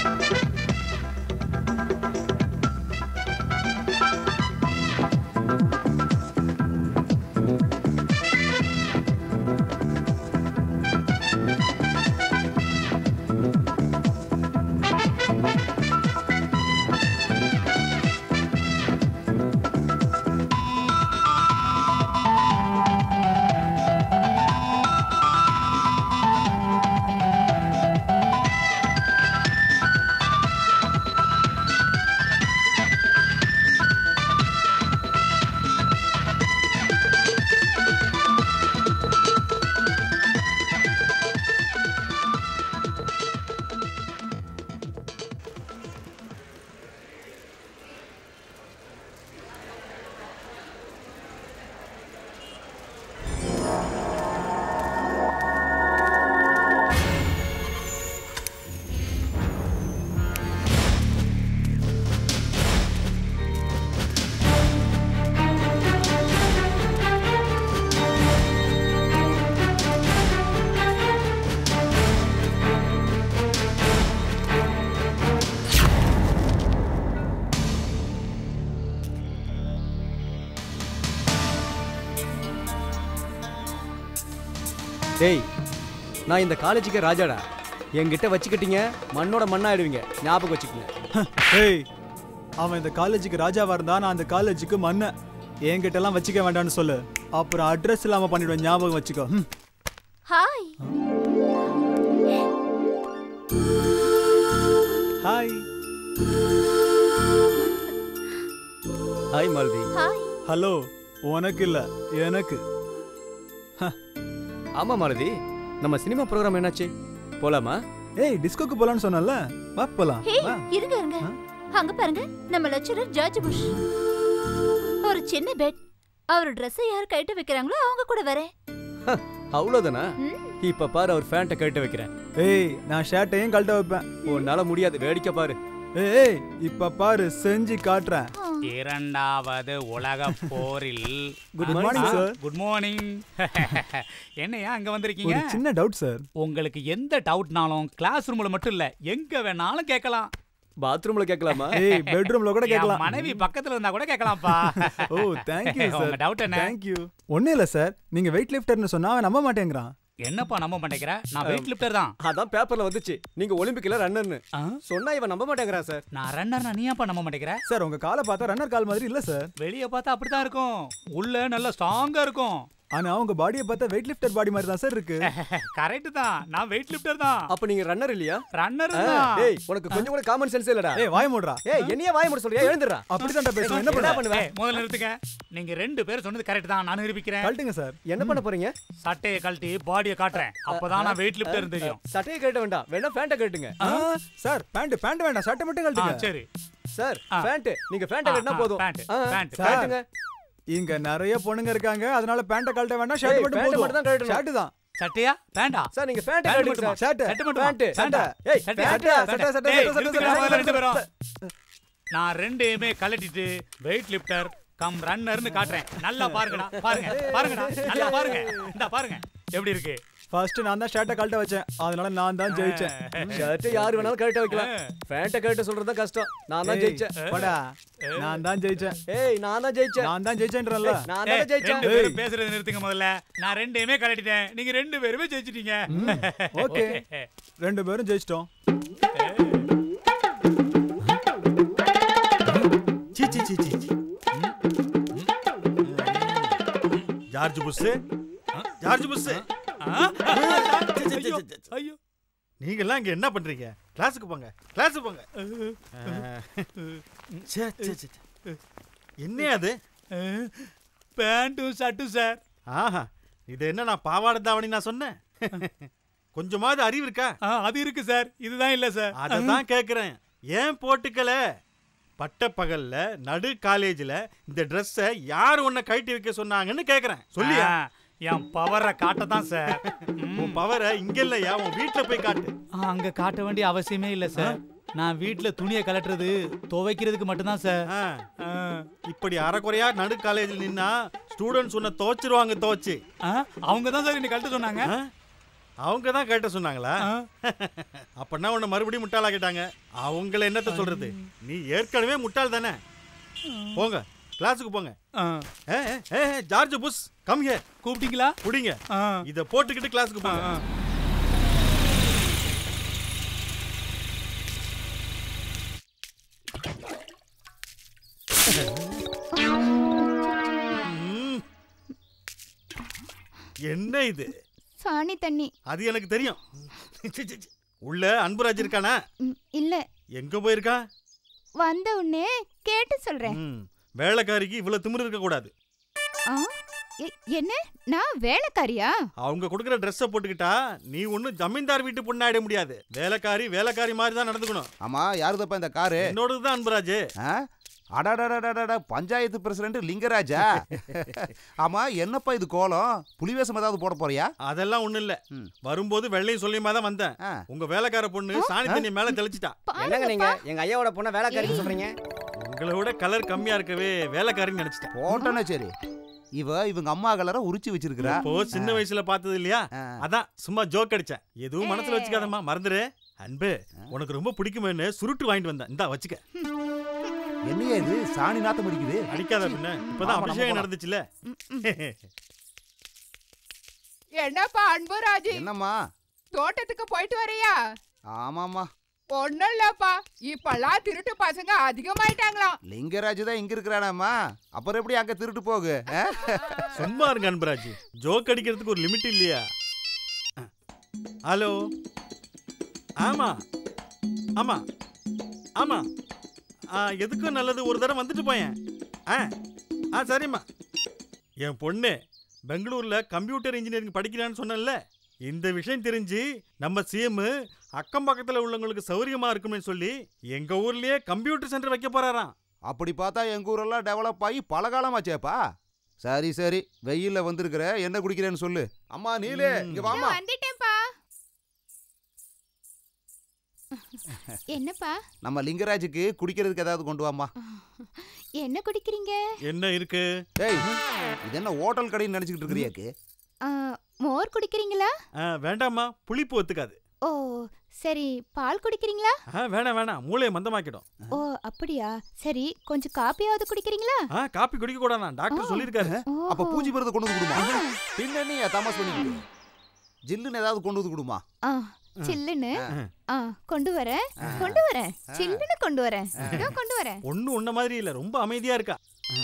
டேய் நான் இந்த காலேஜுக்கு ராஜாடா என்கிட்ட வச்சுக்கிட்டீங்க மண்ணோட மண்ணாயிடுவீங்க ஞாபகம் வச்சுக்கோங்க ஏய் அவன் இந்த காலேஜுக்கு ராஜாவா இருந்தா நான் அந்த காலேஜுக்கு மன்னன் என்கிட்ட எல்லாம் வச்சுக்க வேண்டாம்னு சொல்லு அப்புறம் அட்ரஸ் இல்லாம பண்ணிடுவேன் ஞாபகம் வச்சுக்கோ ம். Hi hi hi Malathi hi hello உனக்கு இல்ல எனக்கு ஆமா மாலதி நம்ம சினிமா ப்ரோக்ராம் என்னாச்சு போலாமா ஏய் டிஸ்கோக்கு போலான்னு சொன்னல வா போலாம் ஹே வா இருங்க இருங்க அங்க பாருங்க நம்ம லெக்சரர் ஜார்ஜ் புஷ் ஒரு சின்ன பெட் அவர் Dress யார் கைட்டு வைக்கிறாங்களோ அவங்க கூட வரேன் அவ்வளோதானா ம். இப்ப பாரு அவர் ஃபேண்ட்டை கழட்ட வைக்கிறேன் ஏய் நான் ஷர்ட்டையும் கழட்ட வைப்பேன் உன்னால முடியாது வேடிக்கை பாரு ஏய் ஏய் இப்ப பாரு செஞ்சு காட்டுறேன் இரண்டாவது உலக போரில் Good morning, sir. Good morning என்னையா அங்க வந்திருக்கீங்க ஒரு சின்ன டவுட் சார் உங்களுக்கு எந்த டவுட்னாலும் கிளாஸ் ரூம்ல மட்டும் இல்ல எங்க வேணாலும் கேட்கலாம் பாத்ரூம்ல கேட்கலாமா ஏய் பெட்ரூம்ல கூட என் கேட்கலாம் மனைவி பக்கத்துல இருந்தா கூட கேட்கலாம்ப்பா ஓ தேங்க் யூ உங்க சார் டவுட் என்ன தேங்க் யூ ஒண்ணே இல்ல சார் நீங்க வெயிட் லிஃப்டர்னு சொன்னா அவன் நம்ப மாட்டேங்கிறான் என்னப்பா நம்ப மாட்டேங்கிற நான் வெயிட் லிஃப்டர் தான் அதான் பேப்பர்ல வந்துச்சு நீங்க ஒலிம்பிக்ல ரன்னர்னு ஆ? சொன்னா இவன் நம்ப மாட்டேங்கிறான் சார் நான் ரன்னர் நீ ஏன்ப்பா நம்ப மாட்டேங்கிற சார் உங்க காலை பார்த்தா ரன்னர் கால் மாதிரி இல்ல சார் வெளிய பார்த்தா அப்படித்தான் இருக்கும் உள்ள நல்லா ஸ்ட்ராங்கா இருக்கும் ஆனா உங்க பாடியை பார்த்தா வெயிட் லிஃப்டர் பாடி மாதிரி தான் சார் இருக்கு கரெக்ட் தான் நான் வெயிட் லிஃப்டர் தான் அப்ப நீங்க ரன்னர் இல்லையா ரன்னர் ஆ, தான் டேய் உனக்கு கொஞ்சம் கூட காமன் சென்ஸ் இல்லடா ஏய் வாய் மூடுறா ஏய் என்னைய வாய மூட சொல்றியா எழுந்துடா அப்படிதான்டா பேசுவேன் என்ன என்ன பண்ண பண்ணுவ ஏய், முதல்ல நிறுத்துங்க நீங்க ரெண்டு பேரும் சொன்னது கரெக்ட் தான் நான் நிரூபிக்கிறேன் கழட்டுங்க சார் என்ன பண்ண போறீங்க சட்டையை கழட்டி பாடியை காட்டுறேன் அப்பதான் நான் வெயிட் லிஃப்டர் தெரியும் சட்டையை கட்ட வேண்டாம் வேணா பேண்ட்டை கட்டுங்க ஆ, சார் பேண்ட் பேண்ட் வேண்டாம் சட்டை மட்டும் ஆ, கழட்டுங்க சரி சார் ஆ. பேண்ட் நீங்க பேண்ட்டை ஆ, கட்டினா ஆ, போதும் pant, ஆ, pant. சார். கட்டுங்க இங்க நிறைய பொண்ணுங்க இருக்காங்க அதனால பேண்ட கழட்ட வேண்டாம் ஏய், ஷர்ட் மட்டும் pant மட்டும் தான் போதும் கழட்டணும். ஷர்ட் தான் சட்டையா பேண்டா சார் நீங்க பேண்ட் Pant கட்டுங்க மட்டுமா? சார் ஷர்ட் சட்டை மட்டுமா? Pant, பேண்டா? ஏய், சட்டை, pant, சட்டை, சட்டை, சட்டை. சட்டை, ஏய், சட்டை, நிறுத்துங்க, சட்டை, முதல்ல சட்டை, ரெண்டு பேரும். சட்டை. நான் ரெண்டையுமே கழட்டிட்டு வெயிட் லிஃப்டர் கம் ரன்னர்னு காட்டுறேன் நல்லா பாருங்கடா பாருங்க பாருங்கடா நல்லா பாருங்க இந்த பாருங்க எப்படி இருக்கு ஃபர்ஸ்ட் நான் தான் ஷர்ட்டை கழட்ட வச்சேன் அதனால நான் தான் ஜெயிச்சேன் ஷர்ட் யார் வேணாலும் கழட்ட வைக்கலாம் பேண்ட்டை கழட்ட சொல்றது தான் கஷ்டம் நான் தான் ஏய், ஜெயிச்சேன் போடா நான் தான் ஜெயிச்சேன் ஏய் நான் தான் ஜெயிச்சேன் நான் தான் ஜெயிச்சேன்றல நான் ஏய், தான் ஜெயிச்சேன் ரெண்டு பேரும் பேசுறது நிறுத்துங்க முதல்ல நான் ரெண்டையுமே கழட்டிட்டேன் நீங்க ரெண்டு பேருமே ஜெயிச்சிட்டீங்க ஓகே ரெண்டு பேரும் ஜெயிச்சிட்டோம் சீ சீ சீ சீ சீ. ஜார்ஜ் புஷ் ஜார்ஜ் புஷ் ஐயோ நீங்கெல்லாம் இங்க என்ன பண்றீங்க கிளாஸுக்கு போங்க கிளாஸுக்கு போங்க ச்சே, ச்சே, ச்சே, ச்சே. என்ன அது பேண்ட்டும் ஷர்ட்டும் சார் ஆஹா இது என்ன நான் பாவாடை தாவணி நான் சொன்னேன் கொஞ்சமாவது அறிவு இருக்கா ஆ, அது இருக்கு சார் இதுதான் இல்ல சார் அதை தான் கேட்குறேன் ஏன் போட்டுக்கல பட்ட பகல்ல நடு காலேஜ்ல இந்த ட்ரெஸ்ஸை யார் உன்னை கழட்டி வைக்க சொன்னாங்கன்னு கேட்குறேன் சொல்லியா ஆ, என் பவரை காட்டதான் சார் ம். உன் பவரை இங்க இல்லையா உன் வீட்டுல போய் காட்டு ஆ, அங்க காட்ட வேண்டிய அவசியமே இல்ல சார் நான் வீட்ல துணியை கலட்டுறது துவைக்கிறதுக்கு மட்டும்தான் சார் ஆ, ஆ. இப்படி அரைக்குறையா நடு காலேஜில் நின்னா ஸ்டூடெண்ட்ஸ் உன்னை துவைச்சிருவாங்க துவைச்சு ஆ, அவங்க தான் சார் இன்னைக்கு கழட்ட சொன்னாங்க ஆ? அவங்க தான் கேட்ட சொன்னாங்களா ஆ. அப்பன்னா உன்னை மறுபடியும் முட்டாளா கேட்டாங்க அவங்கள என்னத்த சொல்றது நீ ஏற்கனவே முட்டாள் தானே போங்க கிளாஸுக்கு போங்க ஆ. ஏ, ஏ, ஏ, ஜார்ஜ் புஷ் கம் ஹியர் கூப்பிட்டீங்களா புடிங்க ஆ. இத போட்டுக்கிட்டு கிளாஸுக்கு ஆ, போங்க ஆ. ம். என்ன இது சாணி தண்ணி அது எனக்கு தெரியும் சி, சி, சி. உள்ள அன்புராஜ் இருக்கானா ம், இல்ல எங்க போயிருக்கா வந்த உடனே கேட்டு சொல்றேன் ம். வேலைக்காரிக்கு இவ்வளவு திமிரு இருக்க கூடாது ஆ? எ- என்ன நான் வேலைக்காரியா அவங்க கொடுக்குற ட்ரெஸ்ஸை போட்டுக்கிட்டா நீ ஒன்றும் ஜமீன்தார் வீட்டு பொண்ணாயிட முடியாது வேலைக்காரி வேலைக்காரி மாதிரி தான் நடந்துக்கணும் ஆமா யாருதப்பா இந்த காரு என்னோடது தான் அன்புராஜ் ஆ? அடடடடடட பஞ்சாயத்து பிரசிடண்ட் லிங்கராஜா ஆமா என்னப்பா இது கோலம் புலிவேஷம் ஏதாவது போட போறியா அதெல்லாம் ஒண்ணும் இல்ல ம். வரும்போது வெள்ளையும் சொல்லியுமா தான் வந்தேன் ஆ. உங்க வேலைக்கார பொண்ணு சாணி தண்ணி மேல தெளிச்சிட்டா என்னங்க நீங்க எங்க ஐயாவோட பொண்ணை வேலைக்காரின்னு சொல்றீங்க உங்களை விட கலர் கம்மியா இருக்கவே வேலைக்காரின்னு நினைச்சிட்டேன் போட்டோன்னே சரி இவ இவங்க அம்மா கலரை உரிச்சு வச்சிருக்கிறா இப்போ சின்ன வயசுல பார்த்தது இல்லையா ஆ. அதான் சும்மா ஜோக் அடிச்சேன் எதுவும் மனசுல வச்சுக்காதம்மா மறந்துரு அன்பு உனக்கு ரொம்ப பிடிக்குமேன்னு சுருட்டு வாங்கிட்டு வந்தேன் இந்தா வச்சுக்க என்னையா இது சாணி நாத்தம் அடிக்குது அடிக்காத பின்ன இப்பதான் ஆமா, நம்ம அபிஷேகம் போலாம். நடந்துச்சுல என்னப்பா அன்புராஜி என்னம்மா தோட்டத்துக்கு போயிட்டு வரியா ஆமாம்மா ஒண்ணும் இல்லப்பா இப்பெல்லாம் திருட்டு பசங்க அதிகமாயிட்டாங்களாம் லிங்கராஜ் தான் இங்க இருக்கிறானாம்மா அப்புறம் எப்படி அங்க திருட்டு போகு ஆ? சும்மா இருங்க அன்பராஜ் ஜோக் அடிக்கிறதுக்கு ஒரு லிமிட் இல்லையா ஹலோ ஆமா ஆமா ஆமா ஆ எதுக்கும் நல்லது ஒரு தடவை வந்துட்டு போயேன் ஆ ஆ சரிம்மா என் பொண்ணு பெங்களூர்ல கம்ப்யூட்டர் இன்ஜினியரிங் படிக்கிறான்னு சொன்னேன்ல இந்த விஷயம் தெரிஞ்சு நம்ம சிஎம் அக்கம் பக்கத்துல உள்ளவங்களுக்கு சௌரியமா இருக்கும்னு சொல்லி எங்க ஊர்லயே கம்ப்யூட்டர் சென்டர் வைக்க போறாராம் அப்படி பார்த்தா எங்க ஊரெல்லாம் டெவலப் ஆகி பல காலமாச்சேப்பா சரி சரி வெயில்ல வந்திருக்கிற என்ன குடிக்கிறேன்னு சொல்லு அம்மா நீலு ம். இங்க வாமா வந்துட்டேன்ப்பா என்னப்பா நம்ம லிங்கராஜுக்கு குடிக்கிறதுக்கு ஏதாவது கொண்டு வாமா என்ன குடிக்கிறீங்க என்ன இருக்கு ஏய் இது என்ன ஹோட்டல் கடைன்னு நினைச்சுக்கிட்டு இருக்கிறியாக்கு ஆ, மோர் குடிக்கிறீங்களா ஆ, வேண்டாம்மா புளிப்பு ஒத்துக்காது ஓ சரி பால் குடிக்கிறீங்களா ஆ வேணாம் வேணாம் மூளையை மந்தமாக்கிடும் ஓ அப்படியா சரி கொஞ்சம் காப்பியாவது குடிக்கிறீங்களா ஆ காப்பி குடிக்க கூடாதான் டாக்டர் சொல்லியிருக்காரு ஓ, அப்ப பூஜை விரத கொண்டு வந்து கொடுமா பின்ன நீ தமாஸ் பண்ணிக்கிட்டு ஜில்லுன்னு ஏதாவது கொண்டு வந்து கொடுமா ஆ சில்லுன்னு ஆ கொண்டு வரேன் கொண்டு வரேன் சில்லுன்னு கொண்டு வரேன் இதோ கொண்டு வரேன் ஒன்றும் உன்ன மாதிரி இல்லை ரொம்ப அமைதியா இருக்கா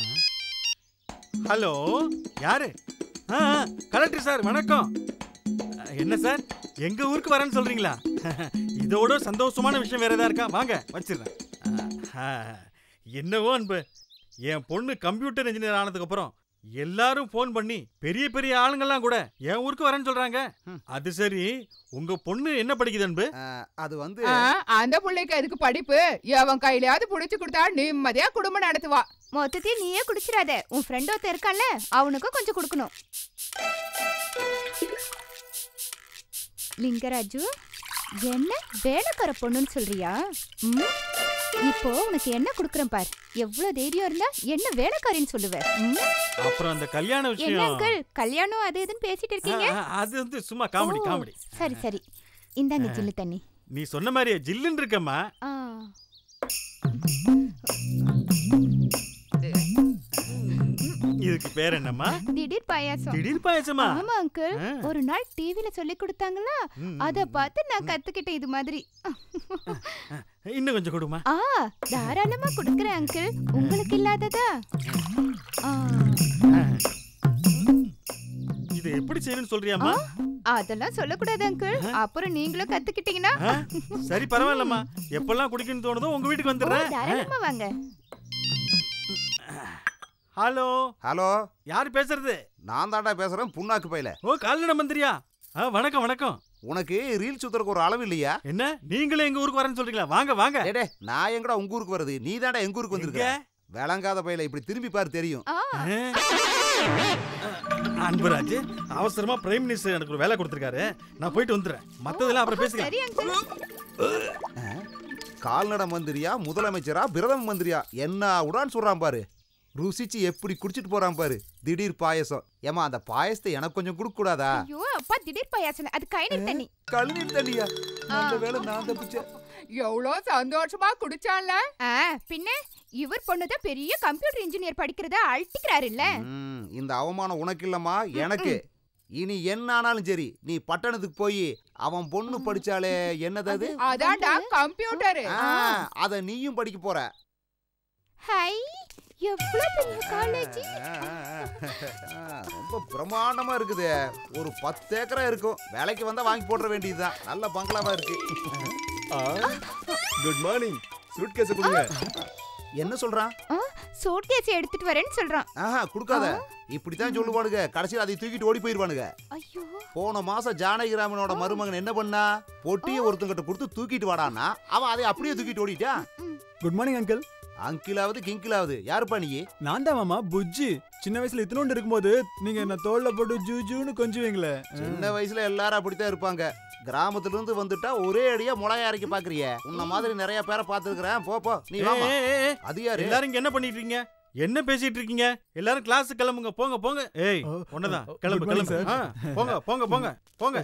ஹலோ யாரு ஆ கலெக்டர் சார் வணக்கம் ஆ, என்ன சார் எங்க ஊருக்கு வரேன்னு சொல்றீங்களா இதோட சந்தோஷமான விஷயம் வேற ஏதா இருக்கா வாங்க வச்சிடுறேன் ஆ, ஆ, என்னவோ அன்பு என் பொண்ணு கம்ப்யூட்டர் இன்ஜினியர் ஆனதுக்கு அப்புறம் எல்லாரும் ஃபோன் பண்ணி பெரிய பெரிய ஆளுங்கெல்லாம் கூட என் ஊருக்கு வரேன்னு சொல்றாங்க அது சரி உங்க பொண்ணு என்ன படிக்குது அன்பு அஹ், அது வந்து ஆ, அந்த பிள்ளைக்கு எதுக்கு படிப்பு எவன் கையிலயாவது புடிச்சு கொடுத்தா நிம்மதியா குடும்பம் நடத்துவா மொத்தத்தையும் நீயே குடிச்சிடாத உன் ஃப்ரெண்ட் ஒருத்தன் இருக்கான்ல அவனுக்கும் கொஞ்சம் கொடுக்கணும் லிங்கராஜு என்ன வேலைக்கார பொண்ணுன்னு சொல்றியா ம்? இப்போ உனக்கு என்ன கொடுக்குறேன் பார் எவ்வளவு தைரியம் இருந்தா என்ன வேலைக்காரின்னு சொல்லுவ ம்? அப்புறம் அந்த கல்யாண என்ன விஷயம் அங்கிள் கல்யாணம் அது இதுன்னு பேசிட்டு இருக்கீங்க ஆ, ஆ, அது வந்து சும்மா காமெடி ஓ, காமெடி சரி சரி இந்தாங்க ஜில்லு தண்ணி நீ சொன்ன மாதிரியே ஜில்லுன்னு இருக்கம்மா ஆ இதுக்கு பேர் என்னம்மா திடீர் பாயாசம் திடீர் பாயசமா ஆமா அங்கிள் ஆ. ஒரு நாள் டிவில சொல்லி கொடுத்தாங்களா ம், அத பார்த்து நான் கத்துக்கிட்டேன் இது மாதிரி இன்னும் கொஞ்சம் கொடுமா ஆ தாராளமா கொடுக்கறேன் அங்கிள் உங்களுக்கு இல்லாததா ஆ, இது எப்படி செய்யணும்னு சொல்றியாம்மா அதெல்லாம் சொல்லக்கூடாது அங்கிள் அப்புறம் நீங்களும் கத்துக்கிட்டீங்கன்னா ஆ, சரி பரவாயில்லம்மா எப்பெல்லாம் குடிக்கணும்னு தோணுதோ உங்க வீட்டுக்கு ஓ, வந்துடுறேன் தாராளமா வாங்க ஹலோ ஹலோ யார் பேசுறது நான் தாண்டா பேசுறேன் புண்ணாக்கு பையில ஓ கால்நடை மந்திரியா ஆ வணக்கம் வணக்கம் உனக்கு ரீல் சுத்துறதுக்கு ஒரு அளவு இல்லையா என்ன நீங்களே எங்க ஊருக்கு வரேன்னு சொல்றீங்களா வாங்க வாங்க டேடே நான் எங்கடா உங்க ஊருக்கு வருது நீ தாண்டா எங்க ஊருக்கு வந்திருக்க எங்க? விளங்காத பையில இப்படி திரும்பி பாரு தெரியும் ஆ அன்புராஜ் அவசரமா பிரைம் மினிஸ்டர் எனக்கு ஒரு வேலை கொடுத்துருக்காரு நான் போயிட்டு வந்துடுறேன் மத்ததெல்லாம் அப்புறம் பேசுகிறேன் சரி அங்கிள் கால்நடை மந்திரியா முதலமைச்சரா பிரதம மந்திரியா என்ன உடான்னு சொல்றான் பாரு ருசிச்சு எப்படி குடிச்சிட்டு போறான் பாரு திடீர் பாயசம் ஏமா அந்த பாயசத்தை எனக்கு கொஞ்சம் கொடுக்க கூடாதா ஐயோ அப்பா திடீர் பாயாசன அது கைநீர் தண்ணி கழுநீர் தண்ணியா நல்ல வேளை நான் தப்பிச்சேன் எவ்வளோ சந்தோஷமா குடிச்சான்ல ஆ பின்ன இவர் பொண்ணுதான் பெரிய கம்ப்யூட்டர் இன்ஜினியர் படிக்கிறத அழட்டிக்கிறாரு இல்ல ம், இந்த அவமானம் உனக்கு இல்லம்மா எனக்கு இனி என்ன ஆனாலும் சரி நீ பட்டணத்துக்கு போய் அவன் பொண்ணு படிச்சாலே என்னது அதான்டா கம்ப்யூட்டரு அத நீயும் படிக்க போற ஹை எவ்வளவு பெரிய காலேஜ் ஆ, ரொம்ப பிரமாண்டமா இருக்குது ஒரு பத்து ஏக்கரா இருக்கும் வேலைக்கு வந்தா வாங்கி போட்டுற வேண்டியதுதான் நல்ல பங்களாவா இருக்கு குட் மார்னிங் சூட் கேஸ் கொடுங்க என்ன சொல்றான் சூட்கேஸ் எடுத்துட்டு வரேன்னு சொல்றான் ஆஹா கொடுக்காத இப்படித்தான் சொல்லுவானுங்க கடைசியில் அதை தூக்கிட்டு ஓடி போயிருவானுங்க ஐயோ போன மாசம் ஜானகிராமனோட மருமகன் என்ன பண்ணா பொட்டியை ஒருத்தங்கிட்ட கொடுத்து தூக்கிட்டு வாடான்னா அவன் அதை அப்படியே தூக்கிட்டு ஓடிட்டான் குட் மார்னிங் அங்கிள் அங்கிலாவது கிங்கிலாவது யாருப்பா நீ நான் தான் மாமா புஜ்ஜி சின்ன வயசுல இத்தனோண்டு இருக்கும்போது நீங்க என்ன தோல்ல போட்டு ஜூ ஜூன்னு கொஞ்சுவீங்களே சின்ன வயசுல எல்லாரும் அப்படித்தான் இருப்பாங்க கிராமத்துல இருந்து வந்துட்டா ஒரே அடியா முளைய அரைக்க பாக்குறிய உன்ன மாதிரி நிறைய பேரை பார்த்துருக்கிறேன் போ போ நீ வாமா ஏய், ஏய், ஏய், அது யாரு எல்லாரும் இங்க என்ன பண்ணிட்டு இருக்கீங்க என்ன பேசிட்டு இருக்கீங்க எல்லாரும் கிளாஸ் கிளம்புங்க போங்க போங்க ஏய் ஓ, ஒன்னதான் ஓ, கிளம்பு good morning, கிளம்பு sir. ஆ, போங்க போங்க போங்க போங்க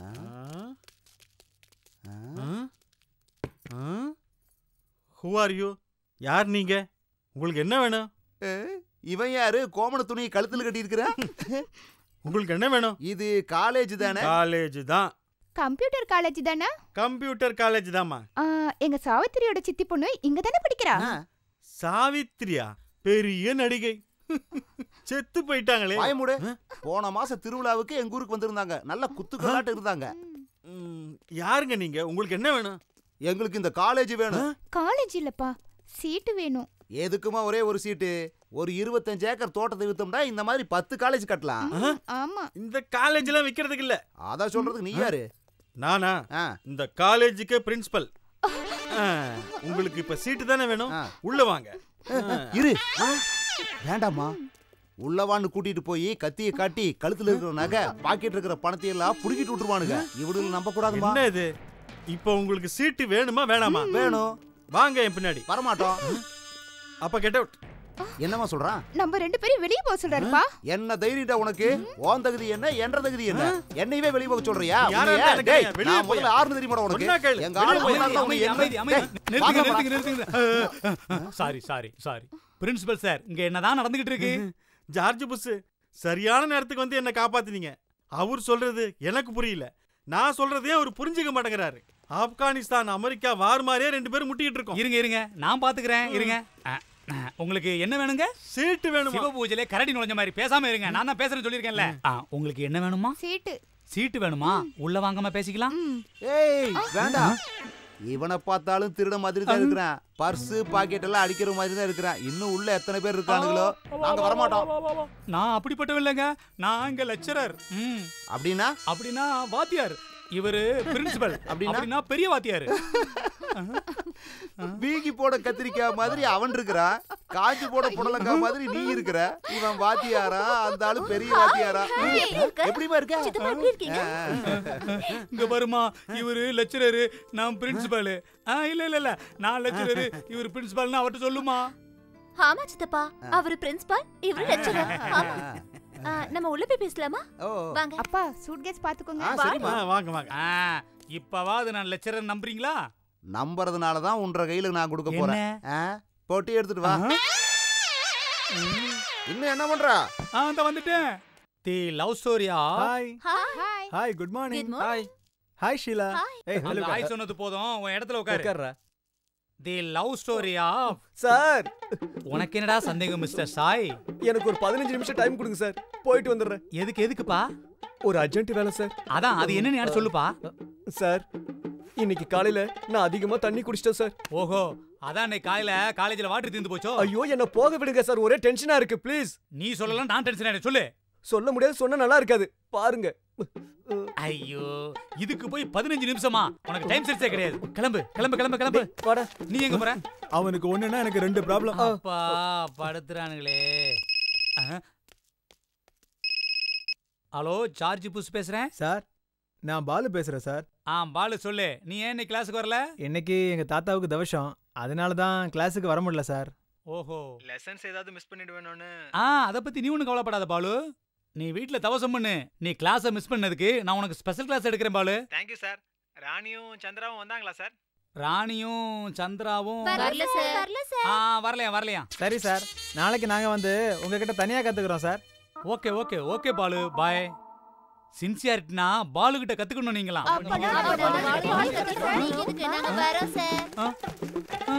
ஹூ ஆர் யூ யார் நீங்க உங்களுக்கு என்ன வேணும் இவன் யாரு கோமண துணியை கழுத்துல கட்டி இருக்கிற உங்களுக்கு என்ன வேணும் இது காலேஜ் தானே காலேஜ் தான் கம்ப்யூட்டர் காலேஜ் தானே கம்ப்யூட்டர் காலேஜ் தாம்மா ஆ, எங்க சாவித்திரியோட சித்தி பொண்ணு இங்க தானே படிக்கிறா ஆ, சாவித்ரியா பெரிய நடிகை செத்து போயிட்டாங்களே வாய மூடு போன மாசம் திருவிழாவுக்கு எங்க ஊருக்கு வந்திருந்தாங்க நல்ல குத்துக்கலாட்டு இருந்தாங்க ம், யாருங்க நீங்க உங்களுக்கு என்ன வேணும் எங்களுக்கு இந்த காலேஜ் வேணும் காலேஜ் இல்லப்பா சீட்டு வேணும் எதுக்குமா ஒரே ஒரு சீட்டு ஒரு இருபத்தஞ்சு ஏக்கர் தோட்டத்தை வித்தோம்னா இந்த மாதிரி பத்து காலேஜ் கட்டலாம் ஆமா இந்த காலேஜ் எல்லாம் விக்கிறதுக்கு இல்ல அதான் சொல்றதுக்கு நீ யாரு நானா ஆ, இந்த காலேஜுக்கு பிரின்சிபல் உங்களுக்கு இப்ப சீட்டு தானே வேணும் ஆ. உள்ள வாங்க இரு வேண்டாமா உள்ளவான்னு கூட்டிட்டு போய் கத்தியை காட்டி கழுத்துல இருக்கிற நகை பாக்கெட் இருக்கிற பணத்தை எல்லாம் புடுங்கிட்டு விட்டுருவானுங்க இவனுங்க நம்ப கூடாதுமா என்ன இது இப்ப உங்களுக்கு சீட்டு வேணுமா வேணாமா வேணும் வாங்க என் பின்னாடி வரமாட்டோம் அப்ப கெட் அவுட் என்னமா சொல்றான் நம்ம ரெண்டு பேரும் வெளியே போக சொல்றாருப்பா என்ன தைரியம்டா உனக்கு ஓன் தகுதி என்ன என்ற தகுதி என்ன என்னையவே வெளிய போக சொல்றியா யாரா உன்னைய? இருந்தா எனக்கு டேய், தெரியாது. வெளிய நான் முதல்ல போயா. ஆறுனு தெரியுமாடா உனக்கு சொன்னா கேளு. எங்க ஆளு வெளிய போனா அமைதி, உனக்கு அமைதி, என்ன? அமைதி, அமைதி. டேய், நிறுத்துங்க, வாங்கம்மா. நிறுத்துங்க, நிறுத்துங்க. Sorry sorry sorry principal sir இங்க என்னதான் நடந்துகிட்டு இருக்கு ஜார்ஜ் புஷ் சரியான நேரத்துக்கு வந்து என்ன காப்பாத்துனீங்க அவர் சொல்றது எனக்கு புரியல நான் சொல்றதே அவர் புரிஞ்சுக்க மாட்டேங்கிறாரு ஆப்கானிஸ்தான் அமெரிக்கா வார் மாதிரியே ரெண்டு பேரும் முட்டிக்கிட்டு இருக்கோம் இருங்க இருங்க நான் பாத்துக்கிறேன் இருங்க அ, அ, உங்களுக்கு என்ன வேணுங்க சீட்டு வேணுமா சிவ பூஜையில கரடி நுழைஞ்ச மாதிரி பேசாம இருங்க நான் தான் பேசுறேன்னு சொல்லியிருக்கேன்ல ஆ, உங்களுக்கு என்ன வேணுமா சீட்டு சீட்டு வேணுமா உள்ள வாங்காம பேசிக்கலாம் ஏய் வேண்டாம் இவனை பார்த்தாலும் திருட மாதிரி தான் இருக்கிறான் பர்ஸ் பாக்கெட் எல்லாம் அடிக்கிற மாதிரி தான் இருக்கிறான் இன்னும் உள்ள எத்தனை பேர் இருக்கானுங்களோ நாங்க வரமாட்டோம் நான் அப்படிப்பட்டவன் இல்லைங்க நான் இங்க லெக்சரர் ம் அப்படின்னா அப்படின்னா வாத்தியார் இவரு பிரின்சிபல் அப்படின்னா? அப்படின்னா பெரிய வாத்தியார் வீங்கி போட கத்திரிக்காய் மாதிரி அவன் இருக்கிறான் காஞ்சி போட புடலங்காய் மாதிரி நீ இருக்கிற இவன் வாத்தியாரா அந்த ஆளு பெரிய வாத்தியாரா எப்படிமா இருக்க சித்தப்பா எப்படி இருக்கீங்க இங்க வருமா இவரு லெக்சரரு நான் பிரின்சிபல் ஆ இல்ல இல்ல இல்ல நான் லெக்சரரு இவர் பிரின்சிபல்னு அவர்ட்ட சொல்லுமா ஆமா சித்தப்பா அவரு பிரின்சிபால் இவரு லெக்சரர் ஆமா ஆ, நம்ம உள்ள போய் பேசலாமா ஓ வாங்க அப்பா சூட்கேஸ் பாத்துக்கோங்க ஆ, சரிம்மா ஆ, வாங்க வாங்க ஆ இப்பவாது நான் லெக்சரர் நம்புறீங்களா நம்புறதுனால தான் உன்ற கையில நான் கொடுக்க போறேன் என்ன ஆ, போட்டி எடுத்துட்டு வா ஆ? இன்னும் என்ன பண்ற ஆ இந்த வந்துட்டேன் தி லவ் ஸ்டோரியா hi hi hi hi good morning Good morning. Hi Sheela Hi. ஏய் அந்த ஹலோ ஆய் சொன்னது போதும் உன் இடத்துல உட்காரு உட்கார்றா தி லவ் ஸ்டோரியா சார் உனக்கு என்னடா சந்தேகம் மிஸ்டர் சாய் எனக்கு ஒரு பதினஞ்சு நிமிஷம் டைம் கொடுங்க சார் போயிட்டு வந்துடுறேன் எதுக்கு எதுக்குப்பா ஒரு அர்ஜென்ட் வேலை சார் அதான் அது என்னன்னு யாரும் சொல்லுப்பா சார் இன்னைக்கு காலையில நான் அதிகமா தண்ணி குடிச்சிட்டேன் சார் ஓஹோ அதான் இன்னைக்கு காலையில காலேஜ்ல வாட்டர் தீர்ந்து போச்சோ ஐயோ என்ன போக விடுங்க சார் ஒரே டென்ஷனா இருக்கு ப்ளீஸ் நீ சொல்லலாம் நான் டென்ஷன் ஆயிடுறேன் சொல்லு சொல்ல முடியாது சொன்னா நல்லா இருக்காது பாருங்க ஐயோ இதுக்கு போய் பதினஞ்சு நிமிஷமா உனக்கு டைம் சென்ஸே கிடையாது கிளம்பு கிளம்பு கிளம்பு கிளம்பு வாடா நீ எங்க போற அவனுக்கு ஒண்ணுன்னா எனக்கு ரெண்டு ப்ராப்ளம் அப்பா படுத்துறானுங்களே ஆ? ஹலோ ஜார்ஜ் புஷ் பேசுறேன் சார் நான் பாலு பேசுறேன் சார் ஆ பாலு சொல்லு நீ ஏன் இன்னைக்கு கிளாஸுக்கு வரல இன்னைக்கு எங்க தாத்தாவுக்கு தவசம் அதனால தான் கிளாஸுக்கு வர முடியல சார் ஓஹோ லெசன்ஸ் ஏதாவது மிஸ் பண்ணிடுவேனோன்னு ஆ அதை பத்தி நீ ஒன்றும் கவலைப்படாத பாலு நீ வீட்ல தவசம் பண்ணு நீ கிளாஸை மிஸ் பண்ணதுக்கு நான் உனக்கு ஸ்பெஷல் கிளாஸ் எடுக்கிறேன் பாலு தேங்க்யூ சார் ராணியும் சந்திராவும் வந்தாங்களா சார் ராணியும் சந்திராவும் வரல சார் வரல சார் ஆ வரலையா வரலையா சரி சார் நாளைக்கு நாங்க வந்து உங்ககிட்ட தனியா கத்துக்கிறோம் sir okay okay okay Balu bhai சின்சியாரிட்டினா பாலு கிட்ட கத்துக்கணும் நீங்களாம் அப்பனா நீங்க எதுக்கு நாங்க வரோம் சார் ஆ, ஆ.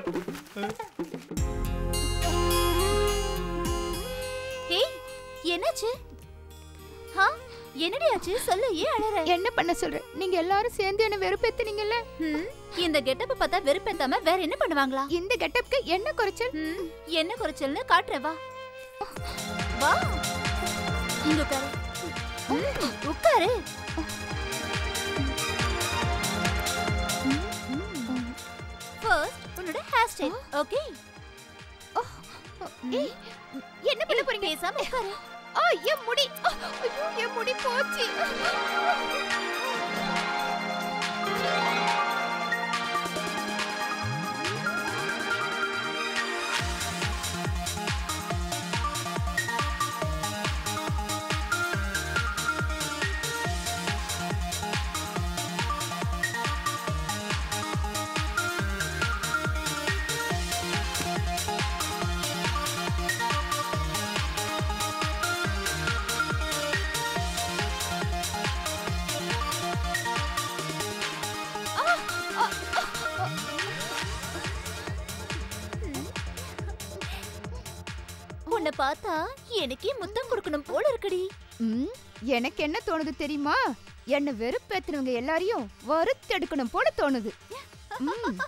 ஏய் என்னாச்சு ஹா என்னடி ஆச்சு சொல்லு ஏன் அழற என்ன பண்ண சொல்ற நீங்க எல்லாரும் சேர்ந்து என்ன வெறுப்பேத்துனீங்கல்ல ம், இந்த கெட்டப்ப பார்த்தா வெறுப்பேத்தாம வேற என்ன பண்ணுவாங்களா இந்த கெட்டப்க்கு என்ன குறைச்சல் ம், என்ன குறைச்சல்னு காட்டுறேன் வா வா இங்க உட்காரு ம், உட்காரு ஃபர்ஸ்ட் உன்னோட ஹேர் ஸ்டைல் ஓகே ஏய், என்ன பண்ண போறீங்க பேசாம உட்காரு ஆ என் முடி ஆ, ஐயோ என் முடி போச்சு உன்னை பார்த்தா எனக்கே முத்தம் கொடுக்கணும் போல இருக்குடி ம், எனக்கு என்ன தோணுது தெரியுமா என்ன வெறுப்பேத்துனவங்க எல்லாரையும் வறுத்தெடுக்கணும் போல தோணுது ம்,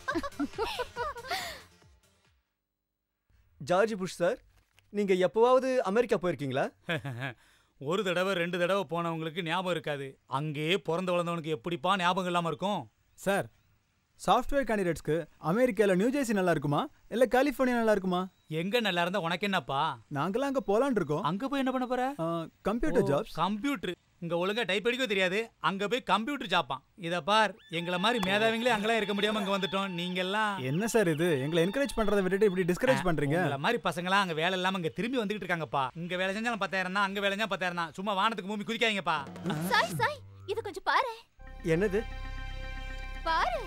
ஜார்ஜ் புஷ் சார் நீங்க எப்பவாவது அமெரிக்கா போயிருக்கீங்களா ஒரு தடவை ரெண்டு தடவை போனவங்களுக்கு ஞாபகம் இருக்காது அங்கேயே பிறந்து வளர்ந்தவனுக்கு எப்படிப்பா ஞாபகம் இல்லாம இருக்கும் சார் சாஃப்ட்வேர் கேண்டிடேட்ஸ்க்கு அமெரிக்கால நியூ ஜெர்சி நல்லா இருக்குமா இல்ல கலிஃபோர்னியா நல்லா இருக்குமா எங்க நல்லா இருந்தா உனக்கு என்னப்பா நாங்களாம் அங்க போலான் இருக்கோம் அங்க போய் என்ன பண்ண போற கம்ப்யூட்டர் ஜாப்ஸ் கம்ப்யூட்டர் இங்க ஒழுங்கா டைப் அடிக்க தெரியாது அங்க போய் கம்ப்யூட்டர் ஜாப்பான் இத பார் எங்கள மாதிரி மேதாவிங்களே அங்கெல்லாம் இருக்க முடியாம இங்க வந்துட்டோம் நீங்க எல்லாம் என்ன சார் இது எங்களை என்கரேஜ் பண்றதை விட்டுட்டு இப்படி டிஸ்கரேஜ் பண்றீங்க உங்கள மாதிரி பசங்களாம் அங்க வேலை இல்லாம இங்க திரும்பி வந்துகிட்டு இருக்காங்கப்பா இங்க வேலை செஞ்சாலும் பத்தாயிரம் தான் அங்க வேலை செஞ்சா பத்தாயிரம் தான் சும்மா வானத்துக்கு பூமி குதிக்காதீங்கப்பா சாய் சாய் இது கொஞ்சம் பாரு என்னது பாரு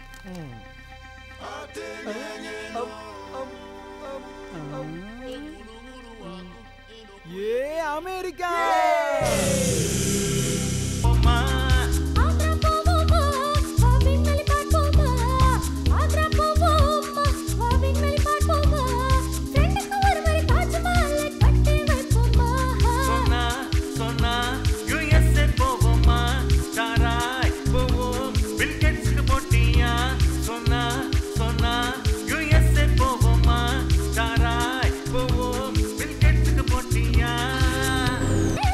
ஏ அமெரிக்கா ஆக்ரா போவோமா விண்வெளி பார்ப்போமா ஆக்ரா போவோமா விண்வெளி பார்ப்போமா ஃப்ரெண்டுக்கு ஒரு மாதிரி தாஜ்மஹாலை கட்டி வைப்போமா சொன்னா சொன்னா யுஎஸ்ஏ போவோமா சாராய் போவோம் பில்கெட்ஸ்க்கு போட்டியா சொன்னா சொன்னா யுஎஸ்ஏ போவோமா சாராய் போவோம் பில்கெட்ஸ்க்கு போட்டியா ஏ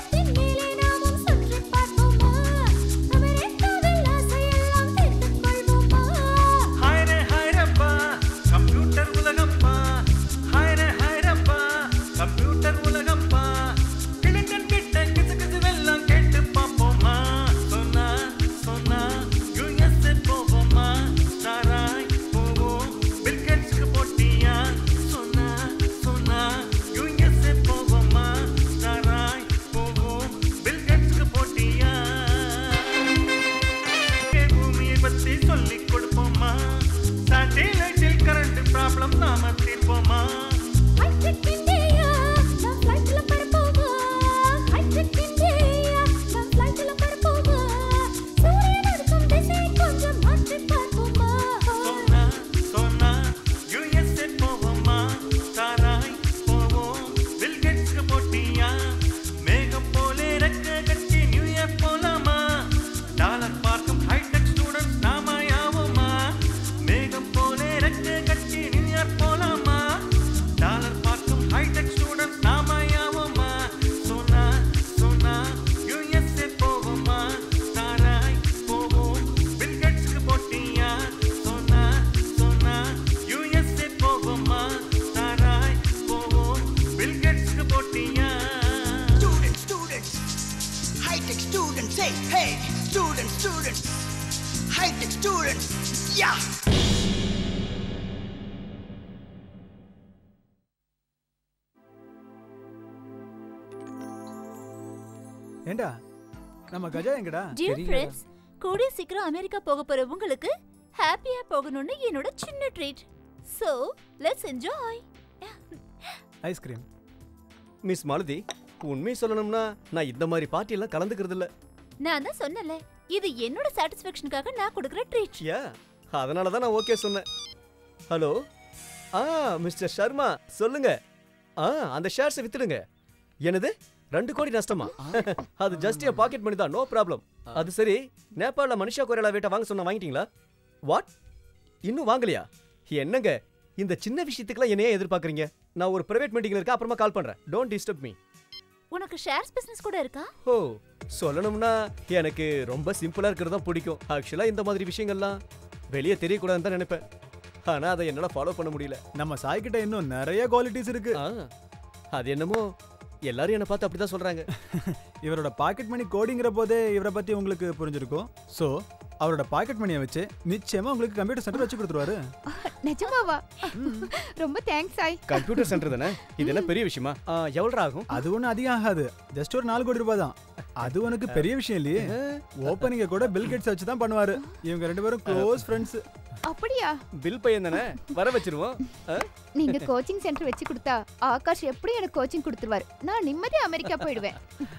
ஏண்டா நம்ம கஜா எங்கடா டியர் ஃப்ரெண்ட்ஸ் கூடிய சீக்கிரம் அமெரிக்கா போக போற உங்களுக்கு ஹாப்பியா போகணும்னு என்னோட சின்ன treat so let's enjoy ice cream miss Malathi உண்மையை சொல்லணும்னா நான் இந்த மாதிரி பார்ட்டியெல்லாம் கலந்துக்கிறது இல்ல நான் தான் சொன்னல இது என்னோட சாட்டிஸ்ஃபேக்ஷனுக்காக நான் கொடுக்குற ட்ரீட் யா அதனால தான் நான் ஓகே சொன்னேன் ஹலோ ஆ மிஸ்டர் சர்மா சொல்லுங்க ஆ அந்த ஷேர்ஸை வித்துடுங்க என்னது ரெண்டு கோடி நஷ்டமா அது ஜஸ்ட் என் பாக்கெட் மணி தான் நோ ப்ராப்ளம் அது சரி நேபாள மனுஷா கொரியாலா வீட்டை வாங்க சொன்னா வாங்கிட்டீங்களா வாட் இன்னும் வாங்கலையா என்னங்க இந்த சின்ன விஷயத்துக்குலாம் என்னையே எதிர்பார்க்குறீங்க நான் ஒரு பிரைவேட் மீட்டிங்ல இருக்க அப்புறமா கால் பண்றேன் டோன்ட் டிஸ்டர்ப் மீ உனக்கு ஷேர்ஸ் பிசினஸ் கூட இருக்கா ஓ சொல்லணும்னா எனக்கு ரொம்ப சிம்பிளா இருக்கிறது தான் பிடிக்கும் ஆக்சுவலா இந்த மாதிரி விஷயங்கள்லாம் வெளியே தெரியக்கூடாதுன்னு தான் நினைப்பேன் ஆனா அதை என்னால ஃபாலோ பண்ண முடியல நம்ம சாய் கிட்ட இன்னும் நிறைய குவாலிட்டிஸ் இருக்கு அது என்னமோ எல்லாரும் என்ன பார்த்து அப்படிதான் சொல்றாங்க இவரோட பாக்கெட் மணி கோடிங்கிற போதே இவரை பத்தி உங்களுக்கு புரிஞ்சிருக்கும் சோ அவரோட பாக்கெட் மணியை வச்சு நிச்சயமா உங்களுக்கு கம்ப்யூட்டர் சென்டர் வச்சு கொடுத்துருவாரு நிஜமாவா ரொம்ப தேங்க்ஸ் சாய் கம்ப்யூட்டர் சென்டர் தானே இது என்ன பெரிய விஷயமா எவ்வளோ ஆகும் அது ஒன்றும் அதிகம் ஆகாது ஜஸ்ட் ஒரு நாலு கோடி ரூபாய் தான் அது உனக்கு பெரிய விஷயம் இல்லையே ஓப்பனிங்க கூட பில் கேட்ஸ் வச்சு தான் பண்ணுவாரு இவங்க ரெண்டு பேரும் க்ளோஸ் ஃப்ரெண்ட்ஸ் அப்படியா பில் பையன் தானே வர வச்சிருவோம் ஆ? நீங்க கோச்சிங் சென்டர் வச்சு கொடுத்தா ஆகாஷ் எப்படி எனக்கு கோச்சிங் கொடுத்துருவாரு நான் நிம்மதியா அமெரிக்கா போயிடுவேன்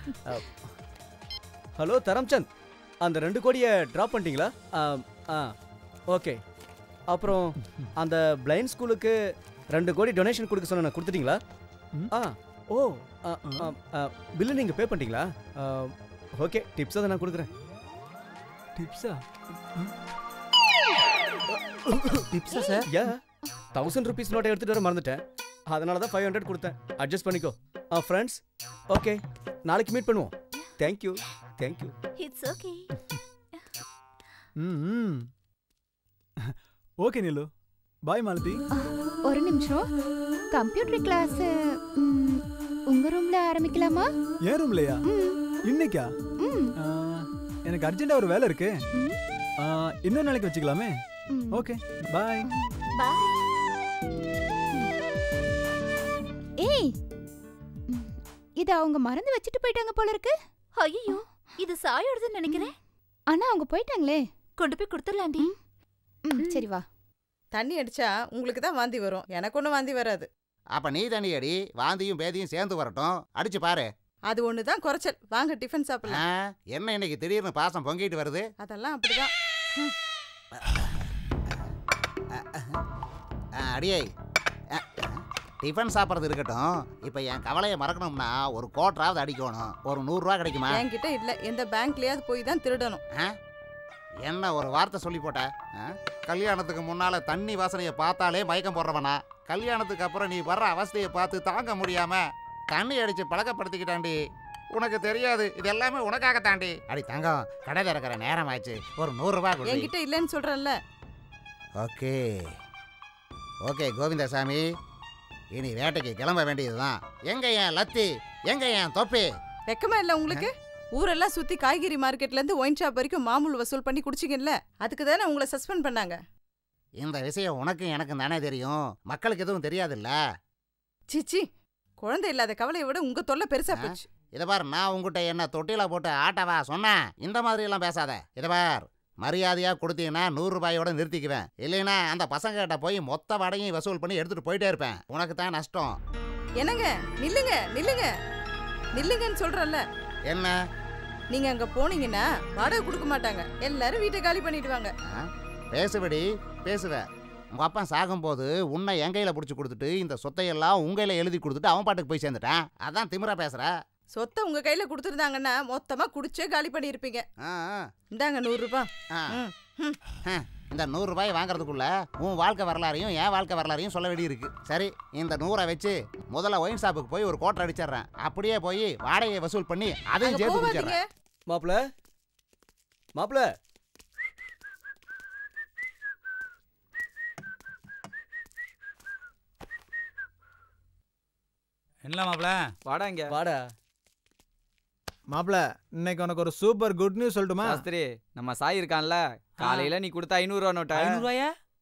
ஹலோ தரம்சந்த் அந்த ரெண்டு கோடியை ட்ராப் பண்ணிட்டீங்களா ஆ, ஆ ஓகே அப்புறம் அந்த பிளைண்ட் ஸ்கூலுக்கு ரெண்டு கோடி டொனேஷன் கொடுக்க சொன்ன கொடுத்துட்டீங்களா ஆ ஓ பில்லு நீங்கள் பே பண்ணிட்டீங்களா ஓகே டிப்ஸை தான் நான் கொடுக்குறேன் டிப்ஸா டிப்ஸா சார் யா தௌசண்ட் ருபீஸ் நோட்டை எடுத்துகிட்டு வர மறந்துட்டேன் அதனால தான் ஃபைவ் ஹண்ட்ரட் கொடுத்தேன் அட்ஜஸ்ட் பண்ணிக்கோ ஆ ஃப்ரெண்ட்ஸ் ஓகே நாளைக்கு மீட் பண்ணுவோம் தேங்க்யூ தேங்க்யூ இட்ஸ் ஓகே ம் ஓகே நீலு பாய் மாலதி ஒரு நிமிஷம் கம்ப்யூட்டர் கிளாஸ் உங்க ரூம்ல ஆரம்பிக்கலாமா ஏன் ரூம்லையா இன்னைக்கா ஆ, எனக்கு அர்ஜென்ட்டா ஒரு வேலை இருக்கு ஆ, இன்னொரு நாளைக்கு வச்சுக்கலாமே ஓகே பாய் ஏய் ம், இத அவங்க மறந்து வச்சுட்டு போயிட்டாங்க போல இருக்கு ஐயோ இது சாயோடதுன்னு நினைக்கிறேன் ஆனா அவங்க போயிட்டாங்களே கொண்டு போய் கொடுத்துடலாண்டி ம் சரி வா தண்ணி அடிச்சா உங்களுக்கு தான் வாந்தி வரும் எனக்கு ஒன்றும் வாந்தி வராது அப்ப நீ தண்ணி அடி வாந்தியும் பேதியும் சேர்ந்து வரட்டும் அடிச்சு பாரு அது ஒன்று தான் குறைச்சல் வாங்க டிஃபன் ஆ, சாப்பிடலாம் என்ன இன்னைக்கு திடீர்னு பாசம் பொங்கிட்டு வருது அதெல்லாம் அப்படிதான் ம். ஆ, அடியே ஆ, டிஃபன் சாப்பிட்றது இருக்கட்டும் இப்போ என் கவலையை மறக்கணும்னா ஒரு கோட்டராவது அடிக்கணும் ஒரு நூறுரூவா கிடைக்குமா என்கிட்ட இல்லை எந்த பேங்க்லயாவது போய் தான் திருடணும் ஆ? என்ன ஒரு வார்த்தை சொல்லி போட்ட ஆ? கல்யாணத்துக்கு முன்னால தண்ணி வாசனையை பார்த்தாலே மயக்கம் போடுறவனா கல்யாணத்துக்கு அப்புறம் நீ வர்ற அவஸ்தையை பார்த்து தாங்க முடியாம தண்ணி அடிச்சு பழக்கப்படுத்திக்கிட்டாண்டி உனக்கு தெரியாது இது எல்லாமே உனக்காக தாண்டி அடி தங்கம் கடை திறக்கிற நேரம் ஆச்சு ஒரு நூறுரூவா கொடு என்கிட்ட இல்லைன்னு சொல்றேன்ல ஓகே ஓகே கோவிந்தசாமி இனி வேட்டைக்கு கிளம்ப வேண்டியதுதான் எங்க என் லத்தி எங்க என் தொப்பி வெக்கமா இல்லை உங்களுக்கு ஊரெல்லாம் சுத்தி காய்கறி மார்க்கெட்ல இருந்து ஒயின் ஷாப் வரைக்கும் மாமூல் வசூல் பண்ணி குடிச்சிங்கல்ல அதுக்கு தானே உங்களை சஸ்பெண்ட் பண்ணாங்க இந்த விஷயம் உனக்கும் எனக்கும் தானே தெரியும் மக்களுக்கு எதுவும் தெரியாதுல்ல சிச்சி குழந்தை இல்லாத கவலையை விட உங்க தொல்லை பெருசா ஆ? போச்சு இதை பார் நான் உங்ககிட்ட என்ன தொட்டில போட்டு ஆட்டவா சொன்னேன் இந்த மாதிரி எல்லாம் பேசாத இதை பார் மரியாதையா கொடுத்தீங்கன்னா நூறு ரூபாயோட நிறுத்திக்குவேன் இல்லைன்னா அந்த பசங்க கிட்ட போய் மொத்த வடையும் வசூல் பண்ணி எடுத்துட்டு போயிட்டே இருப்பேன் உனக்கு தான் நஷ்டம் என்னங்க நில்லுங்க நில்லுங்க நில்லுங்கன்னு சொல்றேன்ல என்ன நீங்க அங்க போனீங்கன்னா வாடகை கொடுக்க மாட்டாங்க எல்லாரும் வீட்டை காலி பண்ணிடுவாங்க ஆ? பேசுபடி பேசுவ உங்க அப்பா சாகும்போது உன்னை என் கையில பிடிச்சி கொடுத்துட்டு இந்த சொத்தையெல்லாம் உங்க கையில எழுதி கொடுத்துட்டு அவன் பாட்டுக்கு போய் சேர்ந்துட்டான் அதான் திமிரா பேசுற சொத்தை உங்க கையில கொடுத்துருந்தாங்கன்னா மொத்தமா குடிச்சே காலி பண்ணியிருப்பீங்க ஆ, ஆ. இந்தாங்க நூறு ரூபாய் ஆ. ம், ம். ஆ, இந்த நூறு ரூபாய் வாங்குறதுக்குள்ள உன் வாழ்க்கை வரலாறையும் என் வாழ்க்கை வரலாறையும் சொல்ல வேண்டியிருக்கு சரி இந்த நூறை வச்சு முதல்ல ஒயின் ஷாப்புக்கு போய் ஒரு கோட்டை அடிச்சிடுறேன் அப்படியே போய் வாடகையை வசூல் பண்ணி அதையும் அங்க சேர்த்து போகாதீங்க குடிச்சிடுறேன் மாப்பிள மாப்பிள என்ன மாப்பிள வாடா இங்க வாடா மாப்ள இன்னைக்கு உனக்கு ஒரு சூப்பர் குட் நியூஸ் சொல்லட்டுமா சாஸ்திரி நம்ம சாய் இருக்கான்ல காலையில நீ கொடுத்த ஐநூறு ரூபா நோட்டை ஐநூறுவாயா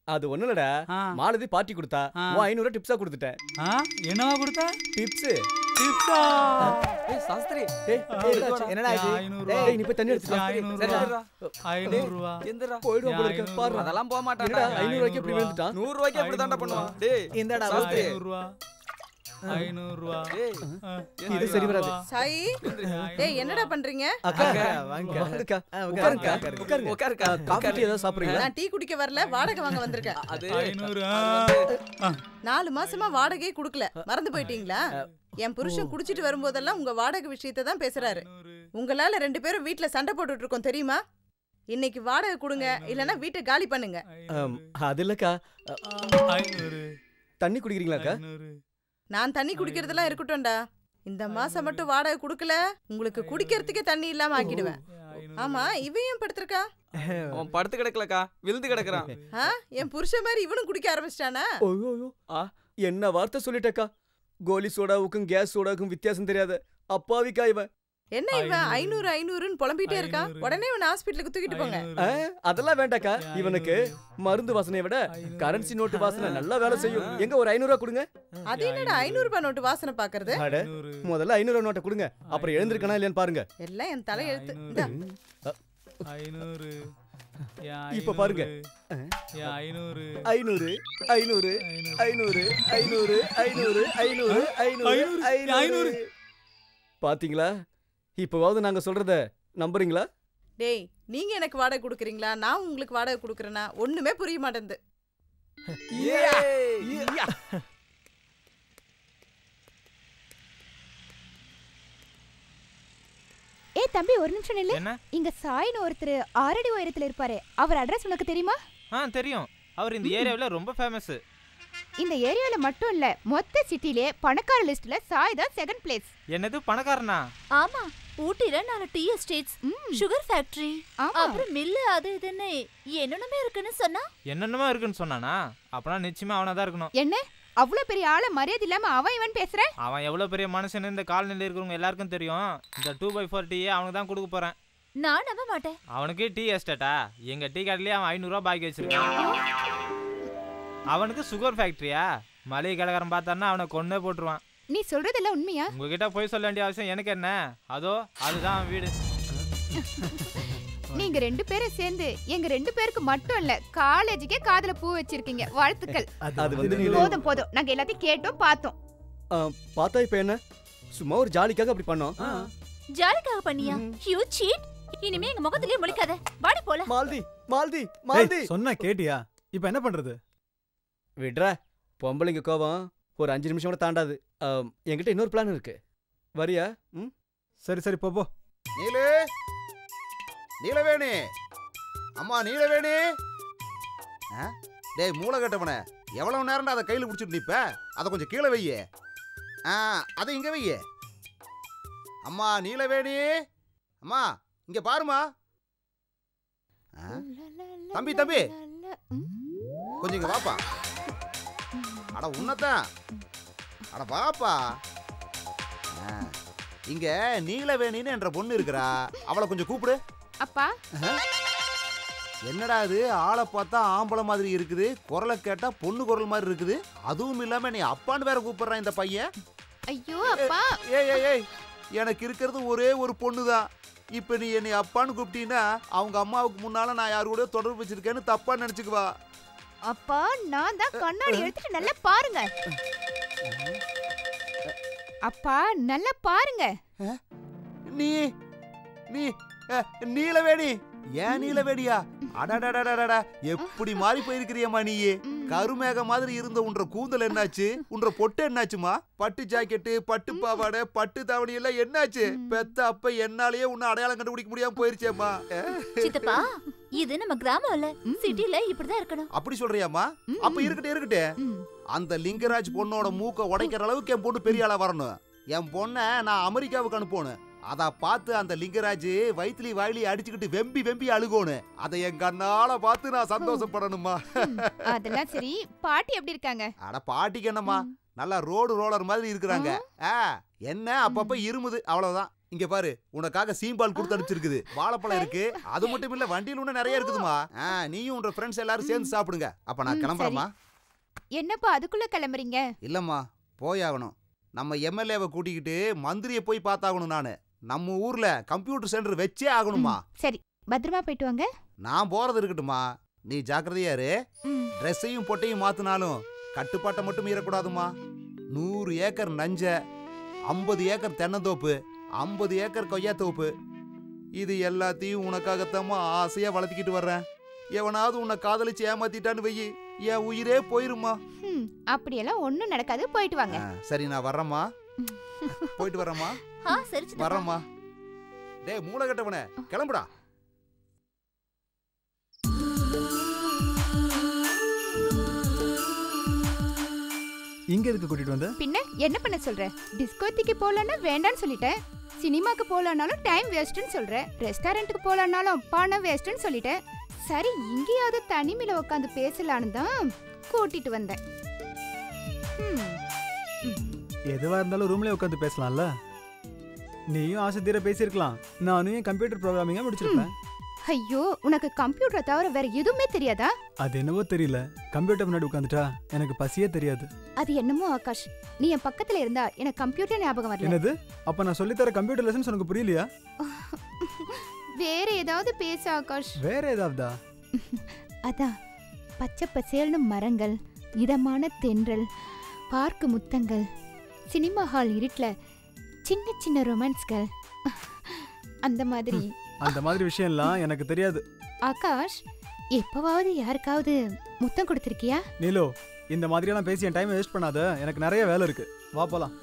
அது ஒண்ணு இல்லடா மாலதி பார்ட்டி கொடுத்தா உன் ஐநூறு டிப்ஸா கொடுத்துட்டேன் என்னவா கொடுத்த டிப்ஸ் டிப்ஸா ஏய் சாஸ்திரி ஏய் ஏய், என்னடா ஆச்சு ஏய் நீ போய் தண்ணி எடுத்து வா. ஐநூறு சரி, ரூபா. சரிடா. ஐநூறு ரூபா. எந்திரா போய்டுவா போல இருக்கு பாரு அதெல்லாம் போக மாட்டான்டா. என்னடா ஐநூறு ரூபாய்க்கு இப்படி விழுந்துட்டான் நூறு ரூபாய்க்கு எப்படி தாண்டா பண்ணுவான் டேய் இந்தடா சாஸ்திரி. ஐநூறு ரூபா ஐநூறு ரூபா இது சரி வராது சாய் டேய் என்னடா பண்றீங்க அக்கா வாங்க வாங்கக்கா உட்காருங்க உட்காருங்க உட்காருக்கா, காஃபி டீ ஏதாவது சாப்பிடுறீங்களா நான் டீ குடிக்க வரல வாடகை வாங்க வந்திருக்கேன் அது ஐநூறு நாலு மாசமா வாடகையே குடுக்கல மறந்து போயிட்டீங்களா என் புருஷன் குடிச்சிட்டு வரும்போதெல்லாம் உங்க வாடகை விஷயத்தை தான் பேசுறாரு உங்களால ரெண்டு பேரும் வீட்ல சண்டை போட்டுட்டு இருக்கோம் தெரியுமா இன்னைக்கு வாடகை கொடுங்க இல்லனா வீட்டை காலி பண்ணுங்க ஆம், அது இல்லக்கா ஐநூறு தண்ணி குடிக்கிறீங்களாக்கா நான் தண்ணி குடிக்கிறதெல்லாம் இருக்கட்டும்டா இந்த மாசம் மட்டும் வாடகை கொடுக்கல உங்களுக்கு குடிக்கிறதுக்கே தண்ணி இல்லாம ஆக்கிடுவேன் ஆமா இவன் ஏன் படுத்திருக்கா அவன் படுத்து கிடக்கலக்கா விழுந்து கிடக்குறான் ஆ என் புருஷன் மாதிரி இவனும் குடிக்க ஆரம்பிச்சிட்டானா ஐயோ ஐயோ என்ன வார்த்தை சொல்லிட்டக்கா கோலி சோடாவுக்கும் கேஸ் சோடாவுக்கும் வித்தியாசம் தெரியாத அப்பாவிக்கா இவன் என்ன இவன் ஐநூறு ஐநூறுன்னு புலம்பிட்டே இருக்கான் உடனே இவன் ஹாஸ்பிட்டலுக்கு தூக்கிட்டு போங்க ஆ, அதெல்லாம் வேண்டாக்கா இவனுக்கு மருந்து வாசனையை விட கரன்சி நோட்டு வாசனை நல்லா வேலை செய்யும் எங்க ஒரு ஐநூறு ரூபா கொடுங்க அது என்னடா ஐநூறு ரூபாய் நோட்டு வாசனை பாக்குறது அட முதல்ல ஐநூறு ரூபா நோட்டை கொடுங்க அப்புறம் எழுந்திருக்கனா இல்லையான்னு பாருங்க எல்லாம் என் தலை எழுத்து இந்தா. ஐநூறு இப்ப பாருங்க ஐநூறு ஐநூறு ஐநூறு ஐநூறு ஐநூறு ஐநூறு ஐநூறு ஐநூறு ஐநூறு பாத்தீங்களா இப்பவாவது நாங்க சொல்றத நம்புறீங்களா டேய் நீங்க எனக்கு வாடகை கொடுக்குறீங்களா நான் உங்களுக்கு வாடகை கொடுக்குறேனா ஒண்ணுமே புரிய மாட்டேங்குது ஏ தம்பி ஒரு நிமிஷம் நில்லு என்ன? இங்க சாய்னு ஒருத்தர் ஆறடி உயரத்துல இருப்பாரு அவர் அட்ரஸ் உனக்கு தெரியுமா ஆ தெரியும் அவர் இந்த ஏரியாவுல ரொம்ப ஃபேமஸ் இந்த ஏரியால மட்டும் இல்ல மொத்த சிட்டிலே பணக்கார லிஸ்ட்ல சாய் தான் செகண்ட் பிளேஸ் என்னது பணக்காரனா ஆமா ஊட்டில நாலு டீ எஸ்டேட்ஸ் சுகர் ஃபேக்டரி அப்புறம் மில்லு அது இதுன்னு என்னென்னமே இருக்குன்னு சொன்னா என்னென்னமோ இருக்குன்னு சொன்னானா அப்பனா நிச்சயமா அவனா தான் இருக்கணும் என்ன அவ்வளவு பெரிய ஆள மரியாதை இல்லாம அவன் இவன் பேசுற அவன் எவ்வளவு பெரிய மனுஷன் இந்த காலனில இருக்கிறவங்க எல்லாருக்கும் தெரியும் இந்த டூ பை ஃபோர் டீயே அவனுக்கு தான் கொடுக்க போறேன் நான் நம்ப மாட்டேன் அவனுக்கு டீ எஸ்டேட்டா எங்க டீ கடையிலேயே அவன் ஐநூறுரூவா பாக்கி வச்சிருக்கான் அவனுக்கு சுகர் ஃபேக்டரியா மளிகை கடைக்காரன் பார்த்தான்னா அவனை கொன்னே போட்டுருவான் நீ சொல்றதெல்லாம் உண்மையா உங்ககிட்ட போய் சொல்ல வேண்டிய அவசியம் எனக்கு என்ன அதோ அதுதான் அவன் வீடு நீங்க ரெண்டு பேரும் சேர்ந்து எங்க ரெண்டு பேருக்கு மட்டும் இல்ல காலேஜுக்கே காதுல பூ வச்சிருக்கீங்க வாழ்த்துக்கள் அது வந்து நீ போதும் போதும் நாங்க எல்லாத்தையும் கேட்டோம் பார்த்தோம் ஆ, பார்த்தா இப்ப என்ன சும்மா ஒரு ஜாலிக்காக அப்படி பண்ணோம் ஜாலிக்காக பண்ணியா யூ சீட் இனிமே எங்க முகத்திலேயே முழிக்காத வாடி போல மால்தி மால்தி ஏய், மால்தி சொன்னா கேட்டியா இப்ப என்ன பண்றது விட்றா பொம்பளைங்க கோவம் ஒரு அஞ்சு நிமிஷம் கூட தாண்டாது ஆம், என்கிட்ட இன்னொரு பிளான் இருக்கு வரியா ம் சரி சரி போ போ நீலு நீலவேணி அம்மா நீலவேணி ஆ? டேய் மூளை கட்டவனே எவ்வளவு நேரம்டா அதை கையில் பிடிச்சிட்டு நிப்ப அதை கொஞ்சம் கீழே வையே ஆ அதை இங்க வையே அம்மா நீலவேணி அம்மா இங்க பாருமா ஆ? தம்பி தம்பி கொஞ்சம் இங்க வாப்பா அட உன்னதான் அட வாப்பா ஆ, இங்க நீலவேணின்னு என்ற பொண்ணு இருக்கிறா அவளை கொஞ்சம் கூப்பிடு அப்பா என்னடா இது ஆளை பார்த்தா ஆம்பளை மாதிரி இருக்குது குரலை கேட்டா பொண்ணு குரல் மாதிரி இருக்குது அதுவும் இல்லாம நீ அப்பான்னு வேற கூப்பிடுறான் இந்த பையன் ஐயோ அப்பா ஏய் ஏய் ஏய் எனக்கு இருக்கிறது ஒரே ஒரு பொண்ணு தான் இப்போ நீ என்னை அப்பான்னு கூப்பிட்டீங்கன்னா அவங்க அம்மாவுக்கு முன்னால நான் யாரு கூட தொடர்பு வச்சிருக்கேன்னு தப்பா நினைச்சுக்குவா அப்பா நான் தான் கண்ணாடி எடுத்துட்டு நல்லா பாருங்க அப்பா நல்லா பாருங்க நீ நீ அஹ், நீலவேணி ஏன் நீலவேணியா அடடடடடடா எப்படி மாறி போயிருக்கிறியம்மா நீ கருமேக மாதிரி இருந்த உன்ற கூந்தல் என்னாச்சு உன்ற பொட்டு என்னாச்சுமா பட்டு ஜாக்கெட்டு பட்டு பாவாடை பட்டு தாவணி எல்லாம் என்னாச்சு பெத்த அப்ப என்னாலேயே உன்னை அடையாளம் கண்டுபிடிக்க முடியாம போயிருச்சேம்மா அஹ். சித்தப்பா இது நம்ம கிராமம் இல்ல சிட்டில இப்படிதான் இருக்கணும் அப்படி சொல்றியாம்மா அப்ப இருக்கட்டும் இருக்கட்டும் அந்த லிங்கராஜ் பொண்ணோட மூக்க உடைக்கிற அளவுக்கு என் பொண்ணு பெரிய ஆளா வரணும் என் பொண்ணை நான் அமெரிக்காவுக்கு அனுப்பணும் அத பார்த்து அந்த லிங்கராஜ் வயிற்றுலி வாயிலி அடிச்சுக்கிட்டு வெம்பி வெம்பி அழுகணும் அதை என் கண்ணால பார்த்து நான் சந்தோஷப்படணுமா அதெல்லாம் சரி பாட்டி எப்படி இருக்காங்க அட பாட்டிக்கு என்னம்மா நல்லா ரோடு ரோலர் மாதிரி இருக்கிறாங்க ஆ என்ன அப்பப்ப இருமுது அவ்வளவுதான் இங்க பாரு உனக்காக சீம்பால் கொடுத்து அனுப்பிச்சிருக்குது வாழைப்பழம் இருக்கு அது மட்டும் இல்ல வண்டியில இன்னும் நிறைய இருக்குதுமா ஆ, நீயும் உன்ற ஃப்ரெண்ட்ஸ் எல்லாரும் சேர்ந்து சாப்பிடுங்க அப்ப நான் ம், கிளம்புறேம்மா என்னப்பா அதுக்குள்ள கிளம்புறீங்க இல்லம்மா போயாகணும் நம்ம எம்எல்ஏவை கூட்டிக்கிட்டு மந்திரியை போய் பார்த்தாகணும் நானு நம்ம ஊர்ல கம்ப்யூட்டர் சென்டர் வச்சே ஆகணுமா சரி பத்திரமா போயிட்டு வாங்க நான் போறது இருக்கட்டுமா நீ ஜாக்கிரதையா இரு ம். ட்ரெஸ்ஸையும் பொட்டையும் மாத்தினாலும் கட்டுப்பாட்டை மட்டும் மீறக்கூடாதுமா நூறு ஏக்கர் நஞ்ச ஐம்பது ஏக்கர் தென்னந்தோப்பு ஐம்பது ஏக்கர் கொய்யாத்தோப்பு இது எல்லாத்தையும் உனக்காகத்தாம்மா ஆசையா வளர்த்திக்கிட்டு வர்றேன் எவனாவது உன்னை காதலிச்சு ஏமாத்திட்டான்னு வெயி என் உயிரே போயிருமா ம், அப்படியெல்லாம் ஒண்ணும் நடக்காது போயிட்டு வாங்க ஆ, சரி நான் வர்றேம்மா போயிட்டு வரேம்மா ஆ சரி சித்தப்பா. வர்றேம்மா டேய் மூளை கட்டவனே கிளம்புடா இங்க எதுக்கு கூட்டிட்டு வந்த பின்ன என்ன பண்ண சொல்ற டிஸ்கோத்திக்கு போலன்னா வேண்டான்னு சொல்லிட்டேன் சினிமாக்கு போலனாலும் டைம் வேஸ்ட்னு சொல்றேன் ரெஸ்டாரண்ட்டுக்கு போலனாலும் பணம் வேஸ்ட்னு சொல்லிட்டேன் சரி இங்கேயாவது தனிமையில உட்காந்து பேசலான்னு தான் கூட்டிட்டு வந்தேன் ம், எதுவா இருந்தாலும் ரூம்ல உட்காந்து பேசலாம்ல நீயும் ஆசை தீர பேசியிருக்கலாம் நானும் என் கம்ப்யூட்டர் ப்ரோக்ராமிங்கா முடிச்சிருப்பேன் ஐயோ உனக்கு கம்ப்யூட்டரை தவிர வேற எதுவுமே தெரியாதா அது என்னவோ தெரியல கம்ப்யூட்டர் முன்னாடி உட்காந்துட்டா எனக்கு பசியே தெரியாது அது என்னமோ ஆகாஷ் நீ என் பக்கத்துல இருந்தா எனக்கு கம்ப்யூட்டர் ஞாபகம் வரல என்னது அப்ப நான் சொல்லித்தர கம்ப்யூட்டர் லெசன்ஸ் உனக்கு புரியலையா வேற ஏதாவது பேச ஆகாஷ் வேற ஏதாவதா அதான் பச்சை பசேல்னு மரங்கள் இதமான தென்றல் பார்க்கு முத்தங்கள் சினிமா ஹால் இருட்டில் சின்ன சின்ன ரொமான்ஸ்கள் அந்த மாதிரி அந்த மாதிரி விஷயம்லாம் எனக்கு தெரியாது ஆகாஷ் எப்பவாவது யாருக்காவது முத்தம் கொடுத்துருக்கியா நீலோ இந்த மாதிரியெல்லாம் பேசி என் டைம் வேஸ்ட் பண்ணாத எனக்கு நிறைய வேலை இருக்கு வா போலாம்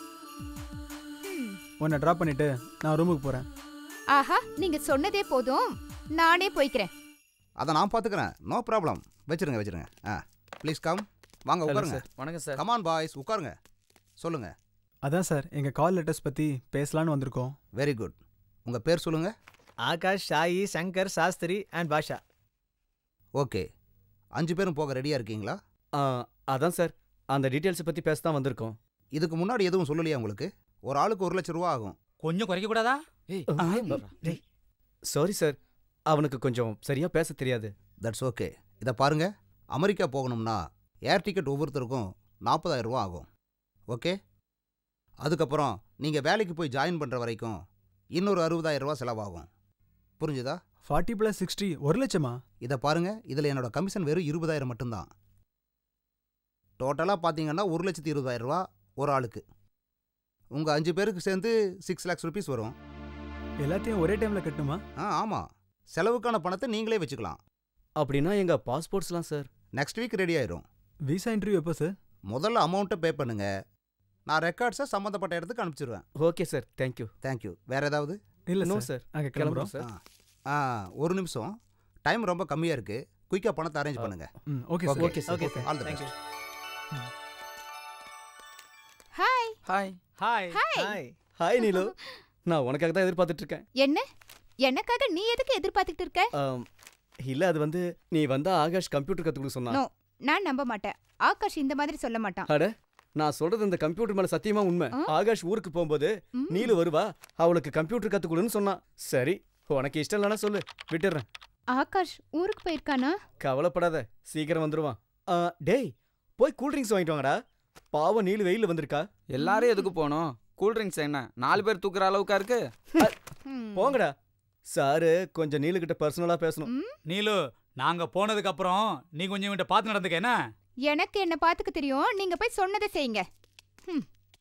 உன்னை ட்ராப் பண்ணிட்டு நான் ரூமுக்கு போறேன் ஆஹா நீங்க சொன்னதே போதும் நானே போய்க்கிறேன் அதை நான் பார்த்துக்கிறேன் நோ ப்ராப்ளம் வச்சிருங்க வச்சிருங்க ஆ ப்ளீஸ் கம் வாங்க Hello, உட்காருங்க sir. வணக்கம், sir. கமான் பாய்ஸ் உட்காருங்க சொல்லுங்க அதான் சார் எங்க கால் லெட்டர்ஸ் பத்தி பேசலாம்னு வந்திருக்கோம் வெரி குட் உங்க பேர் சொல்லுங்க ஆகாஷ் சாயி சங்கர் சாஸ்திரி அண்ட் பாஷா ஓகே அஞ்சு பேரும் போக ரெடியா இருக்கீங்களா ஆ, அதான் சார் அந்த டீட்டெயில்ஸை பற்றி பேச தான் வந்திருக்கோம் இதுக்கு முன்னாடி எதுவும் சொல்லலையா உங்களுக்கு ஒரு ஆளுக்கு ஒரு லட்சம் ரூபா ஆகும் கொஞ்சம் குறைக்க கூடாதா சாரி சார் அவனுக்கு கொஞ்சம் சரியா பேச தெரியாது தட்ஸ் ஓகே இதை பாருங்க அமெரிக்கா போகணும்னா ஏர் டிக்கெட் ஒவ்வொருத்தருக்கும் நாற்பதாயிரம் ரூபா ஆகும் ஓகே அதுக்கப்புறம் நீங்கள் வேலைக்கு போய் ஜாயின் பண்ணுற வரைக்கும் இன்னொரு அறுபதாயிரம் ரூபா செலவாகும் புரிஞ்சுதா ஃபார்ட்டி ப்ளஸ் சிக்ஸ்டி ஒரு லட்சமா இதை பாருங்க இதில் என்னோட கமிஷன் வெறும் இருபதாயிரம் மட்டும்தான் டோட்டலாக பார்த்தீங்கன்னா ஒரு லட்சத்தி இருபதாயிரம் ரூபா ஒரு ஆளுக்கு உங்கள் அஞ்சு பேருக்கு சேர்ந்து சிக்ஸ் லேக்ஸ் ருபீஸ் வரும் எல்லாத்தையும் ஒரே டைம்ல கட்டணுமா ஆ ஆமாம் செலவுக்கான பணத்தை நீங்களே வச்சுக்கலாம் அப்படின்னா எங்கள் பாஸ்போர்ட்ஸ்லாம் சார் நெக்ஸ்ட் வீக் ரெடி ஆயிரும் விசா இன்டர்வியூ எப்போ சார் முதல்ல அமௌண்ட்டை பே பண்ணுங்க நான் ரெக்கார்ட்ஸை சம்மந்தப்பட்ட இடத்துக்கு அனுப்பிச்சிடுவேன் ஓகே சார் தேங்க்யூ தேங்க்யூ வேற ஏதாவது இல்ல நோ சார் சார் நாங்க கிளம்புறோம் கிளம்புறோம் சார் ஆ ஒரு நிமிஷம் டைம் ரொம்ப கம்மியாக இருக்கு குயிக்காக பணத்தை அரேஞ்ச் பண்ணுங்க ம் okay sir okay sir okay okay all the thank you hi hi hi hi hi Neelu நான் உனக்காக தான் எதிர்பார்த்துட்டு இருக்கேன் என்ன எனக்காக நீ எதுக்கு எதிர்பார்த்துக்கிட்டு இருக்க ஆம், இல்ல அது வந்து நீ வந்தா ஆகாஷ் கம்ப்யூட்டர் கத்துக்க சொன்னா நோ நான் நம்ப மாட்டேன் ஆகாஷ் இந்த மாதிரி சொல்ல மாட்டான் அட நான் சொல்றது இந்த கம்ப்யூட்டர் மேல சத்தியமா உண்மை ஆ? ஆகாஷ் ஊருக்கு போகும்போது ம். நீலு வருவா அவளுக்கு கம்ப்யூட்டர் கத்துக்கொடுன்னு சொன்னான் சரி உனக்கு இஷ்டம் இல்லைன்னா சொல்லு விட்டுடுறேன் ஆகாஷ் ஊருக்கு போயிருக்கானா கவலைப்படாத சீக்கிரம் வந்துருவான் ஆ, டேய் போய் கூல் ட்ரிங்க்ஸ் வாங்கிட்டு வாங்கடா பாவம் நீலு வெயில்ல வந்திருக்கா எல்லாரும் எதுக்கு போகணும் கூல் ட்ரிங்க்ஸ் என்ன நாலு பேர் தூக்குற அளவுக்கா இருக்கு ம். போங்கடா சாரு கொஞ்சம் நீலு கிட்ட பர்சனலா பேசணும் ம், நீலு நாங்க போனதுக்கு அப்புறம் நீ கொஞ்சம் இவன்ட்ட பார்த்து நடந்துக்க என்ன எனக்கு என்ன பாத்துக்க தெரியும் நீங்க போய் சொன்னதை செய்யுங்க ம்.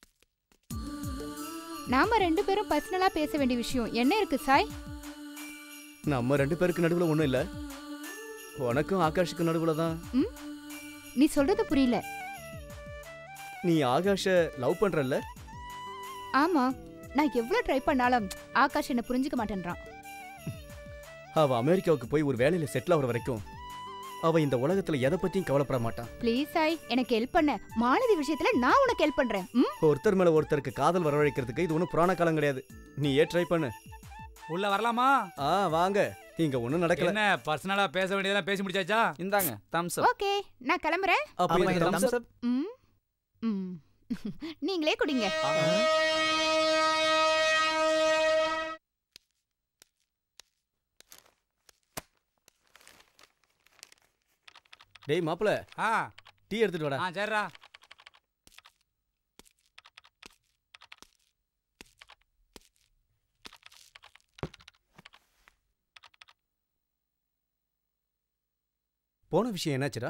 நாம ரெண்டு பேரும் பர்சனலா பேச வேண்டிய விஷயம் என்ன இருக்கு சாய் நம்ம ரெண்டு பேருக்கு நடுவுல ஒண்ணும் இல்ல உனக்கும் ஆகாஷுக்கு நடுவுல தான் ம்? நீ சொல்றது புரியல நீ ஆகாஷ லவ் பண்றல்ல ஆமா நான் எவ்வளவு ட்ரை பண்ணாலும் ஆகாஷ் என்ன புரிஞ்சுக்க மாட்டேன்றான் அவ அமெரிக்காவுக்கு போய் ஒரு வேலையில செட்டில் ஆகுற வரைக்கும் அவ இந்த உலகத்துல எதை பத்தியும் கவலைப்பட மாட்டான் ப்ளீஸ் சாய் எனக்கு ஹெல்ப் பண்ண மாலதி விஷயத்துல நான் உனக்கு ஹெல்ப் பண்றேன் ம்? ஒருத்தர் மேல ஒருத்தருக்கு காதல் வரவழைக்கிறதுக்கு இது ஒன்றும் புராண காலம் கிடையாது நீ ஏன் ட்ரை பண்ணு உள்ள வரலாமா ஆ வாங்க இங்க ஒண்ணும் நடக்கல என்ன பர்சனலா பேச வேண்டியதெல்லாம் பேசி முடிச்சாச்சா இந்தாங்க தம்ஸ் அப் ஓகே நான் கிளம்புறேன் அப்ப அப்ப இந்த இந்த thumbs thumbs up? ம் ம் நீங்களே குடிங்க டேய் மாப்பிள ஆ டீ எடுத்துட்டு வாடா ஆ சரிடா போன விஷயம் என்னாச்சுடா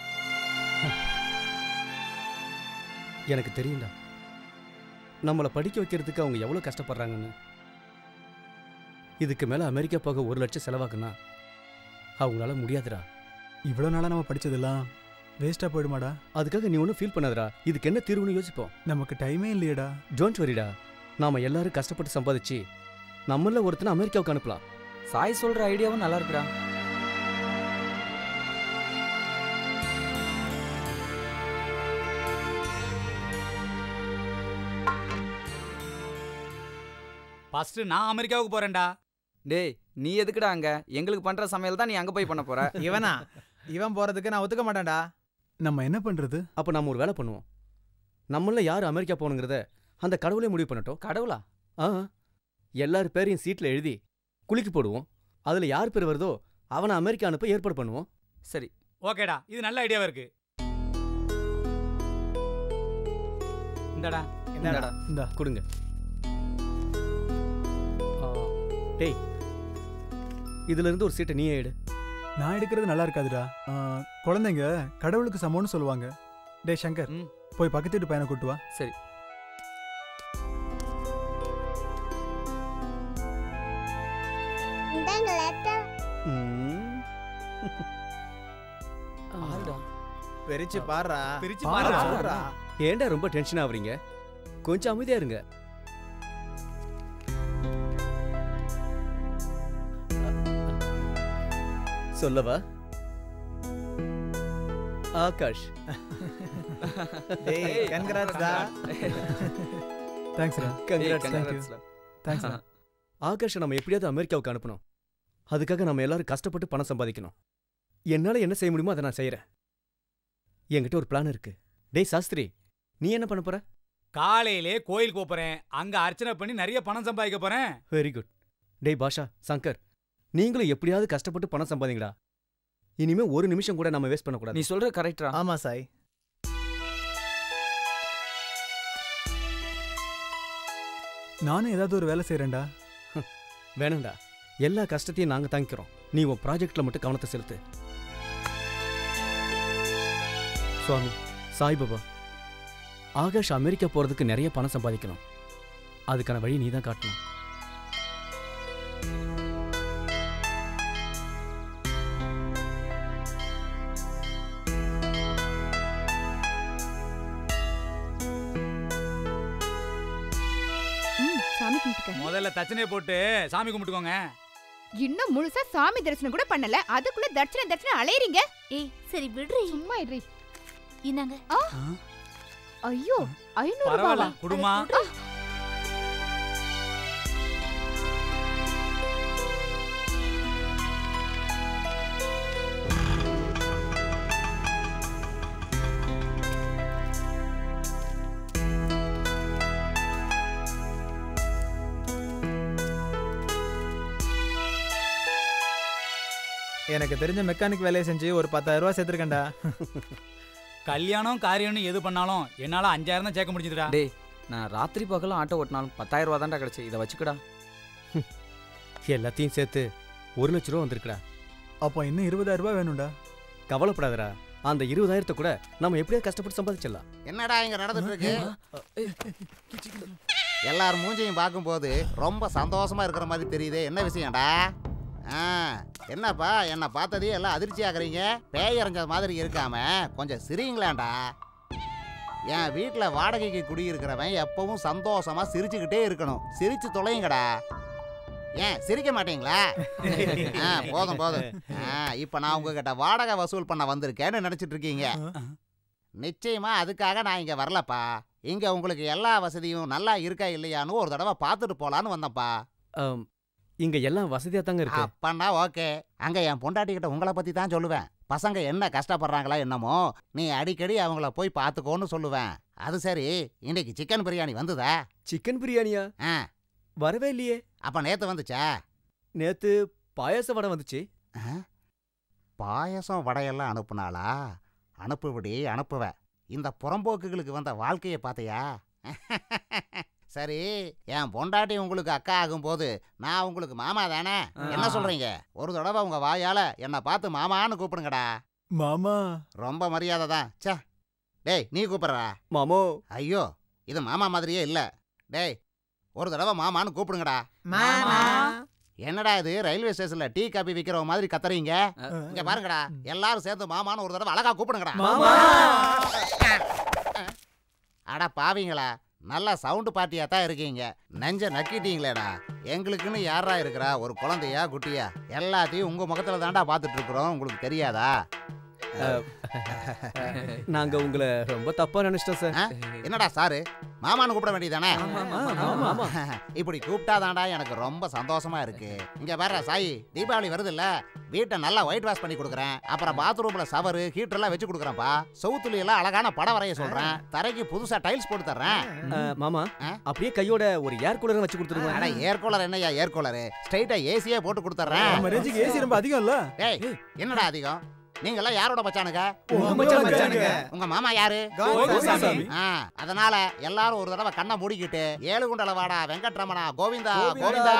எனக்கு தெரியும்டா நம்மளை படிக்க வைக்கிறதுக்கு அவங்க எவ்வளோ கஷ்டப்படுறாங்கன்னு இதுக்கு மேலே அமெரிக்கா போக ஒரு லட்சம் செலவாக்குனா அவங்களால முடியாதுடா இவ்வளோ நாளாக நம்ம படிச்சதெல்லாம் வேஸ்ட்டாக போயிடுமாடா அதுக்காக நீ ஒன்றும் ஃபீல் பண்ணாதடா இதுக்கு என்ன தீர்வுன்னு யோசிப்போம் நமக்கு டைமே இல்லையேடா டோன்ட் வரிடா நாம எல்லாரும் கஷ்டப்பட்டு சம்பாதிச்சு நம்மள ஒருத்தனை அமெரிக்காவுக்கு அனுப்பலாம் சாய் சொல்ற ஐடியாவும் நல்லா இருக்குடா ஃபர்ஸ்ட் நான் அமெரிக்காவுக்கு போறேன்டா டேய் நீ எதுக்குடா அங்க எங்களுக்கு பண்ற சமையல் தான் நீ அங்க போய் பண்ண போற இவனா இவன் போறதுக்கு நான் ஒத்துக்க மாட்டேன்டா நம்ம என்ன பண்ணுறது அப்போ நம்ம ஒரு வேலை பண்ணுவோம் நம்மள யார் அமெரிக்கா போகணுங்கிறத அந்த கடவுளே முடிவு பண்ணட்டும் கடவுளா ஆ எல்லார் பேரையும் சீட்டில் எழுதி குலுக்கி போடுவோம் அதில் யார் பேர் வருதோ அவனை அமெரிக்கா அனுப்ப ஏற்பாடு பண்ணுவோம் சரி ஓகேடா இது நல்ல ஐடியாவா இருக்கு இந்தடா என்னடா இந்தா கொடுங்க ஆ, டேய் இதுல இருந்து ஒரு சீட்டை நீயே எடு நான் எடுக்கிறது நல்லா இருக்காதுடா ஆ, குழந்தைங்க கடவுளுக்கு சமம்னு சொல்லுவாங்க டேய் சங்கர் ம். போய் பக்கத்து வீட்டு பையனை கூட்டு வா சரி ம். ஆறுடா பிரிச்சு பாடுறா பிரிச்சு பாருடா. பாருடா ஏன்டா ரொம்ப டென்ஷன் ஆகுறீங்க கொஞ்சம் அமைதியா இருங்க சொல்லவா ஆகாஷ் டேய் கன்கிராட்ஸ் டா தேங்க்ஸ்டா Congrats, thank you. தேங்க்ஸ் ஆகாஷை நம்ம எப்படியாவது அமெரிக்காவுக்கு அனுப்பணும் அதுக்காக நம்ம எல்லாரும் கஷ்டப்பட்டு பணம் சம்பாதிக்கணும் என்னால என்ன செய்ய முடியுமோ அதை நான் செய்யறேன் என்கிட்ட ஒரு பிளான் இருக்கு டேய் சாஸ்திரி நீ என்ன பண்ண போற காலையிலே கோயிலுக்கு போப் போறேன் அங்க அர்ச்சனை பண்ணி நிறைய பணம் சம்பாதிக்க போறேன் வெரி குட் டேய் பாஷா சங்கர் நீங்களும் எப்படியாவது கஷ்டப்பட்டு பணம் சம்பாதிங்கடா இனிமே ஒரு நிமிஷம் கூட நம்ம வேஸ்ட் பண்ணக்கூடாது நீ சொல்ற கரெக்டா ஆமா சாய் நானும் ஏதாவது ஒரு வேலை செய்கிறேன்டா வேணும்டா எல்லா கஷ்டத்தையும் நாங்க தாங்கிக்கிறோம் நீ உன் ப்ராஜெக்ட்ல மட்டும் கவனத்தை செலுத்து சுவாமி சாய்பாபா ஆகாஷ் அமெரிக்கா போறதுக்கு நிறைய பணம் சம்பாதிக்கணும் அதுக்கான வழி நீ தான் காட்டணும் ம் சாமி கும்பிட்டுக்க முதல்ல தச்சனையை போட்டு சாமி கும்பிட்டுக்கோங்க இன்னும் முழுசா சாமி தரிசனம் கூட பண்ணல அதுக்குள்ள தர்ச்சனை தர்ச்சனை அலையறீங்க ஏய் சரி விடுறி சும்மா இருடி இந்தாங்க ஐயோ ஐநூறு பரவாயில்ல ரூபாவா குடுமா எனக்கு தெரிஞ்ச மெக்கானிக் வேலையை செஞ்சு ஒரு பத்தாயிரம் ரூபாய் சேர்த்துருக்கேன்டா கல்யாணம் காரியம்னு எது பண்ணாலும் என்னால அஞ்சாயிரம் தான் சேர்க்க முடிஞ்சுதுடா டேய் நான் ராத்திரி பகலும் ஆட்டோ ஓட்டினாலும் பத்தாயிரம் ரூபா தான்டா கிடைச்சு இதை வச்சுக்கடா எல்லாத்தையும் சேர்த்து ஒரு லட்ச ரூபா வந்திருக்குடா அப்போ இன்னும் இருபதாயிரம் ரூபாய் வேணும்டா கவலைப்படாதடா அந்த இருபதாயிரத்தை கூட நம்ம எப்படியாவது கஷ்டப்பட்டு சம்பாதிச்சிடலாம் என்னடா இங்க நடந்துட்டு இருக்கு எல்லார் மூஞ்சியும் பார்க்கும்போது ரொம்ப சந்தோஷமா இருக்கிற மாதிரி தெரியுதே என்ன விஷயம்டா ஆ என்னப்பா என்னை பார்த்ததே எல்லாம் அதிர்ச்சி ஆகுறீங்க பேய் அரைஞ்ச மாதிரி இருக்காம கொஞ்சம் சிரிங்களேன்டா என் வீட்டில் வாடகைக்கு குடியிருக்கிறவன் எப்பவும் சந்தோஷமா சிரிச்சுக்கிட்டே இருக்கணும் சிரிச்சு தொலையுங்கடா ஏன் சிரிக்க மாட்டீங்களா ஆ போதும் போதும் ஆ இப்போ நான் உங்ககிட்ட வாடகை வசூல் பண்ண வந்திருக்கேன்னு நினச்சிட்டு இருக்கீங்க நிச்சயமா அதுக்காக நான் இங்க வரலப்பா இங்க உங்களுக்கு எல்லா வசதியும் நல்லா இருக்கா இல்லையான்னு ஒரு தடவை பார்த்துட்டு போலான்னு வந்தேன்ப்பா ஆம், இங்க எல்லாம் வசதியா தாங்க இருக்கு அப்பன்னா ஓகே அங்க என் பொண்டாட்டி கிட்ட உங்களை பத்தி தான் சொல்லுவேன் பசங்க என்ன கஷ்டப்படுறாங்களா என்னமோ நீ அடிக்கடி அவங்கள போய் பார்த்துக்கோன்னு சொல்லுவேன் அது சரி இன்னைக்கு சிக்கன் பிரியாணி வந்ததா சிக்கன் பிரியாணியா ஆ வரவே இல்லையே அப்ப நேத்து வந்துச்சா நேத்து பாயாச வடை வந்துச்சு ஆ? பாயசம் வடையெல்லாம் அனுப்புனாளா அனுப்புபடி அனுப்புவ இந்த புறம்போக்குகளுக்கு வந்த வாழ்க்கையை பார்த்தியா சரி என் பொண்டாட்டி உங்களுக்கு அக்கா ஆகும்போது நான் உங்களுக்கு மாமா தானே என்ன சொல்றீங்க ஒரு தடவை உங்க வாயால என்னை பார்த்து மாமான்னு கூப்பிடுங்கடா மாமா ரொம்ப மரியாதை தான் ச்சே டேய் நீ கூப்பிடுறா மாமோ ஐயோ இது மாமா மாதிரியே இல்ல டேய் ஒரு தடவை மாமான்னு கூப்பிடுங்கடா என்னடா இது ரயில்வே ஸ்டேஷன்ல டீ காபி விக்கிறவங்க மாதிரி கத்துறீங்க இங்க பாருங்கடா எல்லாரும் சேர்ந்து மாமான்னு ஒரு தடவை அழகா கூப்பிடுங்கடா மாமா. அட பாவிங்களா நல்ல சவுண்டு பார்ட்டியா தான் இருக்கீங்க நெஞ்ச நக்கிட்டீங்களேடா எங்களுக்குன்னு யாரா இருக்கிறா ஒரு குழந்தையா குட்டியா எல்லாத்தையும் உங்க முகத்துல தாண்டா பார்த்துட்டு இருக்கிறோம் உங்களுக்கு தெரியாதா நாங்க உங்களை ரொம்ப தப்பா நினைச்சிட்டோம் சார் ஆ? என்னடா சாரு மாமான்னு கூப்பிட வேண்டியதானே ஆமா, ஆமா. இப்படி கூப்பிட்டாதான்டா எனக்கு ரொம்ப சந்தோஷமா இருக்கு இங்க வர்ற சாய் தீபாவளி வருது இல்ல வீட்டை நல்லா ஒயிட் வாஷ் பண்ணி கொடுக்குறேன் அப்புறம் பாத்ரூம்ல சவரு ஹீட்டர் எல்லாம் வச்சு கொடுக்குறேன்ப்பா சவுத்துல எல்லாம் அழகான படம் வரைய சொல்றேன் தரைக்கு புதுசா டைல்ஸ் போட்டு தர்றேன் அஹ், மாமா அப்படியே கையோட ஒரு ஏர் கூலர் வச்சு அட கொடுத்துருங்க ஏர் கூலர் என்னய்யா ஏர் கூலர் ஸ்ட்ரைட்டா ஏசியே போட்டு கொடுத்துறேன் நம்ம ரேஞ்சுக்கு ஏசி ரொம்ப அதிகம் இல்ல டேய் என்னடா அதிகம் நீங்க எல்லாம் யாரோட மச்சானுங்க உங்க மச்சான் மச்சானுங்க. உங்க மாமா யாரு கோவிந்தசாமி. ஆ, அதனால எல்லாரும் ஒரு தடவை கண்ணை மூடிக்கிட்டு ஏழு குண்டல வாடா வெங்கட்ரமணா கோவிந்தா கோவிந்தா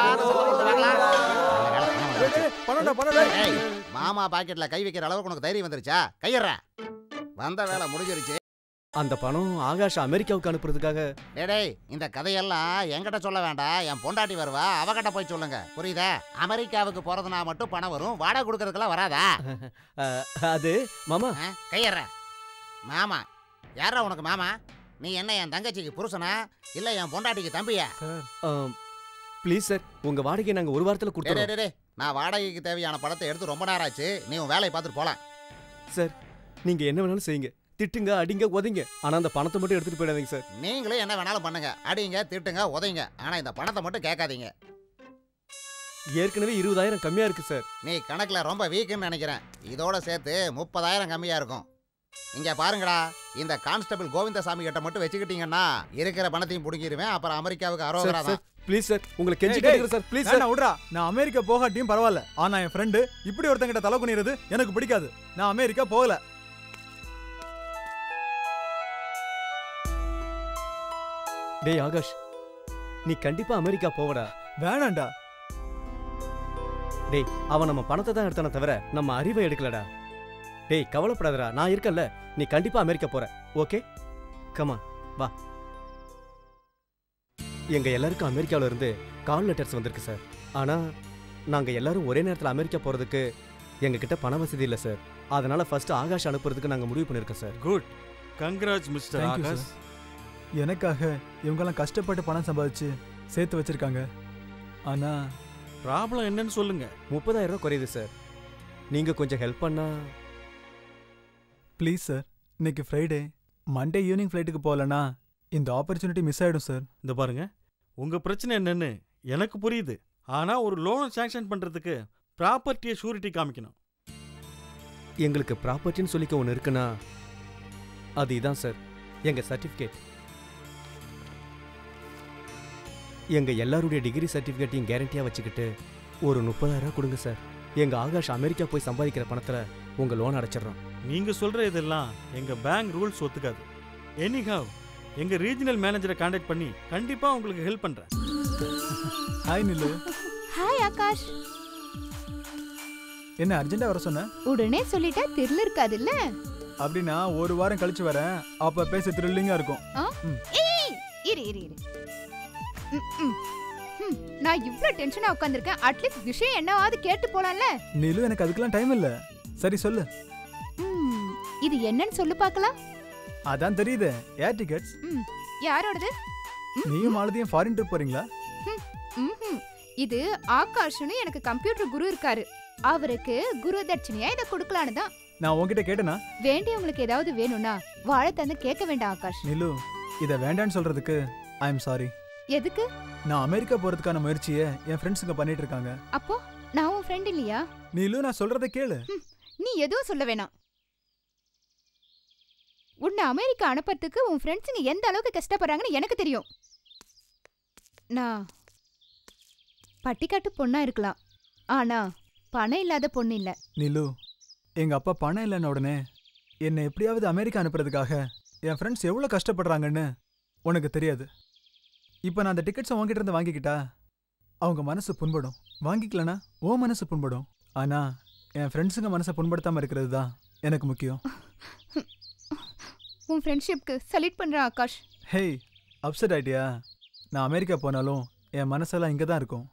ஏய், மாமா பாக்கெட்ல கை வைக்கிற அளவுக்கு உனக்கு தைரியம் வந்துருச்சா கையற வந்த வேலை முடிஞ்சிருச்சு அந்த பணம் ஆகாஷ் அமெரிக்காவுக்கு அனுப்புறதுக்காக டேய், டேய் இந்த கதையெல்லாம் என்கிட்ட சொல்ல வேண்டாம் என் பொண்டாட்டி வருவா அவகிட்ட போய் சொல்லுங்க புரியுதா அமெரிக்காவுக்கு போறதுனா மட்டும் பணம் வரும் வாடகை கொடுக்கறதுக்கெல்லாம் வராதா அஹ், அது மாமா கையற மாமா யாரா உனக்கு மாமா நீ என்ன என் தங்கச்சிக்கு புருஷனா இல்ல என் பொண்டாட்டிக்கு தம்பியா ப்ளீஸ் சார் உங்க வாடகையை நாங்க ஒரு வாரத்துல டேய், டேய், கொடுத்துறோம் டேய், டேய். நான் வாடகைக்கு தேவையான படத்தை எடுத்து ரொம்ப நேரம் ஆச்சு நீ உன் வேலையை பார்த்துட்டு போலாம் சார் நீங்க என்ன வேணாலும் செய்யுங்க திட்டுங்க அடிங்க உதைங்க ஆனா அந்த பணத்தை மட்டும் எடுத்துட்டு போயிடாதீங்க சார் நீங்களே என்ன வேணாலும் பண்ணுங்க அடிங்க திட்டுங்க உதைங்க ஆனா இந்த பணத்தை மட்டும் கேட்காதீங்க ஏற்கனவே இருபதாயிரம் கம்மியா இருக்கு சார் நீ கணக்குல ரொம்ப வீக்குன்னு நினைக்கிறேன் இதோட சேர்த்து முப்பதாயிரம் கம்மியா இருக்கும் இங்க பாருங்கடா இந்த கான்ஸ்டபிள் கோவிந்தசாமி கிட்ட மட்டும் வச்சுக்கிட்டீங்கன்னா இருக்கிற பணத்தையும் புடுங்கிடுவேன் அப்புறம் அமெரிக்காவுக்கு அரோகரா சார் தான் ப்ளீஸ் சார் உங்களை கெஞ்சி டேய், கேட்குறேன் சார் ப்ளீஸ் சார் வேணாம் விட்றா நான் அமெரிக்கா போகாட்டியும் பரவாயில்ல ஆனா என் ஃப்ரெண்டு இப்படி ஒருத்தங்கிட்ட தலை குனிறது எனக்கு பிடிக்காது நான் அமெரிக்கா போகல டேய் ஆகாஷ் நீ கண்டிப்பா அமெரிக்கா போவடா வேணாம்டா டேய் அவன் நம்ம பணத்தை தான் எடுத்தானே தவிர நம்ம அறிவை எடுக்கலடா டேய் கவலைப்படாதடா நான் இருக்கேன்ல நீ கண்டிப்பா அமெரிக்கா போற ஓகே கமா வா எங்க எல்லாருக்கும் அமெரிக்காவுல இருந்து கால் லெட்டர்ஸ் வந்திருக்கு சார் ஆனா நாங்க எல்லாரும் ஒரே நேரத்துல அமெரிக்கா போறதுக்கு எங்க கிட்ட பண வசதி இல்ல சார் அதனால ஃபர்ஸ்ட் ஆகாஷ் அனுப்புறதுக்கு நாங்க முடிவு பண்ணிருக்கோம் sir good congrats mister Thank you, Akash sir. எனக்காக இவங்கெல்லாம் கஷ்டப்பட்டு பணம் சம்பாதிச்சு சேர்த்து வச்சிருக்காங்க ஆனா ப்ராப்ளம் என்னன்னு சொல்லுங்க முப்பதாயிரம் ரூபாய் குறையுது சார் நீங்க கொஞ்சம் ஹெல்ப் பண்ணா ப்ளீஸ் சார் இன்னைக்கு ஃப்ரைடே மண்டே ஈவினிங் ஃப்ளைட்டுக்கு போகலனா இந்த ஆப்பர்ச்சுனிட்டி மிஸ் ஆயிடும் சார் இந்த பாருங்க உங்க பிரச்சனை என்னன்னு எனக்கு புரியுது ஆனா ஒரு லோன் சாங்ஷன் பண்றதுக்கு ப்ராப்பர்ட்டியை ஷூரிட்டி காமிக்கணும் எங்களுக்கு ப்ராப்பர்ட்டின்னு சொல்லிக்க ஒன்று இருக்குன்னா அது இதான் சார் எங்க சர்டிஃபிகேட் எங்க எல்லாருடைய டிகிரி சர்டிஃபிகேட்டையும் கேரண்டியா வச்சுக்கிட்டு ஒரு முப்பதாயிரம் கொடுங்க சார் எங்க ஆகாஷ் அமெரிக்கா போய் சம்பாதிக்கிற பணத்துல உங்க லோன் அடைச்சிடுறோம் நீங்க சொல்ற இதெல்லாம் எங்க பேங்க் ரூல்ஸ் ஒத்துக்காது எனிஹாவ் எங்க ரீஜனல் மேனேஜரை காண்டாக்ட் பண்ணி கண்டிப்பா உங்களுக்கு ஹெல்ப் பண்றேன் ஹாய் நில்லு ஹாய் ஆகாஷ் என்ன அர்ஜென்ட்டா வர சொன்ன உடனே சொல்லிட்டா திரில் இருக்காதுல்ல அப்படின்னா ஒரு வாரம் கழிச்சு வரேன் அப்ப பேச த்ரில்லிங்கா இருக்கும் ஆ? ஏய் இரு இரு இரு ம், ம். ம், நான் இவ்ளோ டென்ஷனா உட்கார்ந்திருக்கேன் அட்லீஸ்ட் விஷயம் என்னவாவது கேட்டு போலாம்ல நிலு எனக்கு அதுக்கெல்லாம் டைம் இல்ல சரி சொல்லு ம், இது என்னன்னு சொல்லு பார்க்கலாம் அதான் தெரியுது ஏர் டிக்கெட்ஸ் ம், யாரோடது நீயும் மாலதியும் ஃபாரின் ட்ரிப் போறீங்களா ம், ம்ஹும். இது ஆகாஷ்னு எனக்கு கம்ப்யூட்டர் குரு இருக்காரு அவருக்கு குரு தட்சணையா இதை கொடுக்கலான்னு தான் நான் உன்கிட்ட கேட்டேனா வேண்டியவங்களுக்கு ஏதாவது வேணும்னா வாழை தந்து கேட்க வேண்டாம் ஆகாஷ் நிலு இத வேண்டான்னு சொல்றதுக்கு ஐ எம் சாரி எதுக்கு நான் அமெரிக்கா போறதுக்கான முயற்சியை என் ஃப்ரெண்ட்ஸுங்க பண்ணிட்டு இருக்காங்க அப்போ நான் உன் ஃப்ரெண்ட் இல்லையா நிலு நான் சொல்றதை கேளு நீ எதுவும் சொல்ல வேணாம் உன்னை அமெரிக்கா அனுப்புறதுக்கு உன் ஃப்ரெண்ட்ஸுங்க எந்த அளவுக்கு கஷ்டப்படுறாங்கன்னு எனக்கு தெரியும் நான் பட்டிக்காட்டு பொண்ணா இருக்கலாம் ஆனா பணம் இல்லாத பொண்ணு இல்ல நிலு எங்க அப்பா பணம் இல்லைன்ன உடனே என்னை எப்படியாவது அமெரிக்கா அனுப்புறதுக்காக என் ஃப்ரெண்ட்ஸ் எவ்வளோ கஷ்டப்படுறாங்கன்னு உனக்கு தெரியாது இப்போ நான் அந்த டிக்கெட்ஸை உங்ககிட்ட இருந்து வாங்கிக்கிட்டா அவங்க மனசு புண்படும் வாங்கிக்கலனா ஓ மனசு புண்படும் ஆனா என் ஃப்ரெண்ட்ஸுங்க மனசை புண்படுத்தாம இருக்கிறது தான் எனக்கு முக்கியம் உன் ஃப்ரெண்ட்ஷிப்க்கு சல்யூட் பண்றேன் ஆகாஷ் ஹேய் அப்செட் ஆயிட்டியா நான் அமெரிக்கா போனாலும் என் மனசெல்லாம் இங்கே தான் இருக்கும்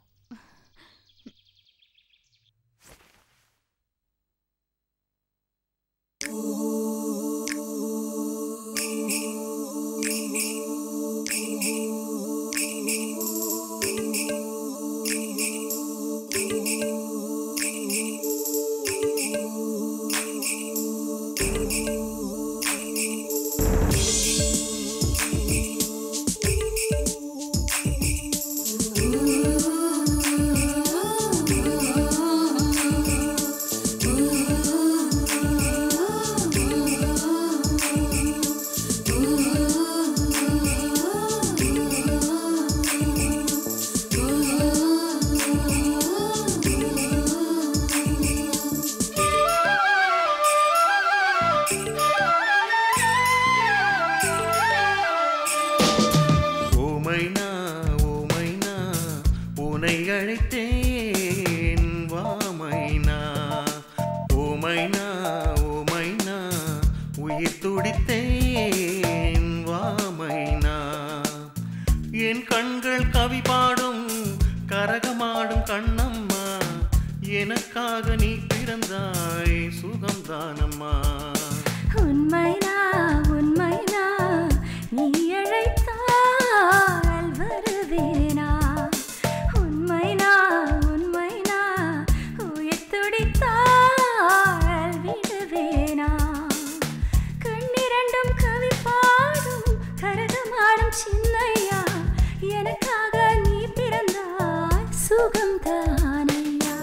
ஓமைனா ஓமைனா உனை அழைத்தேன் வாமைனா ஓமைனா ஓமைனா உயிர் துடித்தேன் வாமைனா என் கண்கள் கவி பாடும் கரகமாடும் கண்ணம்மா எனக்காக நீ பிறந்தாய் சுகம்தானம்மா உண்மைனா உண்மைனா நீ அழைத்தால் வருவேனா உண்மைனா உண்மைனா உயிர் துடித்தால் விடுவேனா கண்ணிரண்டும் கவி பாடும் கரகமாடும் சின்னையா எனக்காக நீ பிறந்தாய் சுகம் தானையா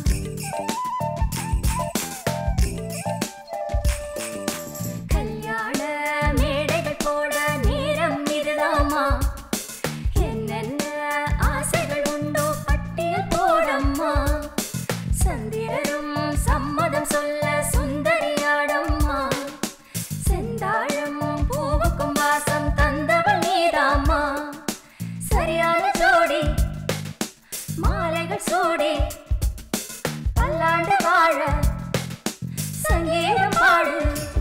கல்யாண மேடைகள் போட நேரம் இதுதாமா என்னென்ன ஆசைகள் உண்டோ பட்டியல் போடம்மா சந்திரரும் சம்மதம் சொல்ல சுந்தரியாடம்மா செந்தாழம் பூவுக்கும் வாசம் தந்தவள் நீதாம்மா சரியான ஜோடி மாலைகள் சூடி பல்லாண்டு வாழ சங்கீதம் பாடு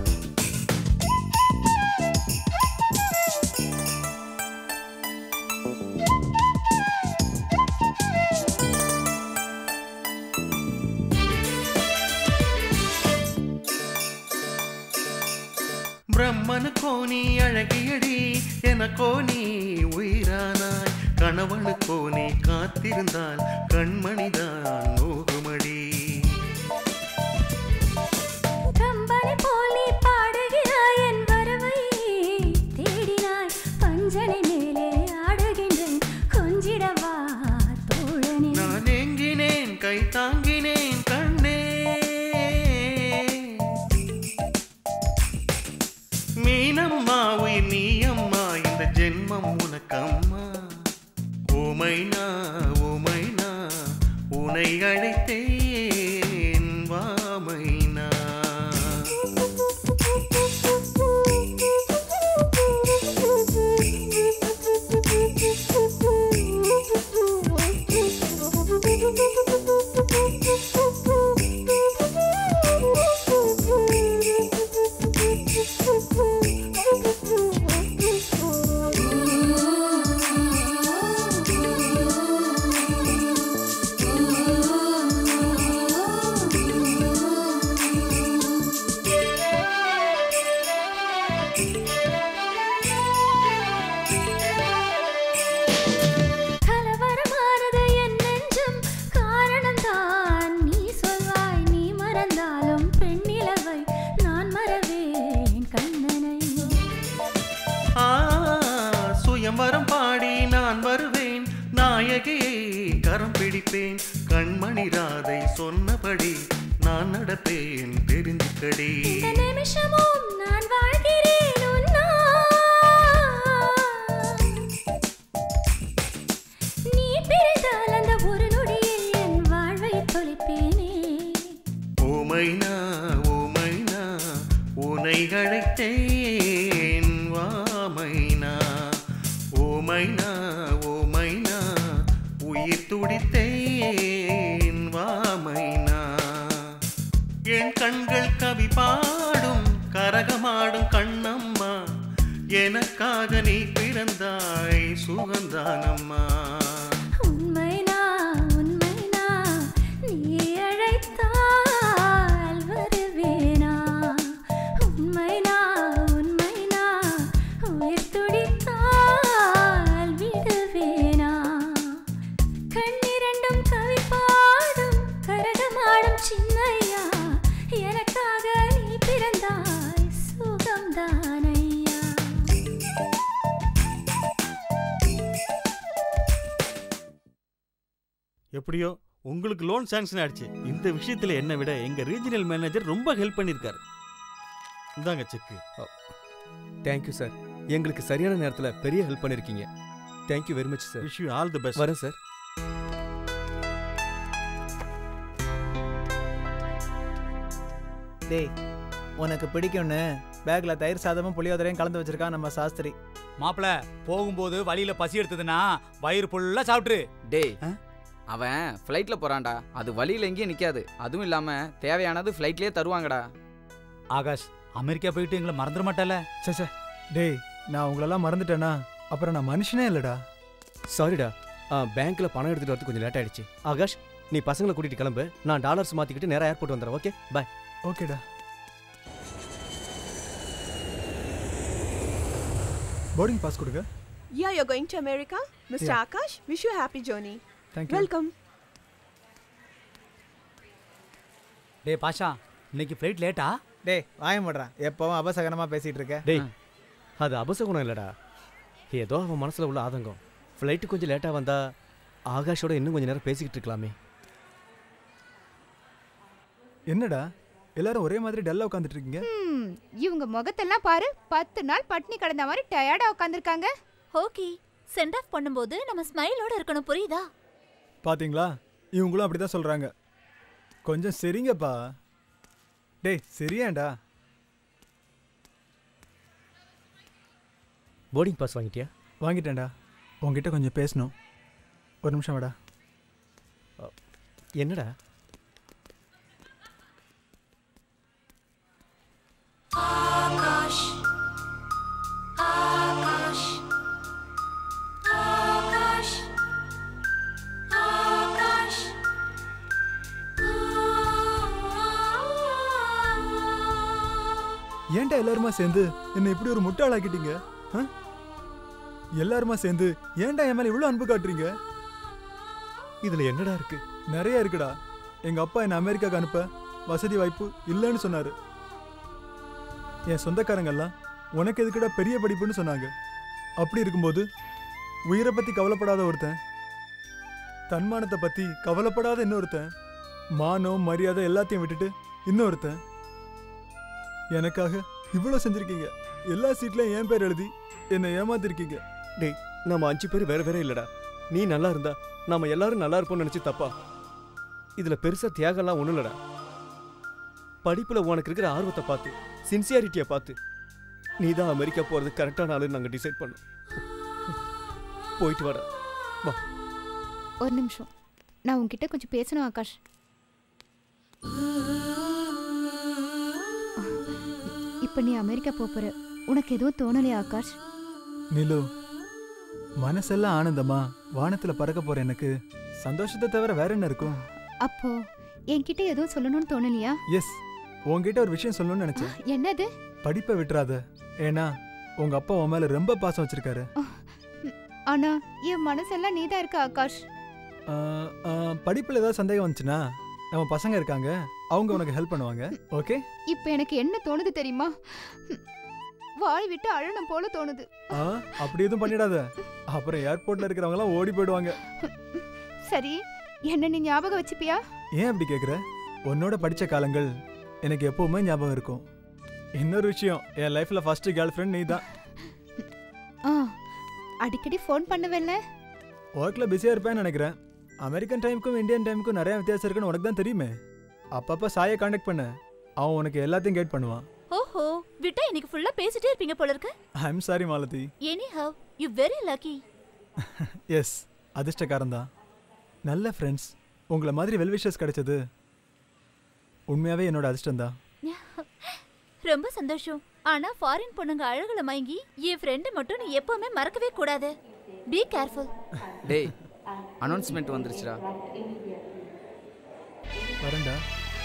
பிரம்மனுக்கோ நீ அழகியடி எனக்கோ நீ உயிரானாய் கணவனுக்கோ நீ காத்திருந்தால் கண்மணிதான் நோகுமடி கம்பனை போல் நீ பாடுகிறாய் என் வரவை தேடினாய் பஞ்சனை மேலே ஆடுகின்றேன் கொஞ்சிடவா தோழனே நான் எங்கினேன் கை தாங்கினேன் கண்ணே மீனம்மா உயிர் நீ அம்மா இந்த ஜென்மம் உனக்கம்மா ஓமைனா ஓமைனா உனை அழைத்தேன் வாமைனா கலவரமானது என் நெஞ்சம் காரணம்தான் நீ சொல்வாய் நீ மறந்தாலும் பெண்ணிலவை நான் மறவேன் கண்ணனை ஆ, சுயம்வரம் பாடி நான் வருவேன் நாயகியை கரம் பிடிப்பேன் கண்மணி ராதை சொன்னபடி நான் நடப்பேன் தெரிந்துக்கடி இந்த நிமிஷமும் நான் வாழ்கிறேன் உன்னால். நீ பிரிந்தால் அந்த ஒரு நொடியில் என் வாழ்வை தொலைப்பேனே ஓமைனா மைனா ஓ மைனா உயிர் துடித்தேன் வா மைனா என் கண்கள் கவி பாடும் கரகமாடும் கண்ணம்மா எனக்காக நீ பிறந்தாய் சுகந்தானம்மா உண்மைனா உண்மைனா நீ அழைத்தால் வருவேனா உண்மைனா உண்மைனா உயிர் துடித்தால் விடுவேனா கண்ணிரண்டும் கவி பாடும் கரகமாடும் சின்னையா எனக்காக நீ பிறந்தாய் சுகம்தானையா எப்படியோ உங்களுக்கு லோன் சாங்ஷன் ஆயிடுச்சு இந்த விஷயத்துல என்னை விட எங்க ரீஜனல் மேனேஜர் ரொம்ப ஹெல்ப் பண்ணியிருக்காரு இந்தாங்க செக்கு தேங்க்யூ சார் எங்களுக்கு சரியான நேரத்தில் பெரிய ஹெல்ப் பண்ணியிருக்கீங்க thank you very much sir wish you all the best வரேன் சார் டேய் உனக்கு பிடிக்கும்னு பேக்ல தயிர் சாதமும் புளியோதரையும் கலந்து வச்சிருக்கான் நம்ம சாஸ்திரி மாப்பிள போகும்போது வழியில பசி எடுத்ததுன்னா வயிறு ஃபுல்லா சாப்பிட்டுரு டேய் அவன் ஃப்ளைட்ல போறான்டா அது வழியில எங்கேயும் நிக்காது அதுவும் இல்லாம தேவையானது ஃப்ளைட்லயே தருவாங்கடா ஆகாஷ் அமெரிக்கா போயிட்டு எங்களை மறந்துட மாட்டல சே டேய் நான் உங்களெல்லாம் மறந்துட்டேனா அப்புறம் நான் மனுஷனே இல்லடா சாரிடா பேங்க்ல பணம் எடுத்துட்டு வரது கொஞ்சம் லேட் ஆயிடுச்சு ஆகாஷ் நீ பசங்களை கூட்டிட்டு கிளம்பு நான் டாலர்ஸ் மாத்திக்கிட்டு நேரா ஏர்போர்ட் வந்துடுறேன் ஓகே பாய் ஓகேடா போர்டிங் பாஸ் கொடுங்க Yeah, you're going to America? Mr. Yeah. Akash, wish you a happy journey. Thank you. Welcome. டேய் பாஷா இன்னைக்கு ஃப்ளைட் லேட்டா டேய் வாய மாட்றான் எப்பவும் அபசகனமா பேசிட்டு இருக்க டேய் அது அபசகுணம் இல்லடா ஏதோ அவன் மனசுல உள்ள ஆதங்கம் ஃப்ளைட்டு கொஞ்சம் லேட்டா வந்தா ஆகாஷோட இன்னும் கொஞ்சம் நேரம் பேசிக்கிட்டு இருக்கலாமே என்னடா எல்லாரும் ஒரே மாதிரி டல்லா உட்காந்துட்டு இருக்கீங்க ம், இவங்க முகத்தெல்லாம் பாரு பத்து நாள் பட்னி கடந்த மாதிரி டயர்டா உட்காந்துருக்காங்க ஓகே சென்ட் ஆஃப் பண்ணும்போது நம்ம ஸ்மைலோட இருக்கணும் புரியுதா பாத்தீங்களா இவங்களும் அப்படிதான் சொல்றாங்க கொஞ்சம் சரிங்கப்பா டேய் சரியாண்டா போர்டிங் பாஸ் வாங்கிட்டியா வாங்கிட்டேன்டா உங்ககிட்ட கொஞ்சம் பேசணும் ஒரு நிமிஷம் வாடா என்னடா ஆகாஷ் ஆகாஷ் ஆகாஷ் ஆகாஷ் ஏன்டா எல்லாருமா சேர்ந்து என்னை இப்படி ஒரு முட்டாளாக்கிட்டீங்க ஆ? எல்லாருமா சேர்ந்து ஏன்டா என் மேல இவ்வளவு அன்பு காட்டுறீங்க இதுல என்னடா இருக்கு நிறைய இருக்குடா எங்க அப்பா என்ன அமெரிக்காக்கு அனுப்ப வசதி வாய்ப்பு இல்லைன்னு சொன்னாரு என் சொந்தக்காரங்க எல்லாம் உனக்கு எதுக்குடா பெரிய படிப்புன்னு சொன்னாங்க அப்படி இருக்கும்போது உயிரை பத்தி கவலைப்படாத ஒருத்தன் தன்மானத்தை பத்தி கவலைப்படாத இன்னொருத்தன் மானம் மரியாதை எல்லாத்தையும் விட்டுட்டு இன்னொருத்தன் எனக்காக இவ்வளோ செஞ்சிருக்கீங்க எல்லா சீட்லயும் என் பேர் எழுதி என்னை ஏமாத்திருக்கீங்க டேய் நம்ம அஞ்சு பேர் வேற வேற இல்லடா நீ நல்லா இருந்தா நாம எல்லாரும் நல்லா இருப்போம்னு நினைச்சு தப்பா இதுல பெருசா தியாகம்லாம் ஒண்ணும் இல்லடா படிப்புல உனக்கு இருக்கிற ஆர்வத்தை பார்த்து சின்சியாரிட்டியை பார்த்து நீ தான் அமெரிக்கா போறது கரெக்டான ஆளுன்னு நாங்க டிசைட் பண்ணோம் போயிட்டு வாடா வா ஒரு நிமிஷம் நான் உன்கிட்ட கொஞ்சம் பேசணும் ஆகாஷ் இப்போ நீ அமெரிக்கா போப் போற உனக்கு எதுவும் தோணலையா ஆகாஷ் நிலு மனசெல்லாம் ஆனந்தமா வானத்துல பறக்க போற எனக்கு சந்தோஷத்தை தவிர வேற என்ன இருக்கும் அப்போ என்கிட்ட எதுவும் சொல்லணும்னு தோணலையா எஸ் உன்கிட்ட ஒரு விஷயம் சொல்லணும்னு நினைச்சேன் என்னது படிப்பை விட்டுறாத ஏன்னா உங்க அப்பா உன் மேல ரொம்ப பாசம் வச்சிருக்காரு ஆனா என் மனசெல்லாம் நீதான் இருக்க ஆகாஷ் ஆ, ஆ, படிப்புல ஏதாவது சந்தேகம் வந்துச்சுன்னா நம்ம பசங்க இருக்காங்க அவங்க உனக்கு ஹெல்ப் பண்ணுவாங்க ஓகே இப்போ எனக்கு என்ன தோணுது தெரியுமா வாய் விட்டு அழணும் போல தோணுது ஆ அப்படி எதுவும் பண்ணிடாத அப்புறம் ஏர்போர்ட்ல இருக்கிறவங்க எல்லாம் ஓடி போயிடுவாங்க சரி என்ன நீ ஞாபகம் வச்சுப்பியா ஏன் அப்படி கேக்குற உன்னோட படிச்ச காலங்கள் எனக்கு எப்பவுமே ஞாபகம் இருக்கும் இன்னொரு விஷயம் என் லைஃப்ல ஃபர்ஸ்ட் கேர்ள் ஃப்ரெண்ட் நீ தான் ஆ அடிக்கடி ஃபோன் பண்ணுவேல்ல ஒர்க்ல பிஸியா இருப்பேன்னு நினைக்கிறேன் அமெரிக்கன் டைமுக்கும் இந்தியன் டைமுக்கும் நிறைய வித்தியாசம் இருக்குன்னு உனக்கு தான் தெரியுமே அப்பப்ப சாயை காண்டாக்ட் பண்ண அவன் உனக்கு எல்லாத்தையும் கைட் பண்ணுவான் ஓஹோ விட்டா இன்னைக்கு ஃபுல்லா பேசிட்டே இருப்பீங்க போல இருக்கு I am sorry Malathi anyhow you very lucky yes அதிர்ஷ்டக்காரன் தான் நல்ல ஃப்ரெண்ட்ஸ் உங்களை மாதிரி வெல்விஷஸ் கிடைச்சது உண்மையாவே என்னோட அதிர்ஷ்டம் தான் ரொம்ப சந்தோஷம் ஆனா ஃபாரின் பொண்ணுங்க அழகுல மயங்கி என் ஃப்ரெண்டு மட்டும் நீ எப்பவுமே மறக்கவே கூடாது பி கேர்ஃபுல் டேய் அனௌன்ஸ்மெண்ட் வந்துருச்சுடா வரேன்டா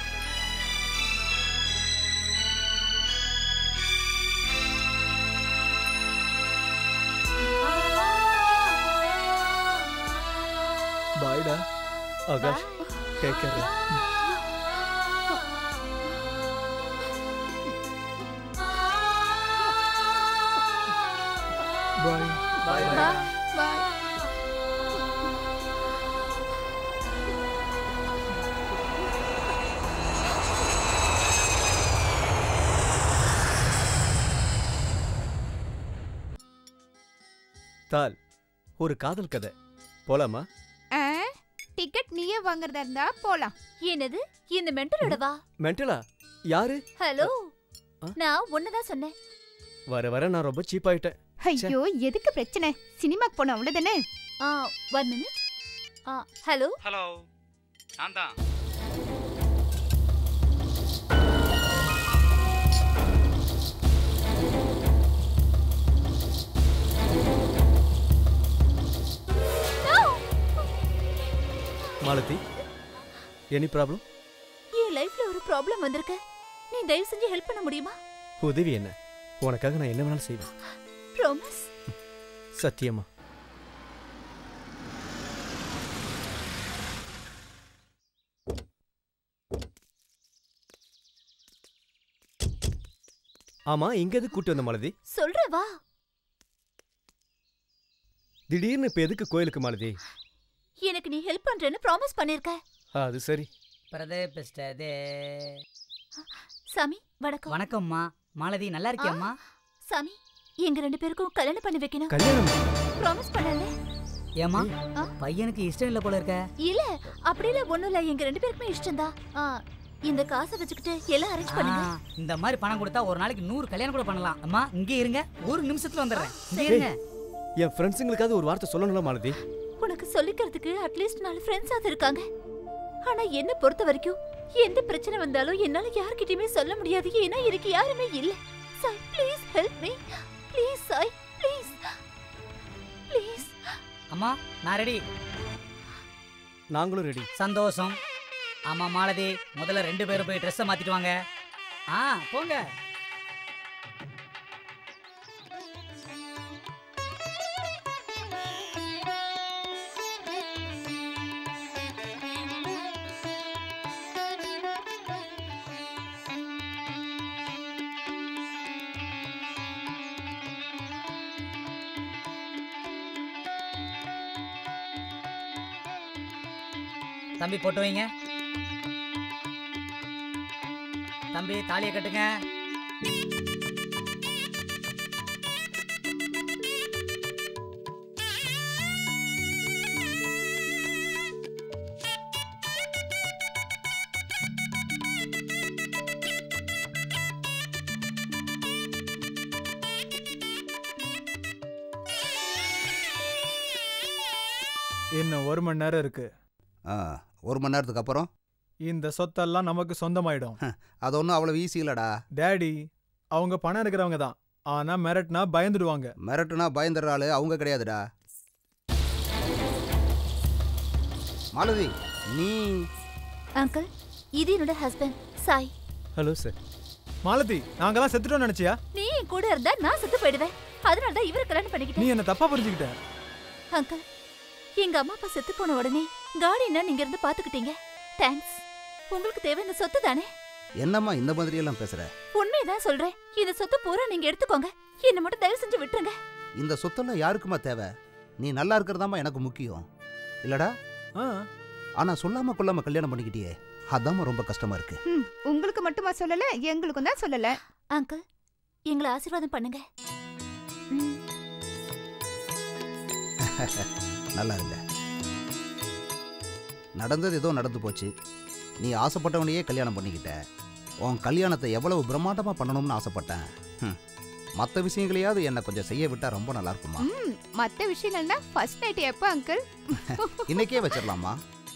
பாய்டா Akash take care bye bye bye தால் ஒரு காதல் கதை போலாமா ஆ டிக்கெட் நீயே வாங்குறதா இருந்தா போலாம் என்னது இந்த மென்டலோட வா மென்டலா யாரு ஹலோ நான் ஒன்னதான் சொன்னேன் வர வர நான் ரொம்ப சீப் ஆயிட்டேன் ஐயோ எதுக்கு பிரச்சனை சினிமாக்கு போனோம் அவ்வளவுதானே ஆ ஒன் மினிட் ஆ ஹலோ ஹலோ நான் தான் மாலதி எனி ப்ராப்ளம் என் லைஃப்ல ஒரு ப்ராப்ளம் வந்திருக்கு நீ தயவு செஞ்சு ஹெல்ப் பண்ண முடியுமா உதவி என்ன உனக்காக நான் என்ன வேணாலும் செய்வேன் ப்ராமிஸ் சத்தியமா ஆமா இங்க எதுக்கு கூட்டி வந்த மாலதி சொல்ற வா திடீர்னு இப்ப எதுக்கு கோயிலுக்கு மாலதி எனக்கு நீ ஹெல்ப் பண்றேன்னு ப்ராமிஸ் பண்ணிருக்க அது சரி பிரதேபிஸ்டதே சாமி வணக்கம் வணக்கம்மா மாலதி நல்லா இருக்கியம்மா சாமி எங்க ரெண்டு பேருக்கும் கல்யாணம் பண்ணி வைக்கணும் கல்யாணம் ப்ராமிஸ் பண்ணல ஏமா பையனுக்கு இஷ்டம் இல்ல போல இருக்க இல்ல அப்படி இல்ல ஒண்ணும் இல்ல எங்க ரெண்டு பேருக்குமே இஷ்டம் தான் இந்த காசை வச்சுக்கிட்டு எல்லாம் அரேஞ்ச் பண்ணுங்க ஆ, இந்த மாதிரி பணம் கொடுத்தா ஒரு நாளைக்கு நூறு கல்யாணம் கூட பண்ணலாம் அம்மா இங்கே இருங்க ஒரு நிமிஷத்துல வந்துடுறேன் இங்கே இருங்க என் ஃப்ரெண்ட்ஸுங்களுக்காவது ஒரு வார்த்தை சொல்லணும்ல மாலதி உனக்கு சொல்லிக்கிறதுக்கு அட்லீஸ்ட் நாலு ஃப்ரெண்ட்ஸாவது இருக்காங்க ஆனா என்ன பொறுத்த வரைக்கும் எந்த பிரச்சனை வந்தாலும் என்னால யார்கிட்டயுமே சொல்ல முடியாது ஏன்னா எனக்கு யாருமே இல்ல Sai please help me please Sai please please அம்மா நான் ரெடி நாங்களும் ரெடி சந்தோஷம் ஆமா மாலதி முதல்ல ரெண்டு பேரும் போய் ட்ரெஸ்ஸை மாத்திட்டு வாங்க ஆ போங்க தம்பி போட்டு வைங்க தம்பி தாலியை கட்டுங்க இன்னும் ஒரு மணி நேரம் இருக்கு ஆ ஒரு மணி நேரத்துக்கு அப்புறம் இந்த சொத்தெல்லாம் நமக்கு சொந்தமாயிடும் அது ஒன்றும் அவ்வளோ ஈஸி இல்லடா டேடி அவங்க பணம் இருக்கிறவங்க தான் ஆனா மிரட்னா பயந்துடுவாங்க மிரட்டுனா பயந்துடுற ஆளு அவங்க கிடையாதுடா மாலதி நீ அங்கிள் இது என்னோட husband Sai hello sir Malathi நாங்கெல்லாம் செத்துட்டோம் நினைச்சியா நீ என் கூட இருந்தா நான் செத்து போயிடுவேன் அதனால தான் இவரை கல்யாணம் நீ பண்ணிக்கிட்டேன் என்ன தப்பா புரிஞ்சுக்கிட்ட அங்கிள் எங்க அம்மா அப்பா செத்து போன உடனே கார்டியனா நீங்க இருந்து பாத்துக்கிட்டீங்க தேங்க்ஸ் உங்களுக்கு தேவை இந்த சொத்து தானே என்னம்மா இந்த மாதிரி எல்லாம் பேசுற உண்மையதான் சொல்றேன் இந்த சொத்து பூரா நீங்க எடுத்துக்கோங்க என்ன மட்டும் தயவு செஞ்சு விட்டுருங்க இந்த சொத்தெல்லாம் யாருக்குமா தேவை நீ நல்லா இருக்கிறதாம்மா எனக்கு முக்கியம் இல்லடா ஆனா சொல்லாம கொள்ளாம கல்யாணம் பண்ணிக்கிட்டியே அதாம்மா ரொம்ப கஷ்டமா இருக்கு ம், உங்களுக்கு மட்டுமா சொல்லல எங்களுக்கும் தான் சொல்லல அங்கிள் எங்களை ஆசீர்வாதம் பண்ணுங்க நல்லா இருங்க நடந்தது ஏதோ நடந்து போச்சு நீ ஆசைப்பட்டவனையே கல்யாணம் பண்ணிக்கிட்ட உன் கல்யாணத்தை எவ்வளவு பிரம்மாண்டமாக பண்ணணும்னு ஆசைப்பட்டேன் ஹம். மற்ற விஷயங்களையாவது என்னை கொஞ்சம் செய்ய விட்டா ரொம்ப நல்லா இருக்குமா ம் மத்த விஷயங்கள்னா ஃபர்ஸ்ட் நைட் எப்போ அங்கிள் இன்னைக்கே வச்சிடலாமா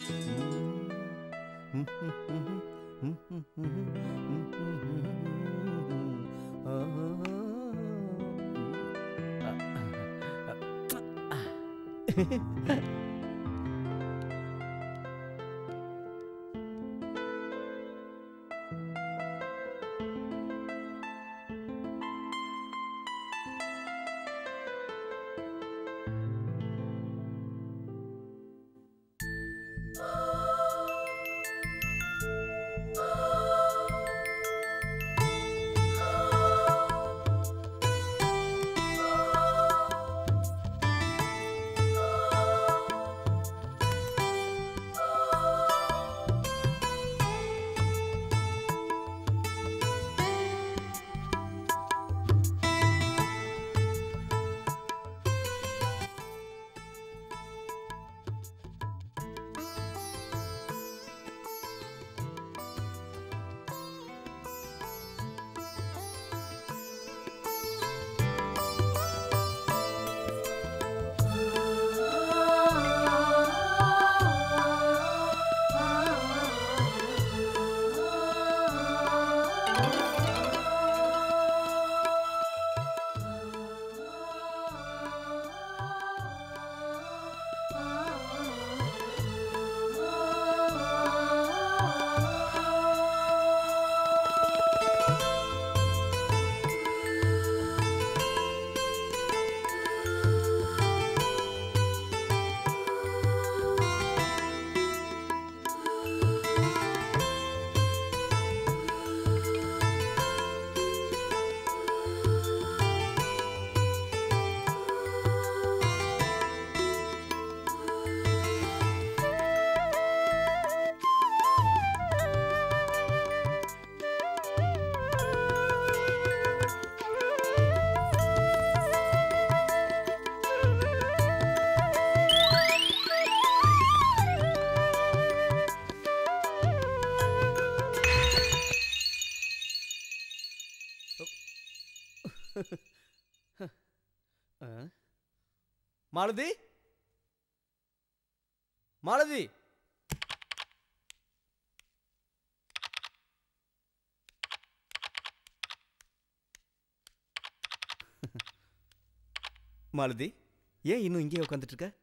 ஆ? மாலதி மாலதி மாலதி ஏன் இன்னும் இங்கேயே உட்காந்துட்டு இருக்க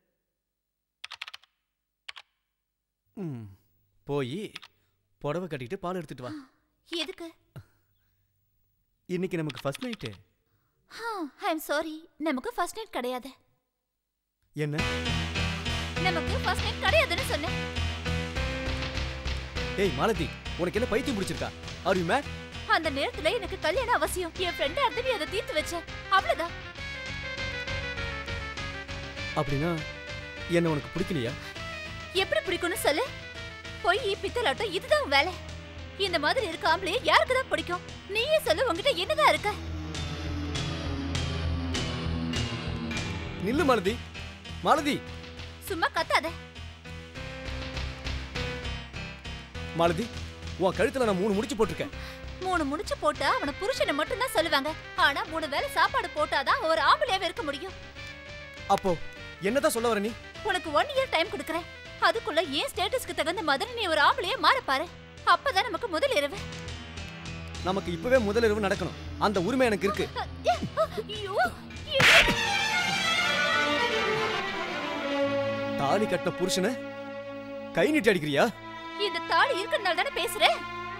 ம் போய் புடவை கட்டிட்டு பால் எடுத்துட்டு வா எதுக்கு இன்னைக்கு நமக்கு first night I am sorry நமக்கு ஃபர்ஸ்ட் நைட் கிடையாது என்ன நமக்கு ஃபர்ஸ்ட் நைட் கிடையாதுன்னு சொன்னேன் ஏய் மாலதி உனக்கு என்ன பைத்தியம் பிடிச்சிருக்கா ஆர் யூ மேட் அந்த நேரத்துல எனக்கு கல்யாணம் அவசியம் என் ஃப்ரெண்டா இருந்து நீ அதை தீர்த்து வச்ச அவ்வளவுதான் அப்படின்னா என்ன உனக்கு பிடிக்கலையா எப்படி பிடிக்கும்னு சொல்லு பொய் பித்தலாட்டம் இதுதான் உன் வேலை இந்த மாதிரி இருக்க ஆம்பளைய யாருக்கு தான் பிடிக்கும் நீயே சொல்லு உன்கிட்ட என்னதான் இருக்க நில்லு மாலதி மாலதி சும்மா கத்தாத மாலதி உன் கழுத்துல நான் மூணு முடிச்சு போட்டிருக்கேன் மூணு முடிச்சு போட்டா அவன புருஷனை மட்டும்தான் சொல்லுவாங்க ஆனா மூணு வேளை சாப்பாடு போட்டாதான் ஒரு ஆம்பளையாவே இருக்க முடியும் அப்போ என்னதான் சொல்ல வர நீ உனக்கு ஒன் இயர் டைம் கொடுக்கறேன் அதுக்குள்ள ஏன் ஸ்டேட்டஸ்க்கு தகுந்த மாதிரி நீ ஒரு ஆம்பளையே மாற பாரு அப்பதான் நமக்கு முதல் இரவு நமக்கு இப்பவே முதல் இரவு நடக்கணும் அந்த உரிமை எனக்கு இருக்கு ஐயோ தாலி கட்டின புருஷனை கை நீட்டி அடிக்கிறியா இந்த தாலி இருக்கறனால தானே பேசுறேன்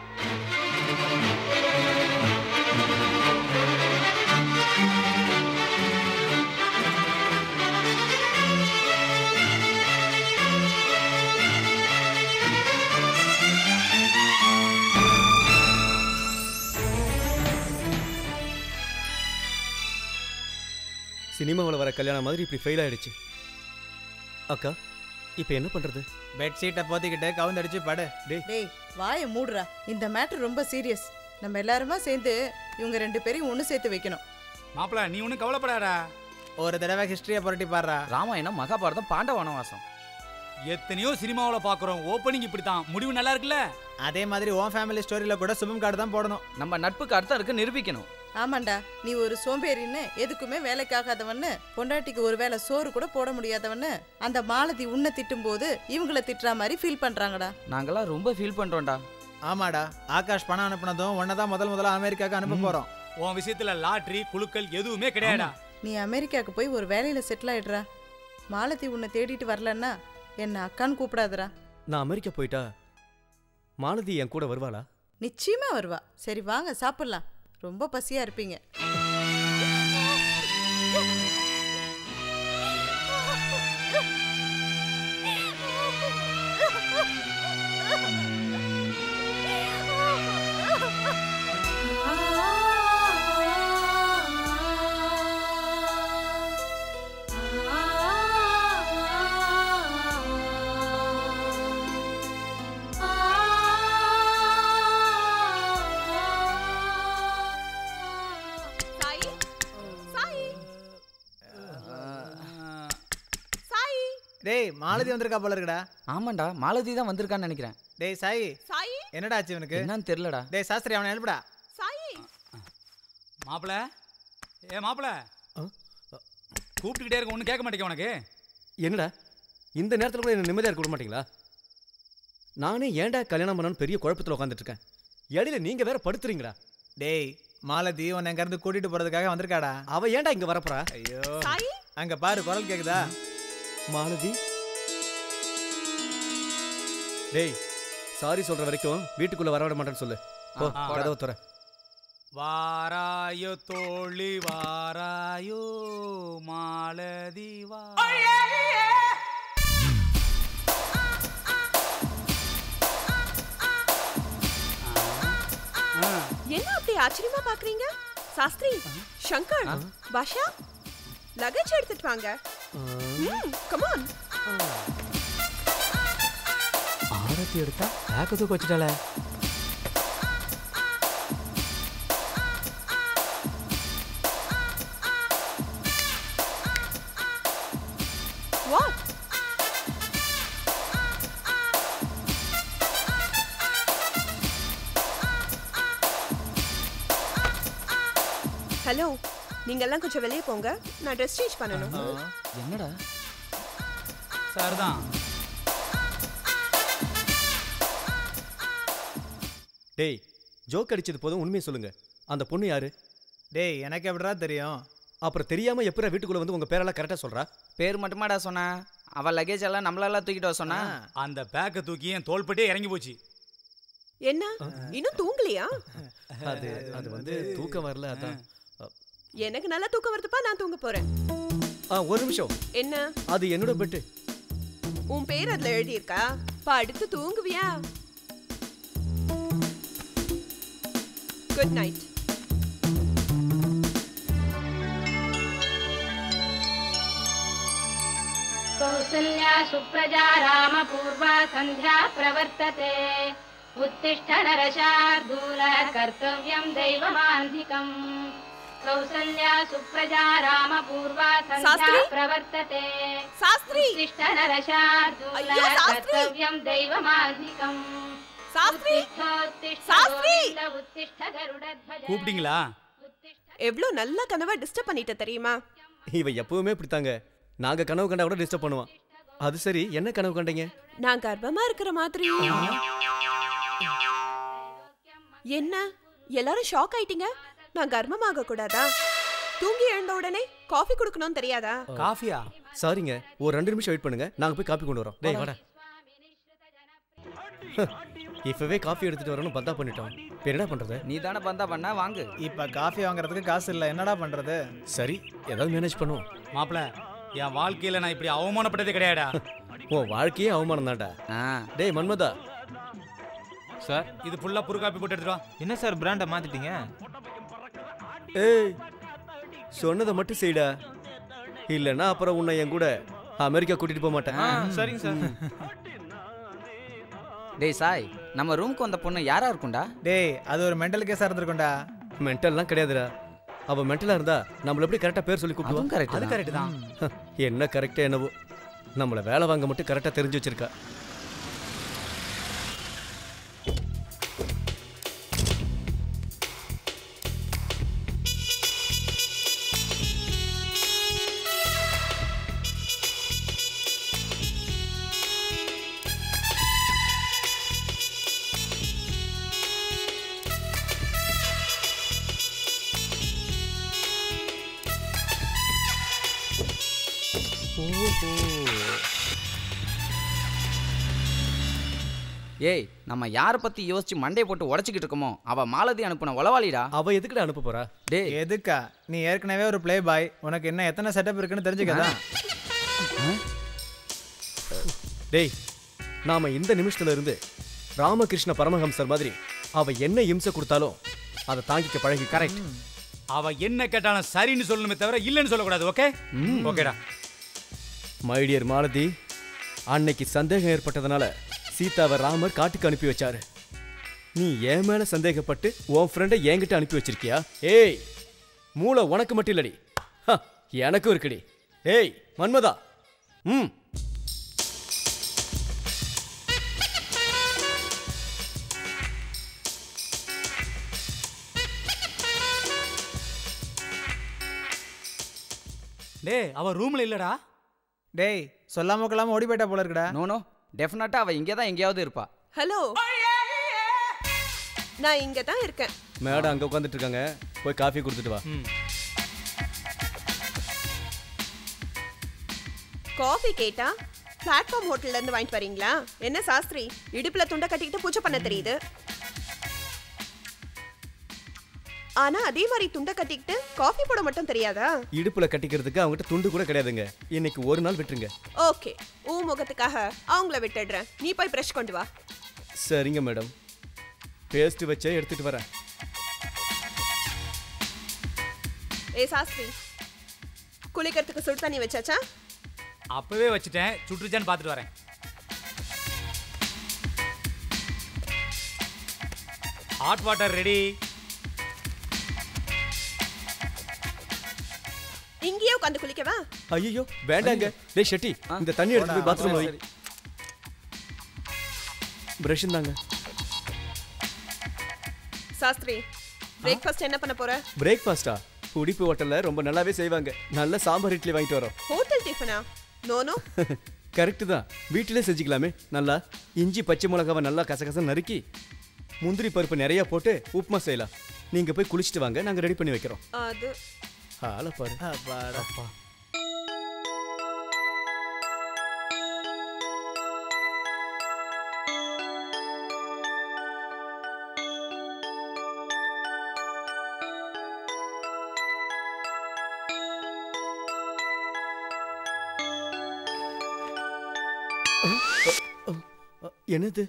சினிமாவில் வர கல்யாணம் மாதிரி இப்படி ஃபெயில் ஆயிடுச்சு அக்கா இப்போ என்ன பண்றது பெட்ஷீட்டை போத்திக்கிட்டு கவுந்தடிச்சு படு டேய் டேய் வாயை மூடுறா இந்த மேட்டர் ரொம்ப சீரியஸ் நம்ம எல்லாருமா சேர்ந்து இவங்க ரெண்டு பேரையும் ஒன்று சேர்த்து வைக்கணும் மாப்பிள நீ ஒன்றும் கவலைப்படாடா ஒரு தடவை ஹிஸ்டரியை புரட்டி பாடுறா ராமாயணம் மகாபாரதம் பாண்ட வனவாசம் எத்தனையோ சினிமாவில் பார்க்குறோம் ஓப்பனிங் இப்படி தான் முடிவு நல்லா இருக்குல்ல அதே மாதிரி உன் ஃபேமிலி ஸ்டோரியில கூட சுமம் கார்டு தான் போடணும் நம்ம நட்புக்கு அர்த்தம் இருக்கு நிரூபிக்கணும் ஆமாண்டா நீ ஒரு சோம்பேறின்னு எதுக்குமே வேலைக்காகாதவன்னு பொண்டாட்டிக்கு ஒரு வேளை சோறு கூட போட முடியாதவன்னு அந்த மாலதி உன்னை திட்டும் போது இவங்கள திட்டுற மாதிரி ஃபீல் பண்றாங்கடா நாங்கெல்லாம் ரொம்ப ஃபீல் பண்றோம்டா ஆமாடா ஆகாஷ் பணம் அனுப்புனதும் ஒன்னை தான் முதல் முதல்ல அமெரிக்காவுக்கு அனுப்ப போறோம் உன் விஷயத்துல லாட்ரி குழுக்கள் எதுவுமே கிடையாடா நீ அமெரிக்காவுக்கு போய் ஒரு வேலையில செட்டில் ஆயிடுறா மாலதி உன்னை தேடிட்டு வரலன்னா என்ன அக்கான்னு கூப்பிடாதடா நான் அமெரிக்கா போயிட்டா மாலதி என் கூட வருவாளா நிச்சயமா வருவா சரி வாங்க சாப்பிடலாம் ரொம்ப பசியா இருப்பீங்க சாய் சாய் சாய் டேய் மாலதி வந்திருக்கா போல இருக்குடா ஆமாண்டா மாலதி தான் வந்திருக்கான்னு நினைக்கிறேன் டேய் சாய் சாய் என்னடா ஆச்சு இவனுக்கு என்னன்னு தெரியலடா டேய் சாஸ்திரி அவனை எழுப்புடா சாய் மாப்பிள ஏ மாப்பிள கூப்பிட்டுக்கிட்டே இருக்க ஒன்றும் கேட்க மாட்டேங்க உனக்கு என்னடா இந்த நேரத்தில் கூட என்ன நிம்மதியாக இருக்க விட மாட்டீங்களா நானே ஏன்டா கல்யாணம் பண்ணணும்னு பெரிய குழப்பத்தில் உட்காந்துட்டு இருக்கேன் இடையில நீங்க வேற படுத்துறீங்களா டேய் மாலதி உன்னை இங்க இருந்து கூட்டிட்டு போறதுக்காக வந்திருக்காடா அவ ஏன்டா இங்க வரப்போறா ஐயோ சாய் அங்க பாரு குரல் கேக்குதா மாலதி டேய் சாரி சொல்ற வரைக்கும் வீட்டுக்குள்ள வரவிட மாட்டேன்னு சொல்லு போ ஆ, ஆ. கதவை துற வாராயோ தோழி வாராயோ மாலதி வா என்ன அப்படி ஆச்சரியமா பாக்குறீங்க சாஸ்திரி சங்கர் பாஷா லகேஜ் எடுத்துட்டு வாங்க கமான் ஆரத்தி எடுத்தா பேக்க தூக்க வச்சுட்டால வாட் ஹலோ நீங்க எல்லாம் கொஞ்சம் வெளியே போங்க நான் ட்ரெஸ் சேஞ்ச் பண்ணணும் என்னடா சார் தான் டேய் ஜோக் அடிச்சது போதும் உண்மையை சொல்லுங்க அந்த பொண்ணு யாரு டேய் எனக்கு எப்படிடா தெரியும் அப்புறம் தெரியாம எப்பறம் வீட்டுக்குள்ள வந்து உங்க பேரெல்லாம் கரெக்டா சொல்றா பேர் மட்டுமாடா சொன்னா அவ லக்கேஜ் எல்லாம் நம்மளெல்லாம் தூக்கிட்டு வர சொன்னா அந்த பேக்கை தூக்கி என் தோள்பட்டே இறங்கி போச்சு என்ன இன்னும் தூங்கலையா அது அது வந்து தூக்கம் வரல அதான் எனக்கு நல்லா தூக்கம் வருதுப்பா நான் தூங்க போறேன் ஆ ஒரு நிமிஷம் என்ன அது என்னோட பெட்டு உன் பேர் அதுல எழுதியிருக்கா படுத்து தூங்குவியா குட் நைட் कौसल्या सुप्रजा रामपूर्वा सन्ध्या प्रवर्तते उत्तिष्ठ नरशार्दूल कर्तव्यं दैवमान्धिकम् कौसल्या सुप्रजा रामपूर्वा सन्ध्या शास्त्री? प्रवर्तते शास्त्री? उत्तिष्ठ नरशार्दूल अय्यो, शास्त्री! कर्तव्यं दैवमान्धिकम् शास्त्री? उत्तिष्ठोत्तिष्ठ शास्त्री? गोविन्द उत्तिष्ठ गरुडध्वज கூப்பிட்டீங்களா எவ்வளவு நல்ல கனவா டிஸ்டர்ப் பண்ணிட்ட தெரியுமா இவ எப்பவுமே இப்படித்தாங்க நாங்க கனவு கண்டா கூட டிஸ்டர்ப் பண்ணுவான் அது சரி என்ன கனவு கண்டீங்க நான் கர்ப்பமா இருக்கிற மாதிரி என்ன எல்லாரும் ஷாக் ஆயிட்டீங்க நான் கர்ப்பமாக கூடாதா தூங்கி எழுந்த உடனே காஃபி குடுக்கணும்னு தெரியாதா காஃபியா சாரிங்க ஒரு ரெண்டு நிமிஷம் வெயிட் பண்ணுங்க நாங்க போய் காப்பி கொண்டு வரோம் டேய் வாடா இப்பவே காஃபி எடுத்துட்டு வரணும் பந்தா பண்ணிட்டோம் இப்ப என்னடா பண்றது நீ தானே பந்தா பண்ண வாங்கு இப்ப காஃபி வாங்குறதுக்கு காசு இல்ல என்னடா பண்றது சரி ஏதாவது மேனேஜ் பண்ணுவோம் மாப்பிள என் வாழ்க்கையில நான் இப்படி அவமானப்பட்டதே கிடையாடா உன் வாழ்க்கையே அவமானம் தான்டா டேய் மன்மதா சார் இது ஃபுல்லா புரு காப்பி போட்டு எடுத்துட்டு வா என்ன சார் பிராண்டை மாத்திட்டீங்க ஏய் சொன்னதை மட்டும் செய்டா இல்லைன்னா அப்புறம் உன்னை என் கூட அமெரிக்கா கூட்டிட்டு போக மாட்டேன் ஆ, சரிங்க சார். டேய் சாய் நம்ம ரூமுக்கு வந்த பொண்ணு யாரா இருக்கும்டா டேய் அது ஒரு மெண்டல் கேஸா இருந்திருக்கும்டா மென்டல்லாம் கிடையாதுடா அவ மென்டலா இருந்தா நம்மள எப்படி கரெக்டா பேர் சொல்லி கூப்பிடுவா அதுவும் correct அது தான். கரெக்ட் தான் என்ன கரெக்டா என்னவோ நம்மள வேலை வாங்க மட்டும் கரெக்டா தெரிஞ்சு வச்சிருக்கா ஏய் நம்ம யாரை பத்தி யோசிச்சு மண்டையை போட்டு உடச்சிக்கிட்டு இருக்கோமோ அவ மாலதி அனுப்புன உளவாளிடா அவ எதுக்குடா அனுப்ப போறா டேய் எதுக்கா நீ ஏற்கனவே ஒரு ப்ளே பாய் உனக்கு என்ன எத்தனை செட்டப் இருக்குன்னு தெரிஞ்சுக்கதான் டேய் நாம இந்த நிமிஷத்துல இருந்து ராமகிருஷ்ண பரமஹம்சர் மாதிரி அவ என்ன இம்சை கொடுத்தாலும் அதை தாங்கிக்க பழகி கரெக்ட் அவ என்ன கேட்டாலும் சரின்னு சொல்லணுமே தவிர இல்லைன்னு சொல்லக்கூடாது ஓகே ஓகேடா மை டியர் மாலதி அன்னைக்கு சந்தேகம் ஏற்பட்டதுனால சீதாவை ராமர் காட்டுக்கு அனுப்பி வச்சாரு நீ என் மேல சந்தேகப்பட்டு உன் ஃப்ரெண்டை என்கிட்ட அனுப்பி வச்சிருக்கியா ஏய் மூளை உனக்கு மட்டும் இல்லடி ஹ, எனக்கும் இருக்குடி ஏய் மன்மதா ம் டேய் அவ ரூம்ல இல்லடா டேய் சொல்லாம கொள்ளாம ஓடி போயிட்டா போல இருக்குடா நோ நோ டெஃபினட்டா அவ இங்கே தான் எங்கேயாவது இருப்பா ஹலோ நான் இங்க தான் இருக்கேன் மேடம் அங்க உட்காந்துட்டு இருக்காங்க போய் காஃபி கொடுத்துட்டு வா காஃபி கேட்டா பிளாட்ஃபார்ம் ஹோட்டல்ல இருந்து வாங்கிட்டு வரீங்களா என்ன சாஸ்திரி இடுப்புல துண்டை கட்டிக்கிட்டு பூஜை பண்ண தெரியுது ஆனா அதே மாதிரி துண்டை கட்டிக்கிட்டு காஃபி போட மட்டும் தெரியாதா இடுப்புல கட்டிக்கிறதுக்கு அவங்ககிட்ட துண்டு கூட கிடையாதுங்க இன்னைக்கு ஒரு நாள் விட்டுருங்க ஓகே ஊ முகத்துக்காக அவங்கள விட்டுடுறேன் நீ போய் ப்ரஷ் கொண்டு வா சரிங்க மேடம் பேஸ்ட் வச்சே எடுத்துட்டு வரேன் ஏ சாஸ்திரி குளிக்கிறதுக்கு சுடு தண்ணி வச்சாச்சா அப்பவே வச்சுட்டேன் சுற்றுச்சான்னு பார்த்துட்டு வரேன் ஹாட் வாட்டர் ரெடி இங்கேயே உட்காந்து குளிக்கவா ஐயோ வேண்டாங்க டேய் ஷெட்டி இந்த தண்ணி எடுத்து போய் பாத்ரூம்ல வை பிரஷ் தாங்க சாஸ்திரி பிரேக்ஃபாஸ்ட் என்ன பண்ண போற பிரேக்ஃபாஸ்டா உடிப்பு ஹோட்டல்ல ரொம்ப நல்லாவே செய்வாங்க நல்ல சாம்பார் இட்லி வாங்கிட்டு வரோம் ஹோட்டல் டிஃபனா நோ நோ கரெக்டு தான் வீட்டிலே செஞ்சுக்கலாமே நல்லா இஞ்சி பச்சை மிளகாவை நல்லா கசகச நறுக்கி முந்திரி பருப்பு நிறைய போட்டு உப்புமா செய்யலாம் நீங்க போய் குளிச்சுட்டு வாங்க நாங்க ரெடி பண்ணி வைக்கிறோம் அது ஆளை பாரு அப்பாடா என்னது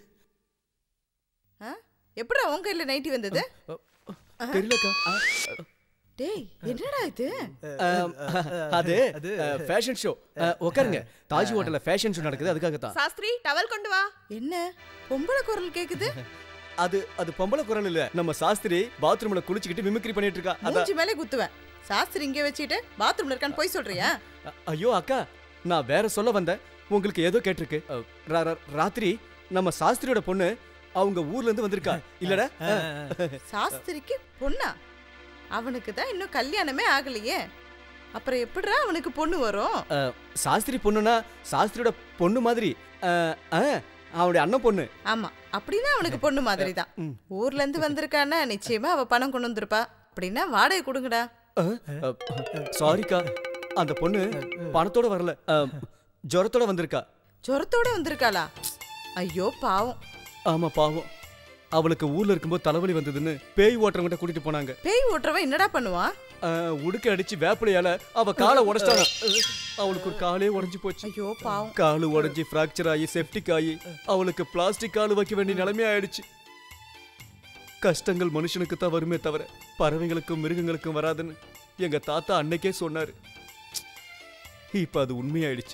எப்படா உன் கையில நைட்டி வந்தது தெரியலக்கா டேய் என்னடா இது ஆம், அது ஃபேஷன் ஷோ உட்காருங்க தாஜ் ஹோட்டல்ல ஃபேஷன் ஷோ நடக்குது அதுக்காக தான் சாஸ்திரி டவல் கொண்டு வா என்ன பொம்பளை குரல் கேக்குது அது அது பொம்பளை குரல் இல்ல நம்ம சாஸ்திரி பாத்ரூம்ல குளிச்சுக்கிட்டு மிமிக்ரி பண்ணிட்டு இருக்கா அதான் மூஞ்சி மேலே குத்துவேன் சாஸ்திரி இங்கே வச்சுட்டு பாத்ரூம்ல இருக்கான்னு போய் சொல்றியா அ- ஐயோ அக்கா நான் வேற சொல்ல வந்தேன் உங்களுக்கு ஏதோ கேட்டிருக்கு அ, ரா- ரா- ராத்திரி நம்ம சாஸ்திரியோட பொண்ணு அவங்க ஊர்ல இருந்து வந்திருக்கா இல்லடா சாஸ்திரிக்கு பொண்ணா அவனுக்கு தான் இன்னும் கல்யாணமே ஆகலையே அப்புறம் எப்படிடா அவனுக்கு பொண்ணு வரும் அ, சாஸ்திரி பொண்ணுனா சாஸ்திரியோட பொண்ணு மாதிரி அ, அ, அவனுடைய அண்ணன் பொண்ணு ஆமா அப்படின்னா அவனுக்கு பொண்ணு மாதிரி தான் ஊர்ல இருந்து வந்திருக்கான்னா நிச்சயமா அவ பணம் கொண்டு வந்திருப்பா அப்படின்னா வாடகை கொடுங்கடா சாரிக்கா அந்த பொண்ணு பணத்தோட வரல அ, ஜுரத்தோட வந்திருக்கா ஜுரத்தோட வந்திருக்காளா ஐயோ பாவம் ஆமா பாவம் அவளுக்கு ஊர்ல இருக்கும்போது தலைவலி வந்ததுன்னு பேய் ஓட்டுறவங்கிட்ட கூட்டிட்டு போனாங்க பேய் ஓட்டுறவன் என்னடா பண்ணுவான் அஹ், உடுக்க அடிச்சு வேப்பிலையால அவ காலை உடைச்சிட்டாங்க அவளுக்கு ஒரு காலே உடைஞ்சு போச்சு ஐயோ பாவம் காலு உடைஞ்சு ஃப்ராக்சர் ஆகி செப்டிக் ஆகி அவளுக்கு பிளாஸ்டிக் காலு வைக்க வேண்டிய நிலைமை ஆயிடுச்சு கஷ்டங்கள் மனுஷனுக்கு தான் வருமே தவிர பறவைகளுக்கும் மிருகங்களுக்கும் வராதுன்னு எங்க தாத்தா அன்னைக்கே சொன்னாரு இப்ப அது உண்மையாயிடுச்சு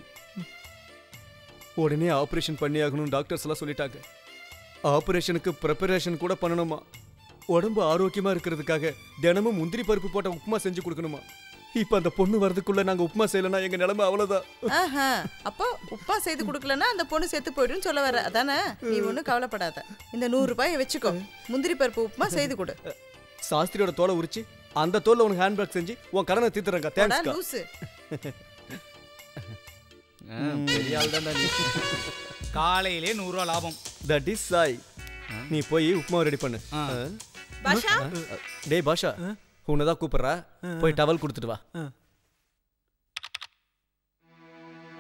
உடனே ஆபரேஷன் பண்ணி ஆகணும் டாக்டர்ஸ் எல்லாம் சொல்லிட்டாங்க ஆபரேஷனுக்கு ப்ரிப்பரேஷன் கூட பண்ணணுமா உடம்பு ஆரோக்கியமா இருக்கிறதுக்காக தினமும் முந்திரி பருப்பு போட்ட உப்புமா செஞ்சு கொடுக்கணுமா இப்ப அந்த பொண்ணு வரதுக்குள்ள நாங்க உப்புமா செய்யலனா எங்க நிலைமை அவ்வளவுதான் ஆஹா அப்போ உப்பா செய்து கொடுக்கலன்னா அந்த பொண்ணு செத்து போயிடுன்னு சொல்ல வர அதானே நீ ஒன்றும் கவலைப்படாத இந்த நூறு ரூபாயை வச்சுக்கோ முந்திரி பருப்பு உப்புமா செய்து கொடு சாஸ்திரியோட தோலை உரிச்சு அந்த தோல்ல உனக்கு ஹேண்ட்பேக் செஞ்சு உன் கடனை தீர்த்துறேங்க போடா, தேங்க்ஸ் லூசு பெரிய ஆள் நீ காலையிலே நூறுரூவா லாபம் தட் இஸ் சாய் நீ போய் உப்புமா ரெடி பண்ணு ஆ. ஆ. பாஷா? ஆ. டேய் பாஷா உன்னதான் கூப்பிடுறா போய் டவல் கொடுத்துட்டு வா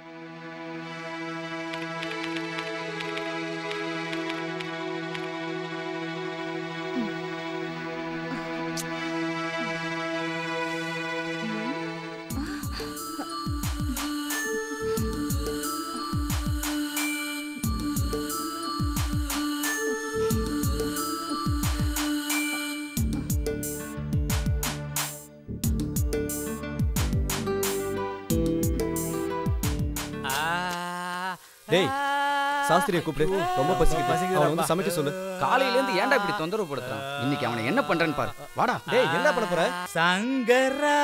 டேய் சாஸ்திரியை கூப்பிடு ரொம்ப பசிக்குது அவனை வந்து சமைக்க சொல்லு காலையில இருந்து ஏன்டா இப்படி தொந்தரவு படுத்துறான் இன்னைக்கு அவனை என்ன பண்றேன்னு பாரு வாடா டேய் என்ன பண்ண போற சங்கரா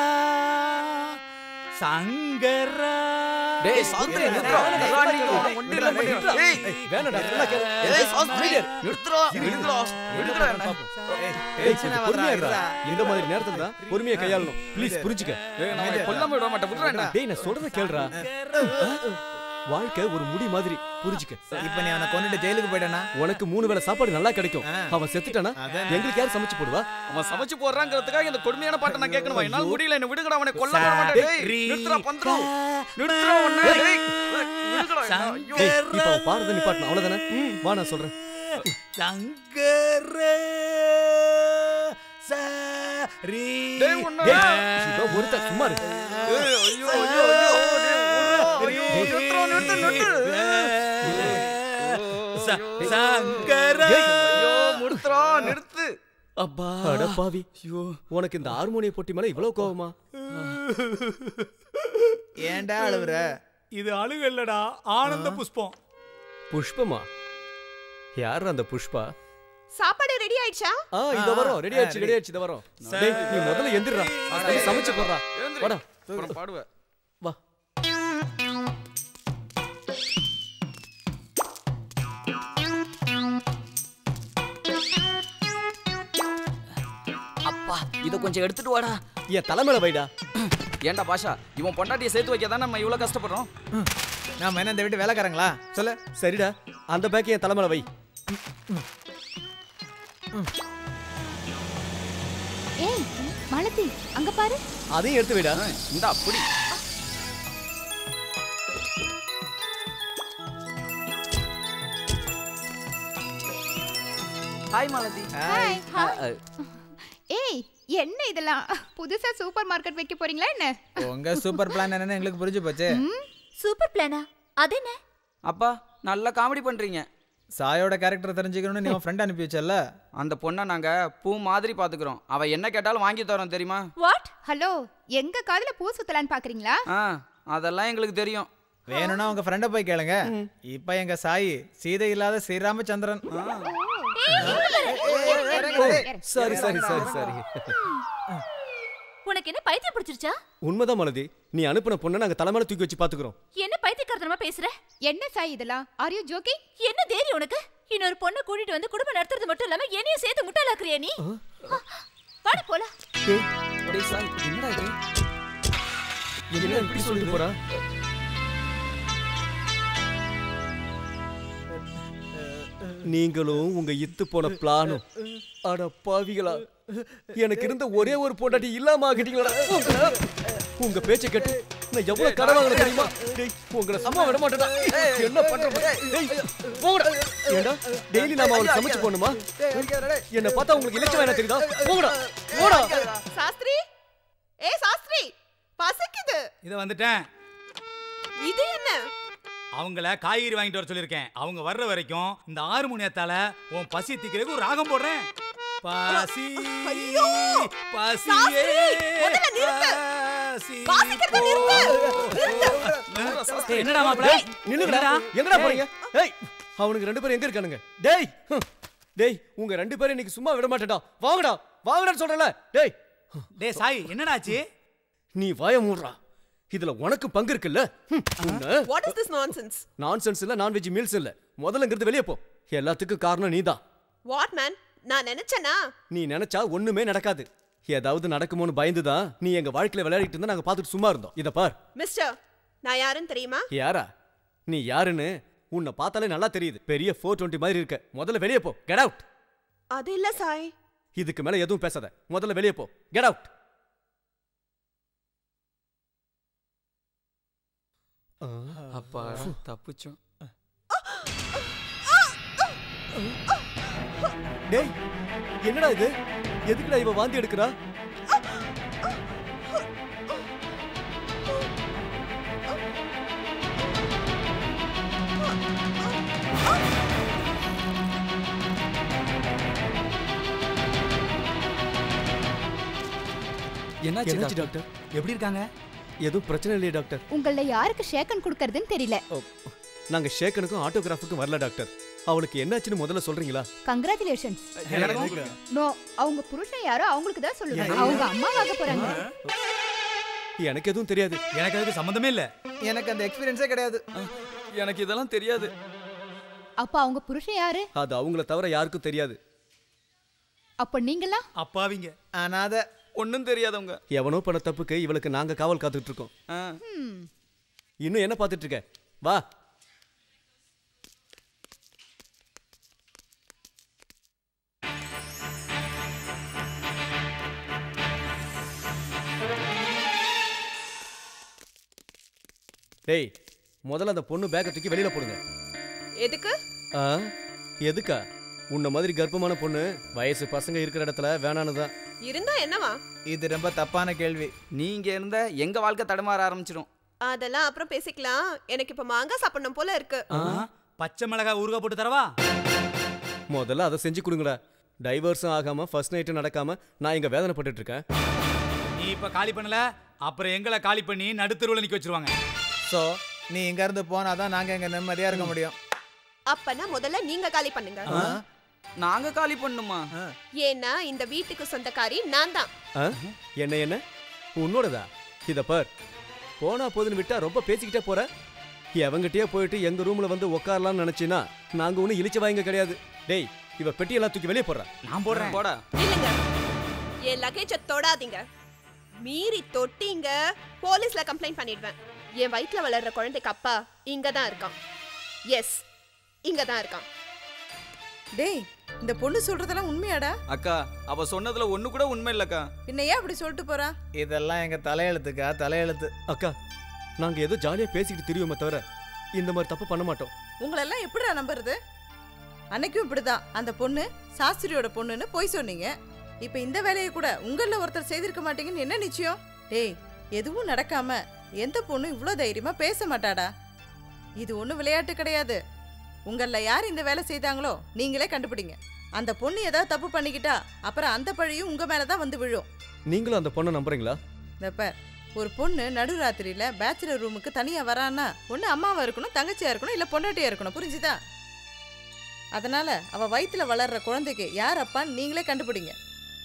சங்கரா டேய் சாஸ்திரி நிறுத்துறா நிறுத்துறா, நீ ஒண்ணும் இல்ல, நிறுத்துறா. ஏய், வேணடா சொன்னா கேளு ஏய், சாஸ்திரி, நிறுத்துறா, நிறுத்துறா, நிறுத்துறா. ஏய் கொஞ்சம் பொறுமையா இருடா இந்த மாதிரி நேரத்துல தான் பொறுமையா கையாளணும் ப்ளீஸ் புரிஞ்சுக்க ஏய், நான் உன்னை கொல்லாம விட மாட்டேன், விட்றேன்டா. டேய் நான் சொல்றத கேளுடா வாழ்க்கை ஒரு முடி மாதிரி புரிஞ்சுக்க இப்ப நீ அவனை கொண்டுட்டு ஜெயிலுக்கு போயிட்டானா உனக்கு மூணு வேளை சாப்பாடு நல்லா கிடைக்கும் அவன் செத்துட்டானா அதான். எங்களுக்கு யார் சமைச்சு போடுவா அவன் சமைச்சு போடுறாங்கிறதுக்காக இந்த கொடுமையான பாட்டை நான் கேட்கணுமா என்னால முடியல என்ன விடுங்கடா அவனை கொல்ல விட மாட்டேன் டேய், நிறுத்துறா பந்துரும் நிறுத்துறா உன்னை டேய், விடுங்கடா என்ன, ஐயோ. டேய் இப்போ அவன் பாடுறத நிப்பாட்டணும் அவ்வளவுதானே வா நான் சொல்றேன் சங்கர சரி டேய், இவன் ஒருத்தன் சும்மா இரு. ஏய், ஐயோ, ஐயோ, ஐயோ, டேய், விட்றா, ஐயோ, நிறுத்துறா, நிறுத்து, நிறுத்து. சங்கர ஐயோ, நிறுத்துறா, நிறுத்து. அப்பா அட பாவி உனக்கு இந்த ஹார்மோனிய போட்டி மேல இவ்வளவு கோவமா ஏன்டா அழுவுற இது அழுகு இல்லடா ஆனந்த புஷ்பம் புஷ்பமா யார் அந்த புஷ்பா சாப்பாடு ரெடி ஆயிடுச்சா ஆ இத வரோம் ரெடி ஆயிடுச்சு ரெடி ஆயிடுச்சு இத வரோம் டேய் நீ முதல்ல எந்திரடா வந்து சமைச்சு போடுறா எழுந்திரு. வாடா அப்புறம் பாடுவேன் வா அப்பா இத கொஞ்சம் எடுத்துட்டு வாடா என் தலைமையில வைடா ஏன்டா பாஷா இவன் பொண்டாட்டியை சேர்த்து வைக்க தான் நம்ம இவ்வளவு கஷ்டப்படுறோம் நாம என்ன இந்த வீட்டு வேலைக்காரங்களா சொல்லு சரிடா அந்த பேக் என் தலைமையில வை ஏய் மாலதி அங்க பாரு அதையும் எடுத்து வைடா இந்த அப்படி ஹாய் மாலதி ஹாய் ஹாய் ஏய் என்ன இதெல்லாம் புதுசா சூப்பர் மார்க்கெட் வைக்க போறீங்களா என்ன உங்க சூப்பர் பிளான் என்னன்னு எங்களுக்கு புரிஞ்சு போச்சு சூப்பர் பிளானா அது என்ன அப்பா நல்லா காமெடி பண்றீங்க சாயோட கேரக்டர் தெரிஞ்சுக்கணும்னு நீ உன் ஃப்ரெண்ட் அனுப்பி வச்சல அந்த பொண்ணை நாங்க பூ மாதிரி பாத்துக்கிறோம் அவ என்ன கேட்டாலும் வாங்கி தரோம் தெரியுமா வாட் ஹலோ எங்க காதுல பூ சுத்தலான்னு பாக்குறீங்களா ஆ அதெல்லாம் எங்களுக்கு தெரியும் வேணும்னா உங்க ஃப்ரெண்டை போய் கேளுங்க இப்ப எங்க சாயி சீதை இல்லாத ஸ்ரீராமச்சந்திரன் சரி சரி சரி சரி உனக்கு என்ன பைத்தியம் பிடிச்சிருச்சா உண்மைதான் மலதி நீ அனுப்புன பொண்ணை நாங்க தலைமையில தூக்கி வச்சு பாத்துக்கிறோம் என்ன பைத்தியக்காரத்தனமா பேசுற என்ன சாய் இதெல்லாம் ஆர் யூ ஜோக்கிங் என்ன தைரியம் உனக்கு இன்னொரு பொண்ணை கூட்டிட்டு வந்து குடும்பம் நடத்துறது மட்டும் இல்லாம என்னையும் சேர்த்து முட்டாளாக்குறியா நீ வாடி போலாம் டேய் சாய் என்னடா இது என்ன இப்படி சொல்லிட்டு போறா நீங்களும் உங்க இத்து போன பிளானும் அட பாவிகளா எனக்கு இருந்த ஒரே ஒரு பொண்டாட்டி இல்லாம ஆகிட்டீங்களா உங்க பேச்சை கேட்டு நான் எவ்வளவு கடை வாங்கின தெரியுமா டேய், உங்களை சும்மா விட மாட்டேடா என்ன பண்ற டேய், போங்கடா ஏண்டா டெய்லி நாம அவளுக்கு சமைச்சு போடணுமா என்ன பார்த்தா உங்களுக்கு இலட்சம் வேணா தெரியுதா போங்கடா போடா சாஸ்திரி ஏ சாஸ்திரி பசிக்குது இத வந்துட்டேன் இது என்ன அவங்கள காய்கறி வாங்கிட்டு வர சொல்லியிருக்கேன் அவங்க வர்ற வரைக்கும் இந்த ஆறு மணியத்தால உன் பசி திக்கிறதுக்கு ஒரு ராகம் போடுறேன் பசி ஐயோ! பசியே சாஸ்திரி, முதல்ல நிறுத்து. பசி வாசிக்கிறத நிறுத்து. ஏய், என்னடா மாப்பிள நில்லுங்கடா எங்கடா போறீங்க ஏய் அவனுக்கு ரெண்டு பேரும் எங்க இருக்கானுங்க டேய் ஹம். டேய் உங்க ரெண்டு பேரும் இன்னைக்கு சும்மா விட மாட்டேடா வாங்கடா வாங்கடான்னு சொல்றேன்ல டேய் டேய் சாய் என்னடா ஆச்சு நீ வாய மூடுறா இதுல உனக்கு பங்கு இருக்குல்ல what is this nonsense nonsense இல்ல நான்வெஜ் மீல்ஸ் இல்ல முதல்ல இங்கிருந்து வெளியே போ எல்லாத்துக்கும் காரணம் நீதான் வாட் மேன் நான் நினைச்சேனா நீ நினைச்சா ஒண்ணுமே நடக்காது ஏதாவது நடக்குமோன்னு பயந்துதான் நீ எங்க வாழ்க்கையில விளையாடிட்டு இருந்தா நாங்க பார்த்துட்டு சும்மா இருந்தோம் இத பார் மிஸ்டர் நான் யாருன்னு தெரியுமா யாரா நீ யாருன்னு உன்னை பார்த்தாலே நல்லா தெரியுது பெரிய ஃபோர் டுவெண்ட்டி மாதிரி இருக்க முதல்ல வெளியே போ கெட் அவுட் அது இல்ல சாய் இதுக்கு மேல எதுவும் பேசாத முதல்ல வெளியே போ கெட் அவுட் அப்பா தப்பிச்சோம் டேய் என்னடா இது எதுக்குடா இவ வாந்தி எடுக்கிறா என்னாச்சு என்னாச்சு டாக்டர்? டாக்டர் எப்படி இருக்காங்க எதுவும் பிரச்சனை இல்லையே டாக்டர் உங்கள யாருக்கு ஷேக்கன் கொடுக்கறதுன்னு தெரியல நாங்க ஷேக்கனுக்கும் ஆட்டோகிராஃபுக்கும் வரல டாக்டர் அவளுக்கு என்னாச்சுன்னு முதல்ல சொல்றீங்களா கங்க்ராச்சுலேஷன்ஸ் எனக்கு நோ அவங்க புருஷன் யாரோ அவங்களுக்கு தான் சொல்லுங்க அவங்க அம்மாவாக போறாங்க எனக்கு எதுவும் தெரியாது எனக்கு அதுக்கு சம்மந்தமே இல்ல எனக்கு அந்த எக்ஸ்பீரியன்ஸே கிடையாது எனக்கு இதெல்லாம் தெரியாது அப்ப அவங்க புருஷன் யாரு அது அவங்கள தவிர யாருக்கும் தெரியாது அப்ப நீங்களா அப்பாவிங்க அனாத ஒன்றும் தெரியாதவங்க எவனோ பண்ண தப்புக்கு இவளுக்கு நாங்க காவல் காத்துட்டு இருக்கோம் ஹம். இன்னும் என்ன பார்த்துட்டு இருக்க வா டேய் முதல்ல அந்த பொண்ணு பேக்கை தூக்கி வெளியில போடுங்க எதுக்கு ஆ எதுக்கா உன்ன மாதிரி கர்ப்பமான பொண்ணு வயசு பசங்க இருக்கிற இடத்துல வேணான்னு தான் இருந்தா என்னவா இது ரொம்ப தப்பான கேள்வி நீங்க இருந்த எங்க வாழ்க்கை தடுமாற ஆரம்பிச்சிடும் அதெல்லாம் அப்புறம் பேசிக்கலாம் எனக்கு இப்ப மாங்காய் சாப்பிடணும் போல இருக்கு பச்சை மிளகாய் ஊறுகாய் போட்டு தரவா முதல்ல அதை செஞ்சு கொடுங்கடா டைவர்ஸும் ஆகாம ஃபர்ஸ்ட் நைட்டும் நடக்காம நான் இங்க வேதனைப்பட்டுட்டு இருக்கேன் நீ இப்ப காலி பண்ணல அப்புறம் எங்களை காலி பண்ணி நடுத்தருவுல நிக்க வச்சிருவாங்க ஸோ நீ இங்க இருந்து போனா தான் நாங்க இங்க நிம்மதியா இருக்க முடியும் அப்பனா முதல்ல நீங்க காலி பண்ணுங்க நாங்க காலி பண்ணுமா ஏன்னா இந்த வீட்டுக்கு சொந்தக்காரி நான் தான் ஆ? என்ன என்ன உன்னோடதா இத பார் போனா போதுன்னு விட்டா ரொம்ப பேசிக்கிட்டே போற எவங்கிட்டயே போயிட்டு எங்க ரூம்ல வந்து உட்காரலாம்னு நினைச்சினா நாங்க ஒன்றும் இழிச்ச வாங்க கிடையாது டேய் இவ பெட்டியெல்லாம் தூக்கி வெளியே போடுறா நான் போடுறேன் போடா இல்லைங்க என் லக்கேஜ தொடாதீங்க மீறி தொட்டீங்க போலீஸ்ல கம்ப்ளைண்ட் பண்ணிடுவேன் என் வயித்துல வளர்ற குழந்தைக்கு அப்பா இங்க தான் இருக்கான் எஸ் இங்க தான் இருக்கான் டேய் இந்த பொண்ணு சொல்றதெல்லாம் உண்மையாடா அக்கா அவ சொன்னதுல ஒண்ணு கூட உண்மை இல்லக்கா பின்ன ஏன் அப்படி சொல்லிட்டு போறா இதெல்லாம் எங்க தலையெழுத்துக்கா தலையெழுத்து அக்கா நாங்க ஏதோ ஜாலியா பேசிக்கிட்டு தெரியுமே தவிர இந்த மாதிரி தப்பு பண்ண மாட்டோம் உங்களெல்லாம் எப்படிடா நம்புறது அன்னைக்கும் இப்படிதான் அந்த பொண்ணு சாஸ்திரியோட பொண்ணுன்னு போய் சொன்னீங்க இப்ப இந்த வேலையை கூட உங்கள ஒருத்தர் செய்திருக்க மாட்டீங்கன்னு என்ன நிச்சயம் டேய் எதுவும் நடக்காம எந்த பொண்ணும் இவ்வளோ தைரியமா பேச மாட்டாடா இது ஒன்றும் விளையாட்டு கிடையாது உங்கள யார் இந்த வேலை செய்தாங்களோ நீங்களே கண்டுபிடிங்க அந்த பொண்ணு ஏதாவது தப்பு பண்ணிக்கிட்டா அப்புறம் அந்த பழியும் உங்க மேல தான் வந்து விழும் நீங்களும் அந்த பொண்ணை நம்புறீங்களா இந்த பார் ஒரு பொண்ணு நடுராத்திரியில பேச்சுலர் ரூமுக்கு தனியா வரான்னா ஒண்ணு அம்மாவா இருக்கணும் தங்கச்சியா இருக்கணும் இல்ல பொண்டாட்டியா இருக்கணும் புரிஞ்சுதா அதனால அவ வயித்துல வளர்ற குழந்தைக்கு யார் அப்பான்னு நீங்களே கண்டுபிடிங்க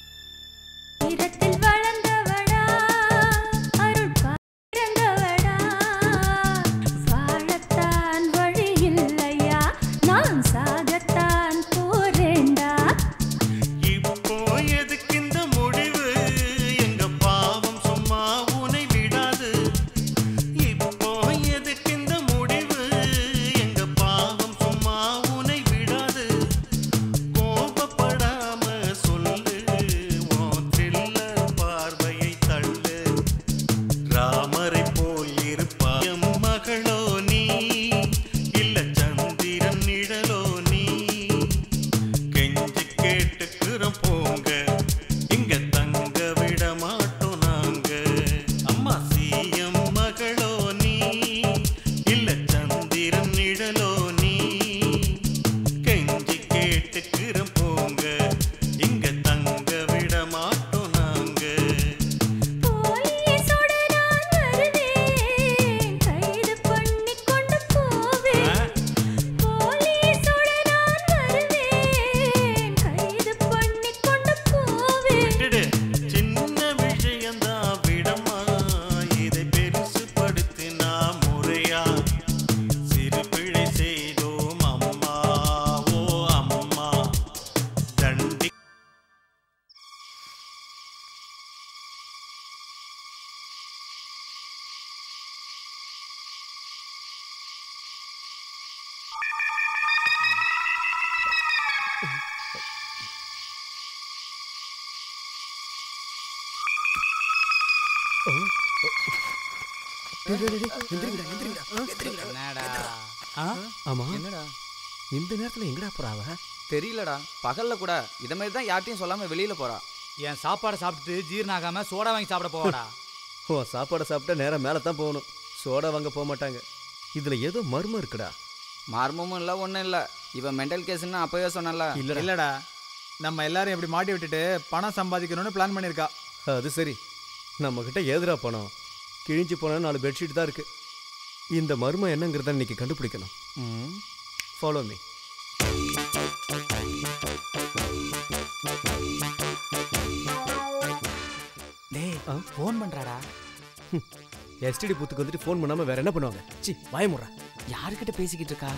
இடத்தில் வளர்ந்தவடா அருள் பிறந்தவடா வாழத்தான் வழி இல்லையா நான் சாகத்தான் போறேன்டா இப்போ எதுக்கு இந்த முடிவு எங்க பாவம் சும்மா உனை விடாது இப்போ எதுக்கு இந்த முடிவு எங்க பாவம் சும்மா உனை விடாது கோபப்படாம சொல்லு உன் thriller பார்வையை தள்ளு ராமரை போல் இருப்பாய் எம் மகளோ நீ இல்ல சந்திரன் நிழலோ நீ கெஞ்சி கேட்டுக்கிறோம் போங்க இங்க தங்க விட மாட்டோம் நாங்க அம்மா சிஎம் மகளோ நீ இல்ல சந்திரன் நிழலோ நீ கெஞ்சி கேட்டுக்கிறோம் போங்க இங்க தங்க விட மாட்டோம் நாங்க போலீஸோட நான் வருவேன் கைது பண்ணி கொண்டு போவேன் போலீஸோட நான் வருவேன் கைது பண்ணி கொண்டு போவேன் விட்டுடு சின்ன விஷயம்தான் விடமா இதை பெருசுபடுத்தினா முறையா சிறு பிழை செய்தோம் அம்மா ஓ அம்மா தண்டி என்னடா ஆமா என்னடா இந்த நேரத்துல எங்கடா போறாவ தெரியலடா பகல்ல கூட இத மாதிரி தான் யார்ட்டையும் சொல்லாம வெளியில போறா என் சாப்பாடை சாப்பிட்டுட்டு ஜீரணம் ஆகாம சோடா வாங்கி சாப்பிட போவாடா ஓ சாப்பாடை சாப்பிட்டா நேரா மேலே தான் போகணும் சோடா வாங்க போக மாட்டாங்க இதுல ஏதோ மர்மம் இருக்குடா மர்மமும் இல்ல ஒண்ணும் இல்ல இவன் மென்டல் கேஸ்ன்னு அப்பவே சொன்னல இல்லடா. இல்லடா நம்ம எல்லாரும் இப்படி மாட்டி விட்டுட்டு பணம் சம்பாதிக்கணும்னு பிளான் பண்ணியிருக்கா அது சரி நம்ம கிட்ட ஏதுடா பணம் கிழிஞ்சு போன நாலு பெட்ஷீட் தான் இருக்கு இந்த மர்மம் என்னங்கிறத இன்னைக்கு கண்டுபிடிக்கணும் ஃபாலோ மீ டேய் ஃபோன் பண்றாடா எஸ்டிடி பூத்துக்கு வந்துட்டு ஃபோன் பண்ணாம வேற என்ன பண்ணுவாங்க சி பயமுறா யாருக்கிட்ட பேசிக்கிட்டு இருக்கா